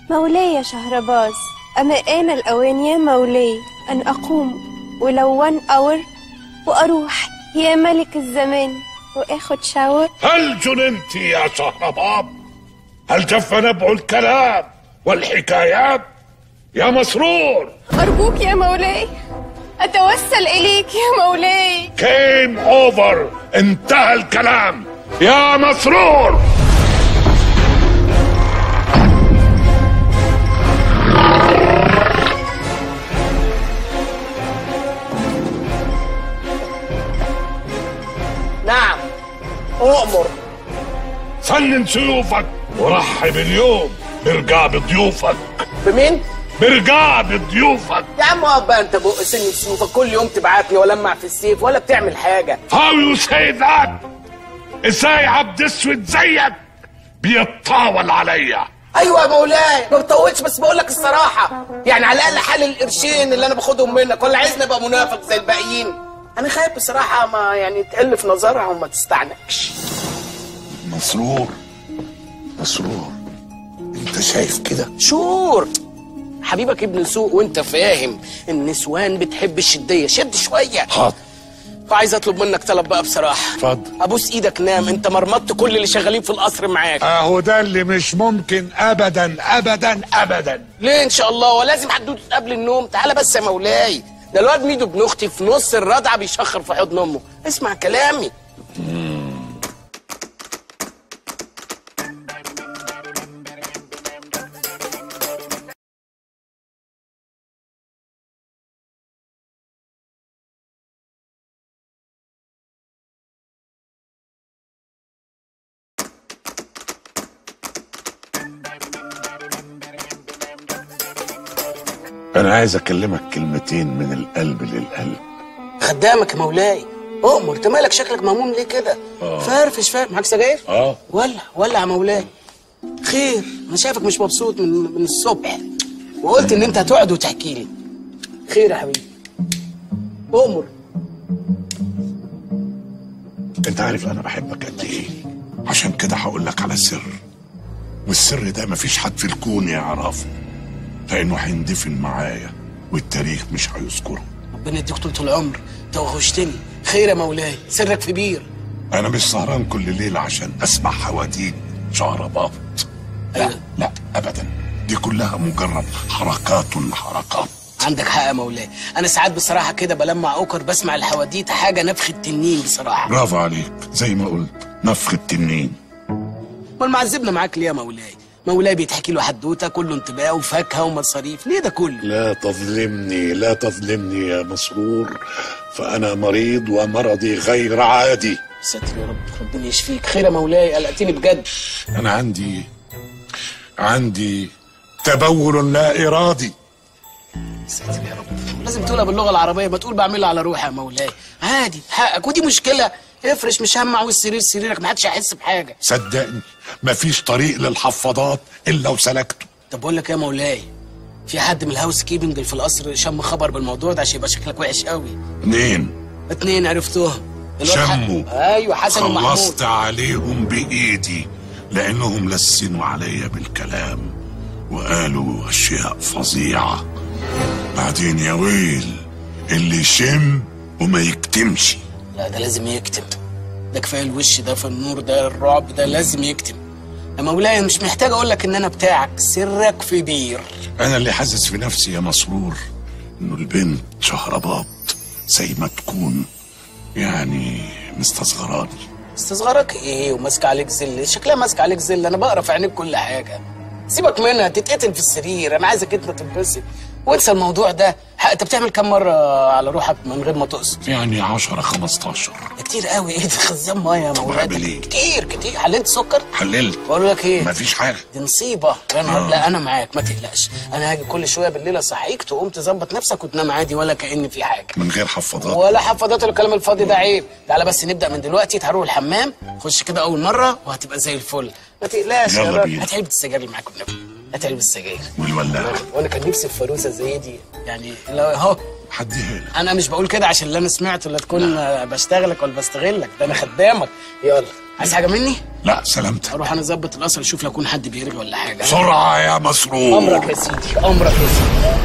مولاي يا شهرباز أما آن الأوان يا مولاي أن أقوم ولو وان أور وأروح يا ملك الزمان وآخد شاور هل جننت يا شهرباب هل جف نبع الكلام والحكايات يا مسرور أرجوك يا مولاي أتوسل إليك يا مولاي كيم اوفر انتهى الكلام يا مسرور نعم أؤمر سنن سيوفك ورحب اليوم برجع بضيوفك بمين؟ برجع بضيوفك يا عم اقعد بقى انت بق سن السيوفة كل يوم تبعتني ولمع في السيف ولا بتعمل حاجة How you say that ازاي عبد اسود زيك بيتطاول عليا ايوه يا مولاي ما بطولش بس بقول لك الصراحة يعني على الاقل حل القرشين اللي انا باخدهم منك ولا عايزني ابقى منافق زي الباقيين انا خايف بصراحة ما يعني تقل في نظرها وما تستعنكش مسرور مسرور انت شايف كده شور حبيبك ابن سوق وانت فاهم النسوان بتحب الشدية شد شوية حاضر فعايز اطلب منك طلب بقى بصراحة اتفضل ابوس ايدك نام انت مرمطت كل اللي شغالين في القصر معاك اهو ده اللي مش ممكن ابدا ابدا ابدا ليه ان شاء الله ولازم حدوته قبل النوم تعالى بس يا مولاي ده الواد ميدو ابن اختي في نص الرضعه بيشخر في حضن امه اسمع كلامي انا عايز اكلمك كلمتين من القلب للقلب خدامك يا مولاي اؤمر انت مالك شكلك مهموم ليه كده آه. فارفش فاهم معاك سجاير اه ولع ولع يا مولاي خير انا شايفك مش مبسوط من من الصبح وقلت ان انت هتقعد وتحكي لي خير يا حبيبي اؤمر انت عارف انا بحبك قد ايه عشان كده هقول لك على سر والسر ده مفيش حد في الكون يعرفه لانه هيندفن معايا والتاريخ مش هيذكره ربنا يديك طول العمر انت وحشتني خير يا مولاي سرك في بير انا مش سهران كل ليله عشان اسمع حواديت شهرباط لا لا ابدا دي كلها مجرد حركات حركات عندك حق يا مولاي انا ساعات بصراحه كده بلمع اوكر بسمع الحواديت حاجه نفخ التنين بصراحه برافو عليك زي ما قلت نفخ التنين امال معذبنا معاك ليه يا مولاي مولاي بيتحكي له حدوته كله انتباه وفاكهه ومصاريف ليه ده كله لا تظلمني لا تظلمني يا مسرور فأنا مريض ومرضي غير عادي ستر يا رب ربنا يشفيك خير يا مولاي قلقتني بجد أنا عندي عندي تبول لا إرادي ساتر يا رب لازم تقولها باللغه العربيه ما تقول بعملها على روحي يا مولاي عادي حقك ودي مشكله افرش مش هم عاوز سرير سريرك محدش هيحس بحاجه صدقني مفيش طريق للحفاضات إلا وسلكته طب بقول لك إيه يا مولاي في حد من الهاوس كيبنج اللي في القصر شم خبر بالموضوع ده عشان يبقى شكلك وحش قوي اتنين اتنين عرفتوهم الواد ح- شموا ايوه حسن ومحمود خلصت عليهم بإيدي لأنهم لسنوا عليا بالكلام وقالوا أشياء فظيعة بعدين يا ويل اللي يشم وما يكتمش لا ده لازم يكتم ده كفايه الوش ده في النور ده الرعب ده لازم يكتم يا مولاي مش محتاج اقول لك ان انا بتاعك سرك في بير أنا اللي حاسس في نفسي يا مسرور إنه البنت شهرباط زي ما تكون يعني مستصغراني استصغارك ايه وماسك عليك زل شكلها ماسك عليك زل انا بقرا في عينيك كل حاجه سيبك منها تتقتل في السرير انا عايزك انت تنبسط وانسى الموضوع ده ح- انت بتعمل كام مره على روحك من غير ما تقصد يعني 10 15 ده كتير قوي ايه ده خزان ميه يا مولاي بعمل إيه؟ كتير كتير حللت سكر حللت بقول لك ايه مفيش حاجة دي مصيبه يا نهار آه. لا انا معاك ما تقلقش انا هاجي كل شويه بالليل اصحيك تقوم تظبط نفسك وتنام عادي ولا كأن في حاجه من غير حفاضات ولا حفاضات ولا الكلام الفاضي ده عيب تعالى بس نبدا من دلوقتي تروح الحمام خش كده اول مره وهتبقى زي الفل ما تقلقش يا يلا راجل بينا. هات علبه السجاير اللي معاك والنبي اتعب السجاير والولاعه وانا كان نفسي في فانوسه زي دي يعني لو اهو حديها لك انا مش بقول كده عشان لا انا سمعت ولا تكون آه، بشتغلك ولا بستغلك ده انا خدامك يلا عايز حاجه مني لا سلامتك اروح انا اظبط الاصل اشوف لو يكون حد بيرجع ولا حاجه بسرعه يا مسرور امرك يا سيدي امرك يا سيدي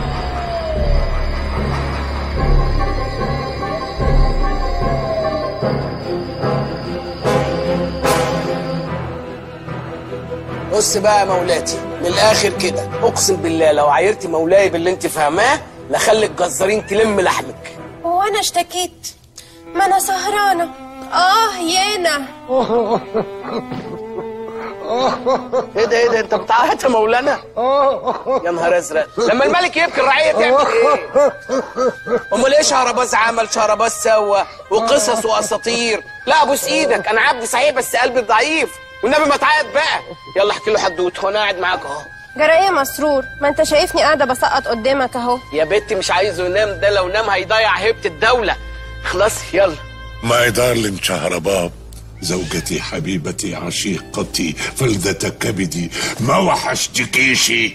بص بقى يا مولاتي من الاخر كده اقسم بالله لو عايرتي مولاي باللي انت فاهماه لخلي الجزارين تلم لحمك هو انا اشتكيت ما انا سهرانه اه يانا ايه ده ايه ده انت بتعيط يا مولانا يا نهار ازرق لما الملك يبكي الرعيه تعمل ايه امال ايه شهرباز عمل شهرباز سوى وقصص واساطير لا ابوس ايدك انا عبد صحيح بس قلبي ضعيف والنبي ما تعيط بقى يلا احكي له حدوته وانا قاعد معاك اهو جرى ايه يا مسرور ما انت شايفني قاعده بسقط قدامك اهو يا بنتي مش عايزه ينام ده لو نام هيضيع هيبه الدوله خلاص يلا ماي دارلينج شهرباب زوجتي حبيبتي عشيقتي فلذة كبدي ما وحشتكيشي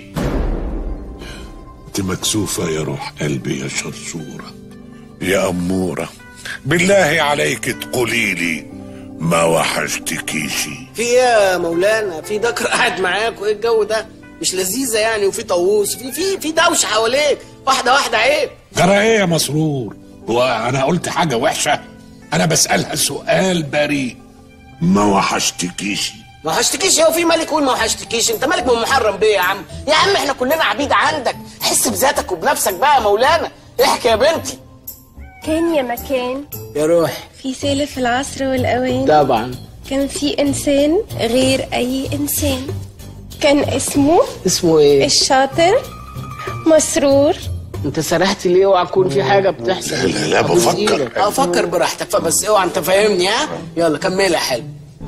انت مكسوفة يا روح قلبي يا شرشورة يا أمورة بالله عليك تقولي لي ما وحشتكيشي في ايه يا مولانا في دكر قاعد معاك وايه الجو ده مش لذيذه يعني وفي طاووس في في في دوشه حواليك واحده واحده عيب جرى ايه يا مسرور هو انا قلت حاجة وحشة انا بسألها سؤال بريء ما وحشتكيشي ما هشتكيش هو في ملك يقول ما هشتكيش انت ملك من محرم بيه يا عم يا عم احنا كلنا عبيد عندك حس بذاتك وبنفسك بقى يا مولانا احكي يا بنتي كان يا مكان يا روح في سالف العصر والاوان طبعا كان في انسان غير اي انسان كان اسمه اسمه ايه الشاطر مسرور انت سرحت ليه اوعى تكون في حاجه بتحصل لا، لا، أبوس بفكر. إيدك. اه فكر براحتك فبس اوعى انت فاهمني ها يلا كملها يا حلو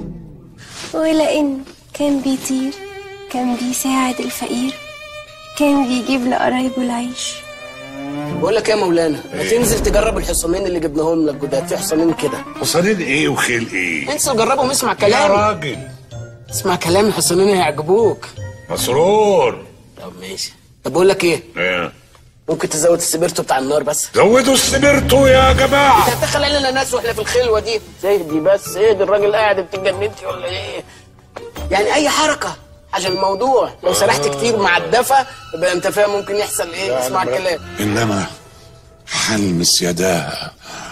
ولأن كان بيطير كان بيساعد الفقير كان بيجيب لقرايبه العيش بقول لك ايه يا مولانا ما تنزل تجرب الحصانين اللي جبناهم لك جداد في حصانين كده حصانين ايه وخيل ايه انزل جربهم اسمع يا كلامي راجل اسمع كلامي الحصانين هيعجبوك مسرور طب ماشي طب بقول لك ايه ايه ممكن تزود السبيرتو بتاع النار بس زودوا السبيرتو يا جماعة انت هتدخل علينا ناس واحنا في الخلوه دي اهدي بس اهدي الراجل قاعد انت اتجننتي ولا ايه يعني اي حركه عشان الموضوع لو سرحت كتير مع الدفا يبقى انت فاهم ممكن يحصل ايه اسمع الكلام إنما حلمس يداها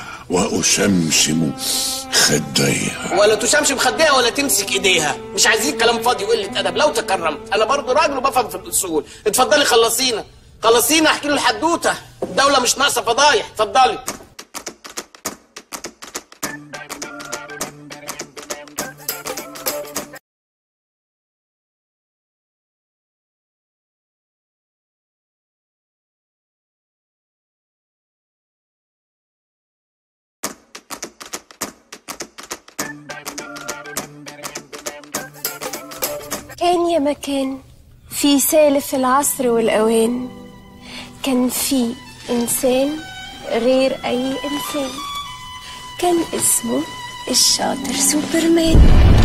وأشمشم خديها ولا تشمش بخديها ولا تمسك ايديها مش عايزين كلام فاضي وقله ادب لو تكرمت انا برضو راجل وبفهم في الاصول اتفضلي خلصينا خلصينا احكي له الحدوته الدوله مش ناقصه فضايح اتفضلي كان يا مكان في سالف العصر والأوان كان في إنسان غير أي إنسان كان اسمه الشاطر سوبرمان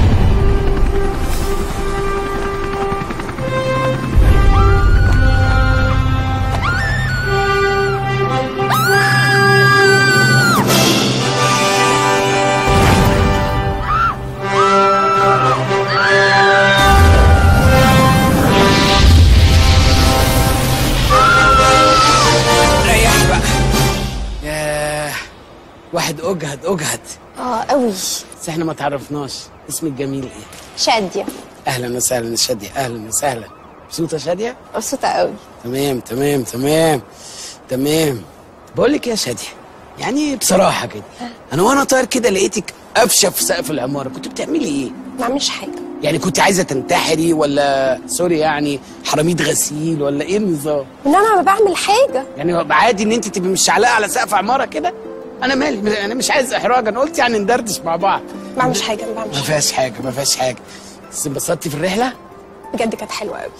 ريح بقى ياه واحد اجهد اجهد اه قوي بس احنا ما تعرفناش اسمك جميل ايه شادية اهلا وسهلا شاديه اهلا وسهلا مبسوطه شاديه مبسوطة قوي تمام تمام تمام تمام بقول لك يا شاديه يعني بصراحه كده انا وانا طاير كده لقيتك قفشه في سقف العماره كنت بتعملي ايه ما عملش حاجة يعني كنت عايزه تنتحري ولا سوري يعني حراميد غسيل ولا ايه النظام ان انا ما بعمل حاجة يعني عادي ان انت تبقي مش علاقه على سقف عماره كده انا مالي انا مش عايز احراج انا قلت يعني ندردش مع بعض ما بعملش حاجة ما بعملش ما فيهاش حاجه ما فيهاش حاجه بس انبسطتي في الرحله بجد كانت حلوة قوي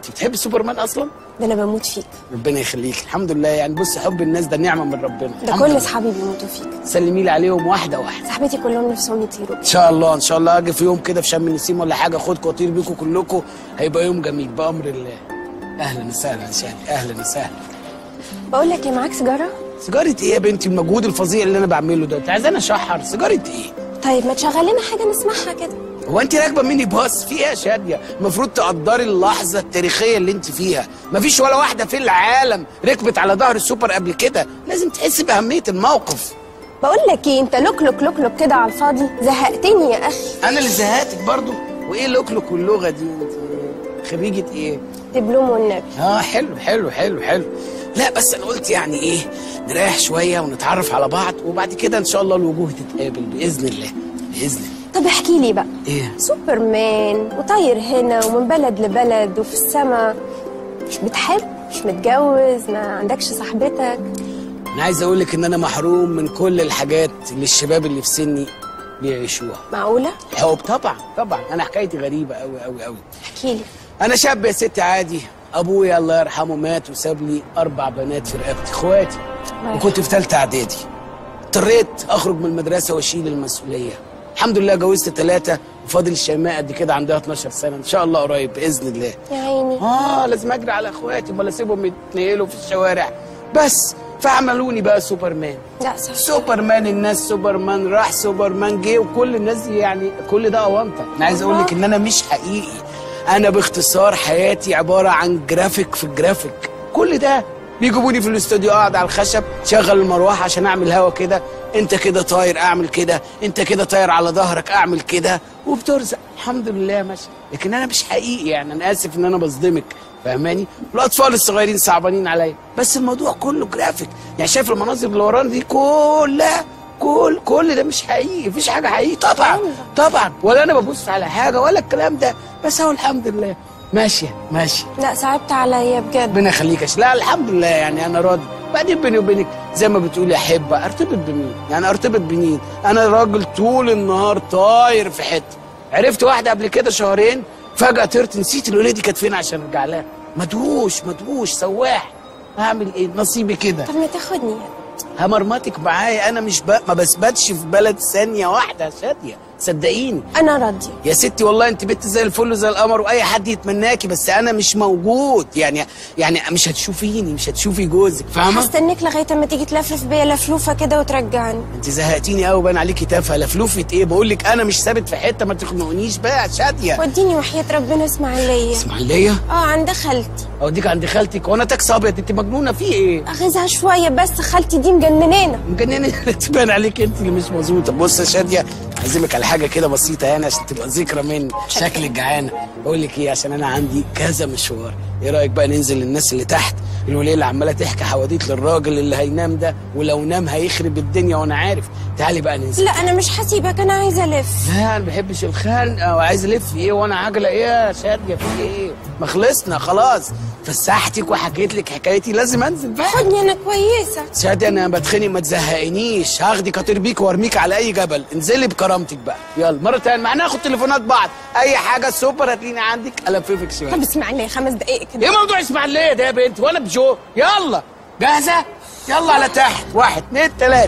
انت بتحبي سوبرمان اصلا ده انا بموت فيك ربنا يخليك الحمد لله يعني بص حب الناس ده نعمه من ربنا ده الحمد كل لله. اصحابي بيموتوا فيك سلمي لي عليهم واحده واحده صاحبتي كلهم نفسهم يطيروا ان شاء الله ان شاء الله اجي في يوم كده في شم النسيم ولا حاجه اخدكم واطير بيكم كلكم هيبقى يوم جميل بامر الله اهلا وسهلا يا شادي اهلا وسهلا بقول لك ايه معاك سيجاره سيجاره ايه يا بنتي المجهود الفظيع اللي انا بعمله ده انت عايزاني اشحر سيجاره ايه طيب ما تشغل لنا حاجه نسمعها كده هو انت راكبه ميني باص في ايه يا شاديه المفروض تقدري اللحظه التاريخيه اللي انت فيها مفيش ولا واحده في العالم ركبت على ظهر السوبر قبل كده لازم تحسي باهميه الموقف بقول لك ايه انت لوك لوك لوك لوك كده على الفاضي زهقتني يا اخي انا اللي زهقتك برضو وايه لوكلوك واللغه دي انت خريجه ايه دبلوم والنبي اه حلو حلو حلو حلو لا بس انا قلت يعني ايه نريح شويه ونتعرف على بعض وبعد كده ان شاء الله الوجوه تتقابل باذن الله باذن الله طب احكي لي بقى ايه سوبرمان وطاير هنا ومن بلد لبلد وفي السما مش بتحب مش متجوز ما عندكش صاحبتك انا عايز اقول لك ان انا محروم من كل الحاجات اللي الشباب اللي في سني بيعيشوها معقوله حب طبعا طبعا انا حكايتي غريبه قوي قوي قوي احكي لي انا شاب يا ستي عادي ابويا الله يرحمه مات وساب لي اربع بنات في رقبتي اخواتي وكنت في ثالثه اعدادي اضطريت اخرج من المدرسه واشيل المسؤوليه الحمد لله جوزت ثلاثه وفاضل الشيماء قد كده عندها 12 سنه ان شاء الله قريب باذن الله يا عيني اه لازم اجري على اخواتي امال اسيبهم يتنقلوا في الشوارع بس فعملوني بقى سوبرمان لا صح سوبرمان الناس سوبرمان راح سوبرمان جه وكل الناس دي يعني كل ده اونطه انا عايز اقول لك ان انا مش حقيقي انا باختصار حياتي عباره عن جرافيك في الجرافيك كل ده بيجيبوني في الاستوديو اقعد على الخشب شغل المروحه عشان اعمل هوا كده انت كده طاير اعمل كده انت كده طاير على ظهرك اعمل كده وبترزق الحمد لله ماشي لكن انا مش حقيقي يعني انا اسف ان انا بصدمك فاهماني والاطفال الصغيرين صعبانين عليا بس الموضوع كله جرافيك يعني شايف المناظر اللي ورانا دي كلها كل كل ده مش حقيقي مفيش حاجه حقيقي طبعا طبعا ولا انا ببص على حاجه ولا الكلام ده بس هو الحمد لله ماشيه ماشيه لا صعبت عليا بجد ربنا يخليك يا ش- لا الحمد لله يعني انا راضي بعدين بيني وبينك زي ما بتقولي احب ارتبط بمين يعني ارتبط بمين انا راجل طول النهار طاير في حته عرفت واحده قبل كده شهرين فجاه طرت نسيت الوليه دي كانت فين عشان ارجع لها مدهوش مدهوش سواح هعمل ايه نصيبي كده طب ما تاخدني همرمطك معايا انا مش ب... ما بثبتش في بلد ثانيه واحده يا شاديه صدقيني انا راضيه يا ستي والله انت بنت زي الفل وزي القمر واي حد يتمناكي بس انا مش موجود يعني يعني مش هتشوفيني مش هتشوفي جوزك فاهمه هستناك لغايه اما تيجي تلفلف بيا لفلوفه كده وترجعني انت زهقتيني قوي بان عليكي تافهه لفلوفه ايه بقول لك انا مش ثابت في حته ما تخنقنيش بقى يا شاديه وديني وحياه ربنا اسماعيليه اسماعيليه اه عند خالتي اوديك عند خالتك وانا تاكس ابيض انت مجنونه في ايه اغيظها شويه بس خالتي دي مجننانه مجننه تبان عليك انت اللي مش مظبوطه بص يا شاديه عازمك على حاجه كده بسيطه يعني عشان تبقى ذكرى من شكلك جعانه بقول لك ايه عشان انا عندي كذا مشوار ايه رايك بقى ننزل للناس اللي تحت الوليه اللي عماله تحكي حواديت للراجل اللي هينام ده ولو نام هيخرب الدنيا وانا عارف تعالي بقى ننزل لا انا مش هسيبك انا عايزه الف لا انا ما بحبش الخنقه وعايز الف ايه وانا عجله ايه يا شاديه في ايه ما خلصنا خلاص فسحتك وحكيت لك حكايتي لازم انزل بقى خدني انا كويسه شادي انا بتخنق ما تزهقنيش هاخدك اطير بيك وارميك على اي جبل انزلي بكرامتك بقى يلا مره تانية معانا ناخد تليفونات بعض اي حاجه سوبر هتلاقيني عندك الففك شويه طب اسمعني خمس دقايق كده ايه موضوع اسماعيليه ده يا بنت وانا بجو يلا جاهزه يلا على تحت واحد اتنين تلاته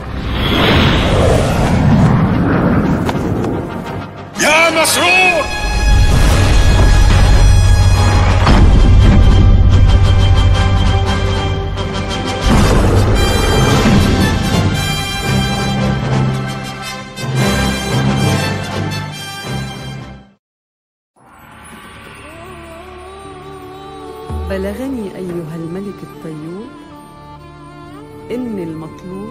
يا مسرور بلغني أيها الملك الطيور إن المطلوب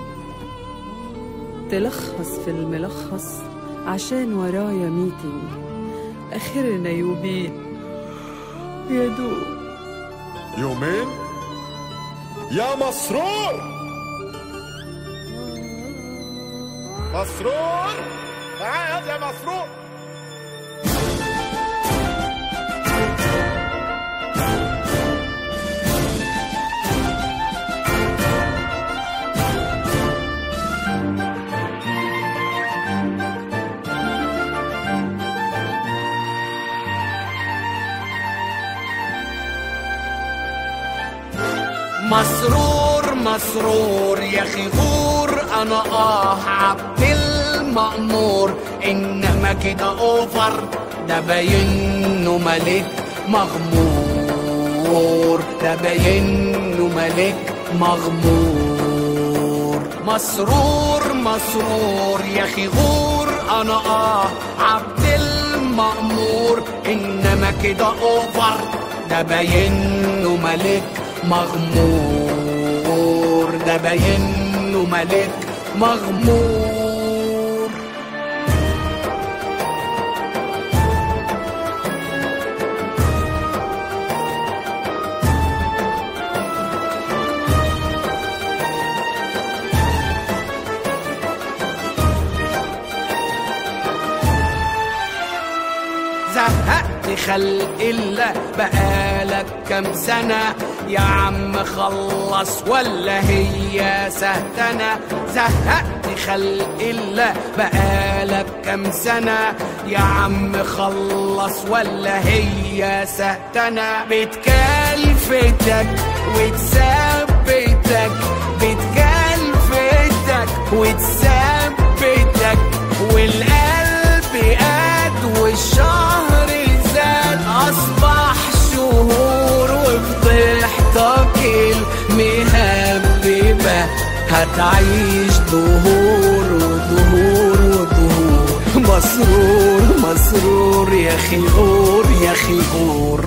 تلخص في الملخص عشان ورايا ميتنج آخرنا يومين يا دوب يومين يا مسرور مسرور تعال يا مسرور مسرور مسرور يا اخي غور انا اه عبد المأمور انما كده اوفر ده باينه ملك مغمور ده باينه ملك مغمور مسرور مسرور يا اخي غور انا اه عبد المأمور انما كده اوفر ده باينه ملك مغمور ده باينه ملك مغمور زهقت خلق الله بقالك كام سنة يا عم خلص ولا هي سهتنا زهقت خلق الله بقالك كام سنة يا عم خلص ولا هي سهتنا بتكلفتك وتثبتك بتكلفتك وتثبتك والقلب قد والشهر زاد اصبح شهور وفضحتك المهببة هتعيش دهور ودهور ودهور مسرور مسرور يا اخي غور يا اخي غور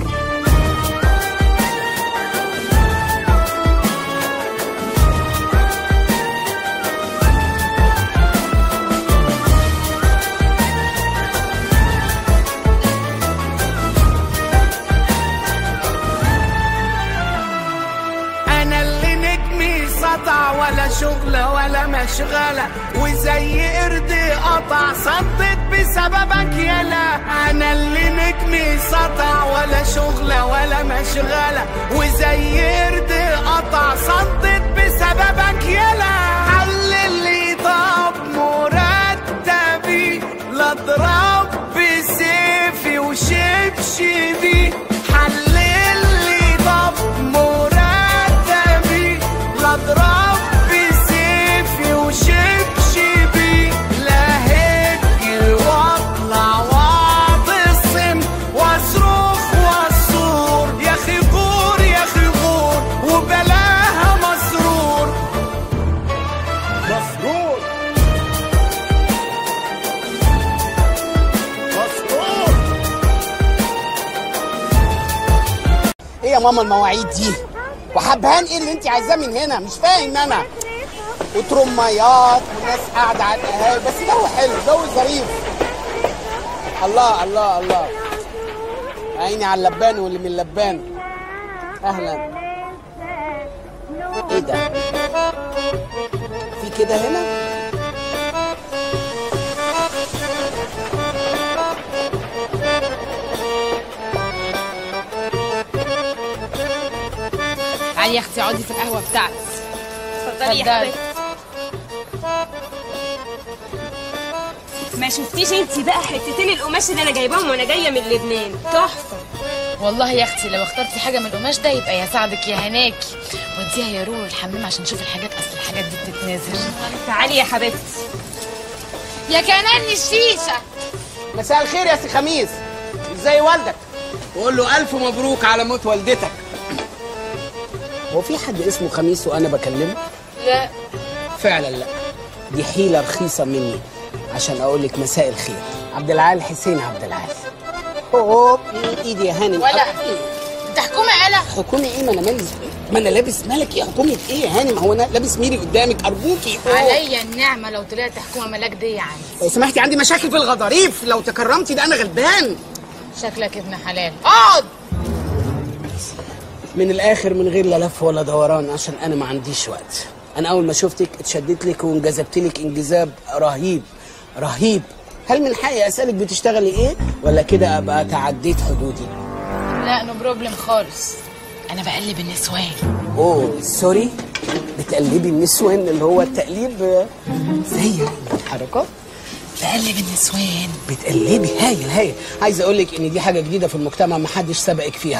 انا اللي نجمي سطع ولا شغلة ولا مشغلة وزي قرد قطع صدت بسببك يلا انا اللي نجمي سطع ولا شغلة ولا مشغلة وزي قرد قطع صدت بسببك يلا حلل لي طب مرتبي لا اضرب بسيفي وشبشبي حلل لي طب مرتبي لا اضرب بسيفي وشبشبي لا هجي واطلع واعتصم واصرخ واصور يا اخي غور يا اخي غور وبلاها مسرور مسرور مسرور ايه يا ماما المواعيد دي وحبهان ايه اللي انت عايزاه من هنا مش فاهم انا وترميات وناس قاعده على القهاوي بس جو حلو جو ظريف الله الله الله عيني على اللبان واللي من اللبان اهلا ايه ده في كده هنا تعالي يا اختي اقعدي في القهوه بتاعتي اتفضلي يا حبيبتي ما شفتيش انت بقى حتتين القماش اللي انا جايباهم وانا جايه من لبنان تحفه والله يا اختي لو اخترتي حاجه من القماش ده يبقى يا سعدك يا هناكي وديها يا رورو الحمام عشان نشوف الحاجات اصل الحاجات دي بتتنازل تعالي يا حبيبتي يا كنان الشيشه مساء الخير يا سي خميس ازاي والدك وقول له الف مبروك على موت والدتك هو في حد اسمه خميس وانا بكلمه لا فعلا لا دي حيله رخيصه مني عشان اقول لك مساء الخير عبد العال حسين عبد العال اوه ايدي يا هانم ولا انت حكومه قلق حكومي ايه ما انا مالي ما انا لابس ملك يا حكومه ايه يا هانم هو انا لابس ميري قدامك ارجوكي أوه. عليا النعمه لو طلعت حكومه ملاك دي عندي لو سمحتي عندي مشاكل في الغضاريف لو تكرمتي ده انا غلبان شكلك ابن حلال اقعد من الاخر من غير لا لف ولا دوران عشان انا ما عنديش وقت انا اول ما شفتك اتشدت لك وانجذبت لك انجذاب رهيب رهيب هل من حقي اسالك بتشتغلي ايه ولا كده ابقى تعديت حدودي لا نو بروبلم خالص انا بقلب النسوان اوه سوري بتقلبي النسوان اللي هو التقليب آه، زي الحركات بقلب النسوان بتقلبي هايل هايل عايز اقول لك ان دي حاجه جديده في المجتمع ما حدش سبقك فيها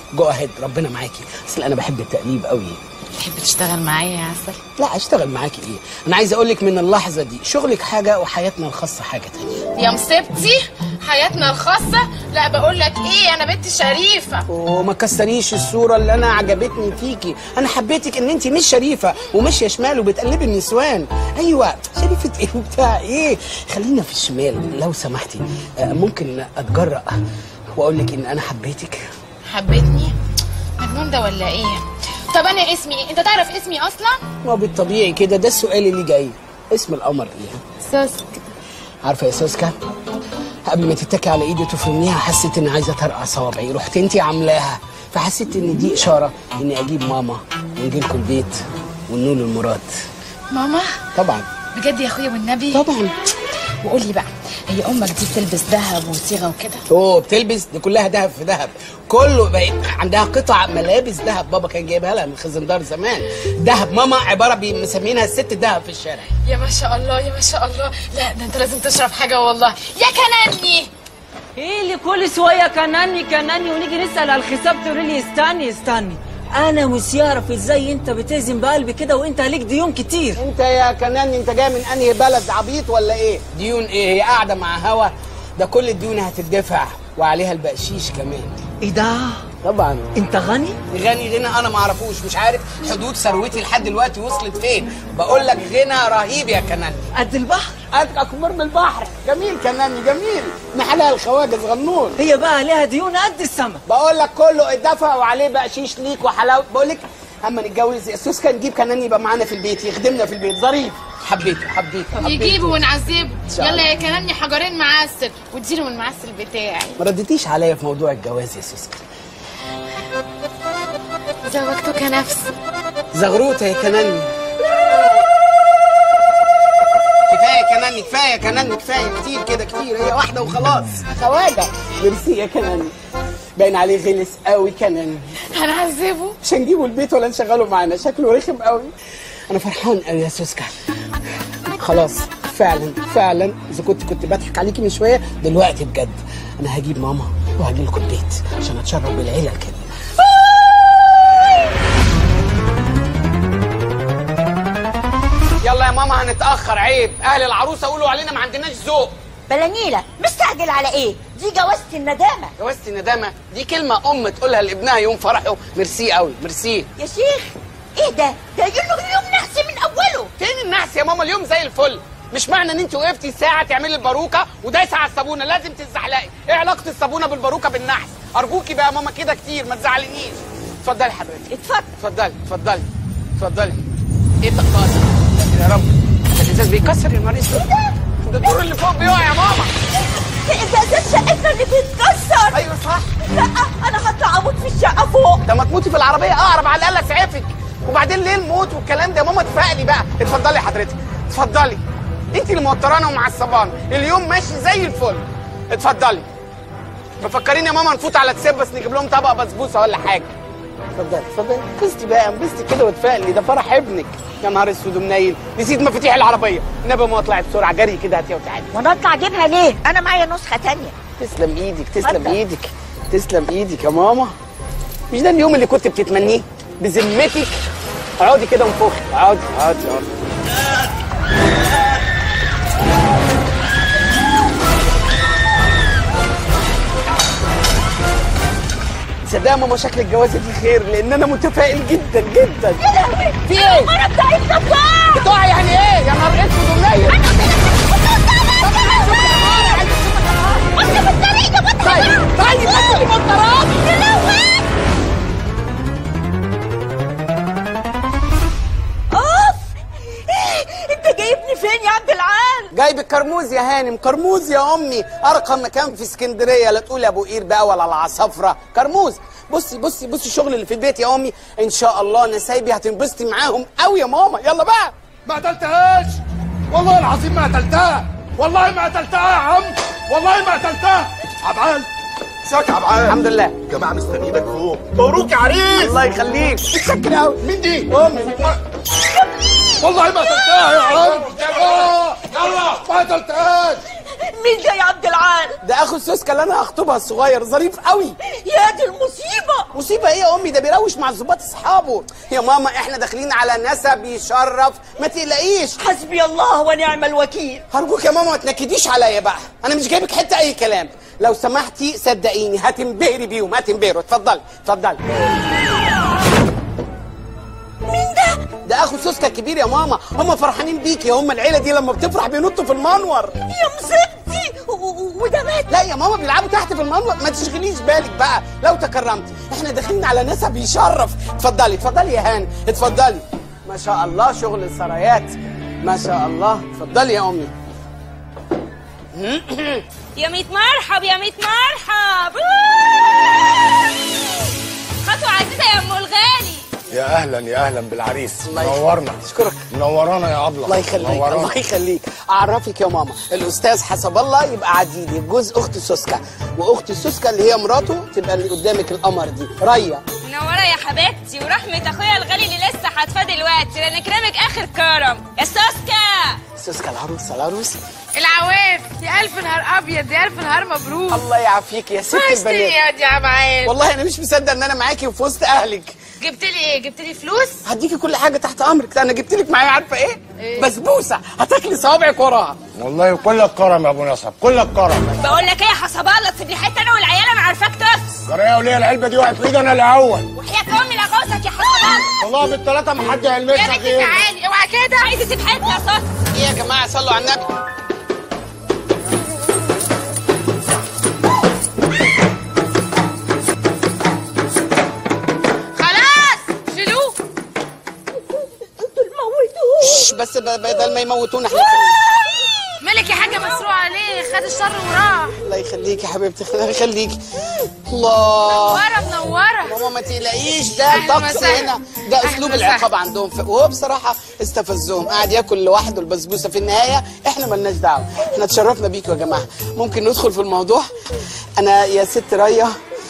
جو اهيد ربنا معاكي اصل انا بحب التقليب قوي تحب تشتغل معايا يا عسل لا اشتغل معاكي ايه انا عايز اقول لك من اللحظه دي شغلك حاجه وحياتنا الخاصه حاجه تانية يا مصيبتي حياتنا الخاصة لا بقول لك ايه انا بنت شريفة وما كسريش الصوره اللي انا عجبتني فيكي انا حبيتك ان انت مش شريفه وماشيه شمال وبتقلبي النسوان ايوه شريفه ايه وبتاع ايه خلينا في الشمال لو سمحتي آه، ممكن اتجرأ واقول لك ان انا حبيتك حبيتني مجنون ده ولا ايه طب انا اسمي ايه انت تعرف اسمي اصلا ما هو بالطبيعي كده ده السؤال اللي جاي اسم القمر ايه سوسك عارفه يا سوسكا قبل ما تتكي على ايدي وتفرميها حسيت اني عايزه ترقع صوابعي رحت انت عاملاها فحسيت ان دي اشاره اني اجيب ماما ونجي لكم البيت ونقول المراد ماما طبعا بجد يا اخويا والنبي طبعا وقول لي بقى هي امك دي بتلبس ذهب وصيغه وكده اوه بتلبس دي كلها ذهب في ذهب كله بقى عندها قطع ملابس ذهب بابا كان جايبها لها من خزندار زمان ذهب ماما عباره بي- مسمينها الست الذهب في الشارع يا ما شاء الله يا ما شاء الله لا ده انت لازم تشرب حاجه والله يا كناني ايه اللي كل شويه كناني كناني ونيجي نسال على الحساب تقولي لي استني استني انا مش يعرف ازاي انت بتهزم بقلبي كده وانت عليك ديون كتير انت يا كنان انت جاي من انهي بلد عبيط ولا ايه ديون ايه هي قاعده مع هوا ده كل الديون هتدفع وعليها البقشيش كمان ايه ده طبعا انت غني غني غنى انا ما اعرفوش مش عارف حدود ثروتي لحد دلوقتي وصلت فين بقول لك غنى رهيب يا كناني قد البحر قد اكبر من البحر جميل كناني جميل محلها الخواجه صغنون هي بقى عليها ديون قد السما بقول لك كله اتدفع وعليه بقشيش ليك وحلاوه بقول لك اما نتجوز السوسكا نجيب كناني يبقى معانا في البيت يخدمنا في البيت ظريف حبيته حبيته حبيته يجيبه ونعذبه شاء يلا يا كناني حجرين معسل واديله من المعسل بتاعي ما ردتيش عليا في موضوع الجواز يا سوسكا زوجتك نفس زغروطه يا كناني كفايه كناني كفايه كناني كفايه كتير كده كتير هي واحده وخلاص خواجه ميرسي يا كناني باين عليه غلس قوي كناني هنعذبه مش هنجيبه البيت ولا نشغله معانا شكله رخم قوي انا فرحان قوي يا سوسكا خلاص فعلا فعلا اذا كنت كنت بضحك عليكي من شويه دلوقتي بجد انا هجيب ماما وهجي لكم البيت عشان اتشرف بالعيله الكريمه يلا يا ماما هنتاخر عيب اهل العروسه قولوا علينا ما عندناش ذوق بلانيلة مستعجل على ايه؟ دي جوازة الندامة جوازة الندامه دي كلمه ام تقولها لابنها يوم فرحه ميرسي قوي ميرسي يا شيخ ايه ده؟ ده يقول له يوم نحس من اوله فين النحس يا ماما اليوم زي الفل مش معنى ان انت وقفتي ساعه تعملي الباروكه ودايسه على الصابونه لازم تتزحلقي ايه علاقه الصابونه بالباروكه بالنحس ارجوكي بقى يا ماما كده كتير ما تزعلنيش اتفضلي حضرتك اتفضل اتفضلي اتفضلي اتفضلي ايه التقاصر يا رب ده الازاز بيكسر يا نهار اسود ده الدور اللي فوق بيقع يا ماما ده ده شقتنا اللي بيتكسر ايوه صح لا انا هطلع اموت في الشقة فوق ده ما تموتي في العربيه اقرب على الاقل اسعفك وبعدين ليه الموت والكلام ده يا ماما اتفقلي بقى اتفضلي حضرتك اتفضلي انت اللي موترانا ومعصبانا اليوم ماشي زي الفل اتفضلي مفكرين يا ماما نفوت على تسيب بس نجيب لهم طبق بسبوسه ولا حاجه اتفضلي اتفضلي انبسطي بقى انبسطي كده واتفائلي ده فرح ابنك يا نهار اسود ومنيل نسيت مفاتيح العربيه النبي ما اطلعي بسرعه جري كده هاتيها وتعالي وانا اطلع اجيبها ليه؟ انا معايا نسخة تانية تسلم ايدك تسلم اتفضل. ايدك تسلم ايدك يا ماما مش ده اليوم اللي كنت بتتمنيه بذمتك اقعدي كده انفخي اقعدي اقعدي اقعدي تصدقي يا ماما شكل الجوازه دي خير لان انا متفائل جدا جدا يا لهوي في ايه؟ المرة بتاعتنا بتقع بتقع يعني ايه؟ يا نهار اسود ومنيل طيب طيب انت اللي موتراني يا لهوي اوف انت جايبني فين يا عبد العال؟ جايب كرموز يا هانم كرموز يا امي ارقى مكان في اسكندريه لا تقول ابو قير بقى ولا العصافره كرموز بصي بصي بصي الشغل اللي في البيت يا امي ان شاء الله نسايبي هتنبسطي معاهم قوي يا ماما يلا بقى ما قتلتهاش والله العظيم ما قتلتها والله ما قتلتها يا عم والله ما قتلتها عبعال ازيك يا عبعال الحمد لله جماعه مستنيينك فوق مبروك يا عريس الله يخليك متشكر قوي مين دي؟ امي والله ما قتلتها يا عم آه، يلا ما قتلتهاش مين ده يا عبد العال ده اخو السوسكه اللي انا هخطبها الصغير ظريف قوي يا دي المصيبه مصيبه ايه يا امي ده بيروش مع الظباط اصحابه يا ماما احنا داخلين على نسب يشرف ما تقلقيش حسبي الله ونعم الوكيل هرجوك يا ماما ما تنكديش عليا بقى انا مش جايبك حته اي كلام لو سمحتي صدقيني هتنبهري بيهم هتنبهروا اتفضلي اتفضلي مين ده ده اخو سوسكا الكبير يا ماما هم فرحانين بيكي هم العيله دي لما بتفرح بينطوا في المنور يا مصيبتي و- و- وده مات لا يا ماما بيلعبوا تحت في المنور ما تشغليش بالك بقى لو تكرمتي احنا داخلين على نسب يشرف اتفضلي اتفضلي يا هاني اتفضلي ما شاء الله شغل السرايات ما شاء الله اتفضلي يا امي يا ميت مرحب يا ميت مرحب خطوة عزيزة يا ام الغالي يا اهلا يا اهلا بالعريس الله يخليك. منورنا اشكرك منورانا يا ابله الله يخليك منورانا. الله يخليك اعرفك يا ماما الاستاذ حسب الله يبقى عديدي جوز اخت سوسكا واخت سوسكا اللي هي مراته تبقى اللي قدامك القمر دي ريا منورة يا حبيبتي ورحمة اخويا الغالي اللي لسه حاتفاه دلوقتي لان كرامك اخر كرم يا سوسكا سوسكا العروسه العروسه العواف يا الف نهار ابيض يا الف نهار مبروك الله يعافيك يا ست وحشتني البنات يا دي يا معاذ والله انا مش مصدق ان انا معاكي وفي وسط اهلك جبت لي ايه جبت لي فلوس هديكي كل حاجه تحت امرك ده انا جبت لك معايا عارفه ايه, إيه؟ بسبوسه هتاكلي صوابعك وراها والله كلك كرم يا ابو نصب كلك كرم بقول لك ايه يا حسب الله تسيب لي حته انا والعيال انا عارفاك تفس جرايه وليه العلبه دي وقعت في ايدي انا الاول وحياة امي لاغوصك يا حسب الله والله بالثلاثه ما حد يا هيلمسها بنتي غيري تعالي اوعى كده عايزه تسيب حته يا سوسكا ايه يا جماعه صلوا على النبي خلاص شيلوه شش، بس ب- بدل ما يموتونا احنا كمان. ملك يا حاجه مسروق عليه خد الشر وراح الله يخليك يا حبيبتي الله يخليك الله منوره منوره ماما ما تقلقيش ده أهلاً الطقس وسهلاً. هنا ده أهلاً اسلوب وسهلاً. العقاب عندهم ف- وهو بصراحه استفزهم قاعد ياكل لوحده البسبوسه في النهايه احنا ملناش دعوه احنا اتشرفنا بيكم يا جماعه ممكن ندخل في الموضوع انا يا ست ريا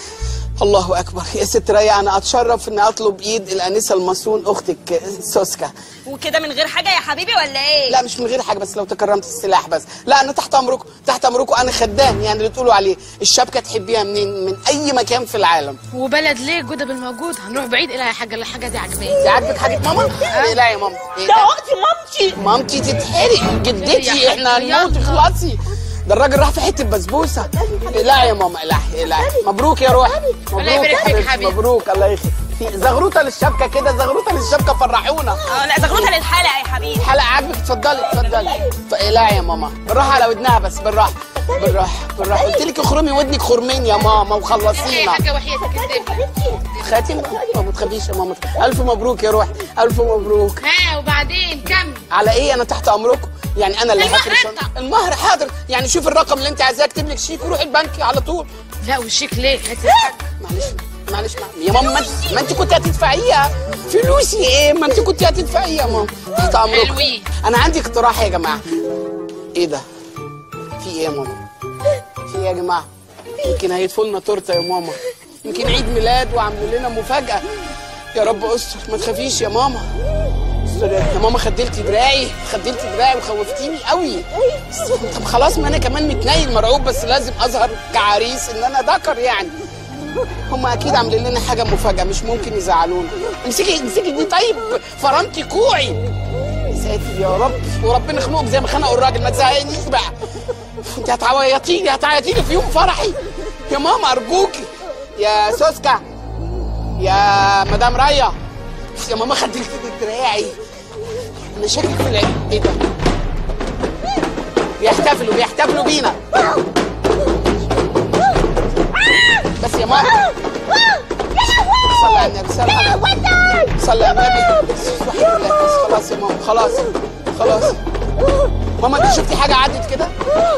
الله اكبر يا ست ريا انا اتشرف ان اطلب ايد الانسه المصون اختك سوسكا وكده من غير حاجه يا حبيبي ولا ايه لا مش من غير حاجه بس لو تكرمت السلاح بس لا انا تحت امركم تحت امركم انا خدام يعني اللي تقولوا عليه الشبكه تحبيها منين من اي مكان في العالم وبلد ليه جودة بالموجود هنروح بعيد الى يا حاجه الحاجه دي عجباني دي عاجبك حاجه ماما إيه لا يا ماما إيه ده اختي مامتي مامتي تتحرق جدتي يا احنا حبيبي، هنموت يلا. اخلصي ده الراجل راح في حته بسبوسه لا يا ماما لا لا مبروك يا روحي مبروك الله يبارك فيك حبيبتي، حبيبي. مبروك الله يخليك في زغروطه للشبكه كده زغروطه للشبكه فرحونا اه لا زغروطه للحلقه يا حبيبي الحلقه عاجبك اتفضلي اتفضلي ف- لا يا ماما بالراحه على ودنها بس بالراحه بالراحه بالراحه قلت لك اخرمي ودنك خرمين يا ماما ايه يا وخلصينا حاجه وحياتك الدنيا خاتم ما تخافيش يا ماما الف مبروك يا روحي الف مبروك ها وبعدين كمل على ايه انا تحت امركم يعني انا اللي المهر هفرش انت. المهر حاضر يعني شوف الرقم اللي انت عايزاه اكتب لك شيك وروحي البنك على طول لا والشيك ليه هات الحاجة. معلش معلش معلش. يا ماما ما انت- ما انت كنت هتدفعيها فلوسي ايه ما انت كنت هتدفعيها يا ماما تحت امركم حلوين. انا عندي اقتراح يا جماعه ايه ده في ايه يا ماما في ايه يا جماعه يمكن هيدفوا لنا تورته يا ماما يمكن عيد ميلاد وعملوا لنا مفاجاه يا رب استر ما تخافيش يا ماما استر يا يا ماما خدلتي دراعي خدلتي دراعي وخوفتيني قوي طب خلاص ما انا كمان متنيل مرعوب بس لازم اظهر كعريس ان انا ذكر يعني هم اكيد عاملين لنا حاجه مفاجاه مش ممكن يزعلونا امسكي امسكي دي طيب فرمتي كوعي يا ساتر يا رب وربنا يخنقك زي ما خنقوا الراجل ما تزهقنيش بقى انت هتعيطي لي هتعيطي لي في يوم فرحي يا ماما ارجوكي يا سوسكا يا مدام ريا يا ماما خدلتي دراعي انا شاكك في العيد ايه ده بيحتفلوا بيحتفلوا بينا بس يا ماما صلي على النبي صلي على النبي صلي على النبي وحي الله بس خلاص يا ماما خلاص خلاص ماما انت شفتي حاجه عدت كده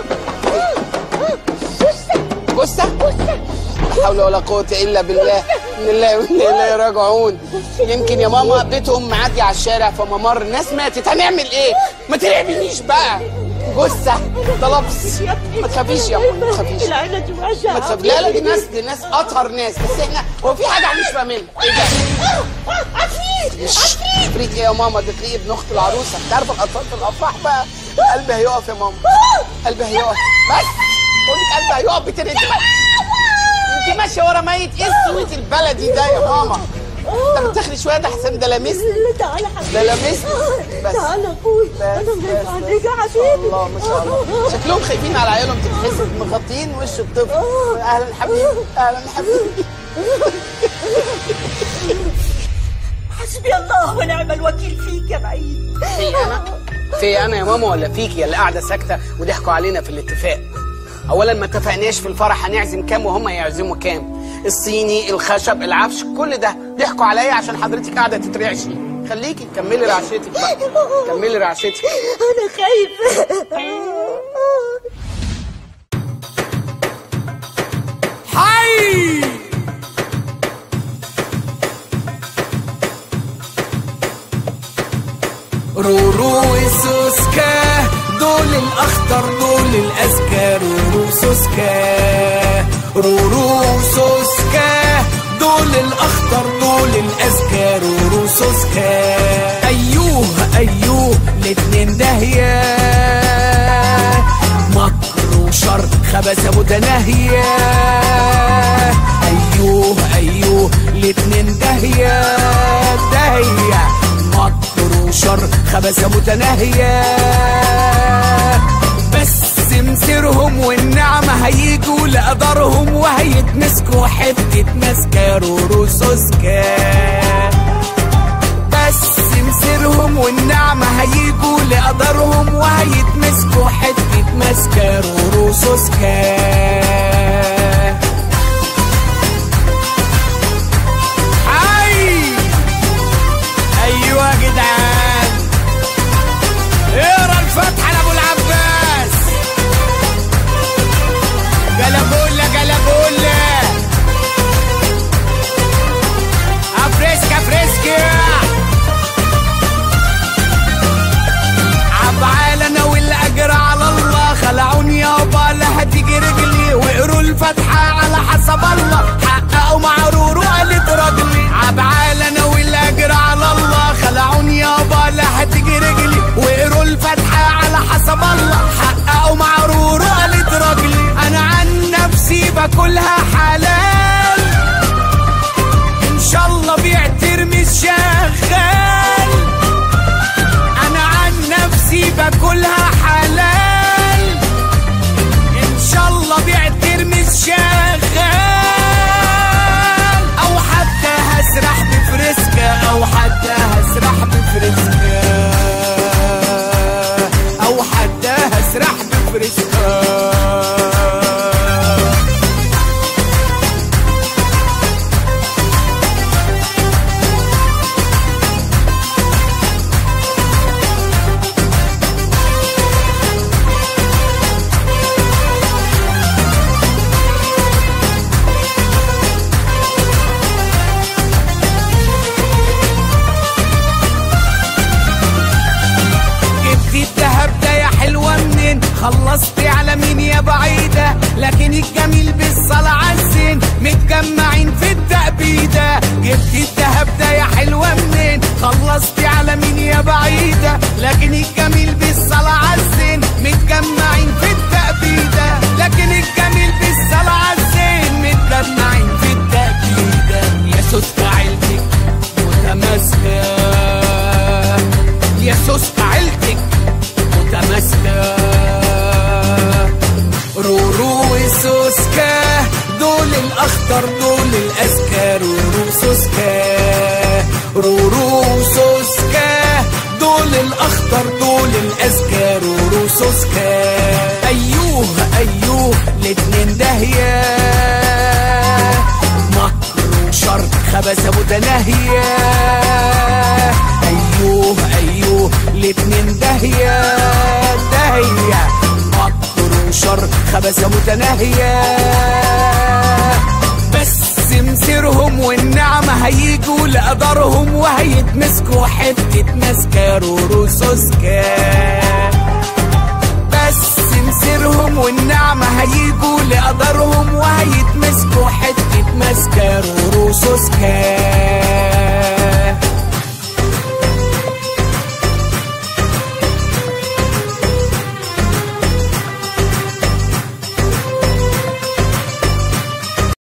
جثه لا حول ولا قوه الا بالله ان الله وانا اليه راجعون يمكن يا ماما بيتهم معدي على الشارع فممر الناس ماتت هنعمل ايه ما ترعبنيش بقى جثه ده لبس ما تخافيش يا ماما ما تخافيش العيله دي وحشه ما تخاف لا لا دي ناس دي ناس اطهر ناس بس احنا هو في حاجه احنا مش فاهمينها ايه ده عفريت عفريت ايه يا ماما ده تلاقيه ابن اخت العروسه انت عارفه الاطفال في الافراح بقى قلبي هيقف يا ماما قلبي هيقف بس بقول لك قلبي هيقف بتاني انت انت ماشيه ورا ميت ايه السويت البلدي ده يا ماما انت بتاخدي شويه ده حسام ده لامسني لا تعالى حبيبي ده لامسني بس تعالى يا اخوي انا بس خايفه عليك يا حبيبي الله ما شاء الله شكلهم خايفين على عيالهم تتحسد مغطيين وش الطفل اهلا حبيبي اهلا حبيبي حسبي الله ونعم الوكيل فيك يا بعيد في انا في انا يا ماما ولا فيكي اللي قاعده ساكته وضحكوا علينا في الاتفاق اولا ما اتفقناش في الفرح هنعزم كام وهم يعزموا كام الصيني الخشب العفش كل ده ضحكوا عليا عشان حضرتك قاعده تترعشي خليكي كملي رعشتك بقى كملي رعشتك انا خايفه حي رورو وسوسكا دول الاخضر دول الاذكى رورو سوسكا رورو سوسكا دول الاخضر دول الاذكى رورو سوسكا ايوه ايوه الاتنين داهيه مكر وشر خبثة متناهية أيوه أيوه الاتنين داهية داهية مكر وشر خبثة متناهية بس مسيرهم والنعمة هيجوا لقدرهم وهيتمسكوا حتة ماسكة رورو سوسكا بس مسيرهم والنعمة هيجوا لقدرهم وهيتمسكوا حتة ماسكة رورو سوسكا حي ايوه يا جدعان اقرا الفتحة لابو العباس جلبولة جلبولة افريسكا فريسكا عبعال انا والاجر على الله خلعوني يابا لا هتيجي رجلي وقروا الفتحة على حسب الله حققوا معرور وقالت راجلي عبعال انا والاجر على الله خلعوني يابا لا هتيجي رجلي وقروا الفتحة على حسب الله حققوا معرور وقالت راجلي انا عن نفسي باكلها حلال ان شاء الله بيعتر مش شغال انا عن نفسي باكلها حلال ان شاء الله بيعتر مش شغال او حتى هسرح بفريسكا او حتى هسرح بفريسكا او حتى هسرح بفريسكا جبتي الدهب ده يا حلوة منين خلصتي على مين يا بعيدة لكن الجميل بالصلاة عالزين متجمعين في التأبيدة جبتي الدهب ده يا حلوة منين خلصتي على مين يا بعيدة لكن الجميل بالصلاة عالزين متجمعين في التأبيدة لكن الجميل بالصلاة عالزين متجمعين في التأبيدة يا سوسة عيلتك متماسكة يا سوسة عيلتك متماسكة رورو وسوسكا دول الأخضر دول الأذكى رورو سوسكا رورو سوسكا دول الأخضر دول الأذكى رورو سوسكا أيوه أيوه الاتنين داهية مكر وشر خبثة متناهية أيوه أيوه الاتنين داهية داهية مكر وشر خبثة متناهية بس مسيرهم والنعمة هيجوا لقدرهم وهيتمسكوا حتة ماسكة رورو سوسكا بس مسيرهم قدرهم والنعمة هيجوا لقدرهم وهيتمسكوا حتة مسكة روروسوسكا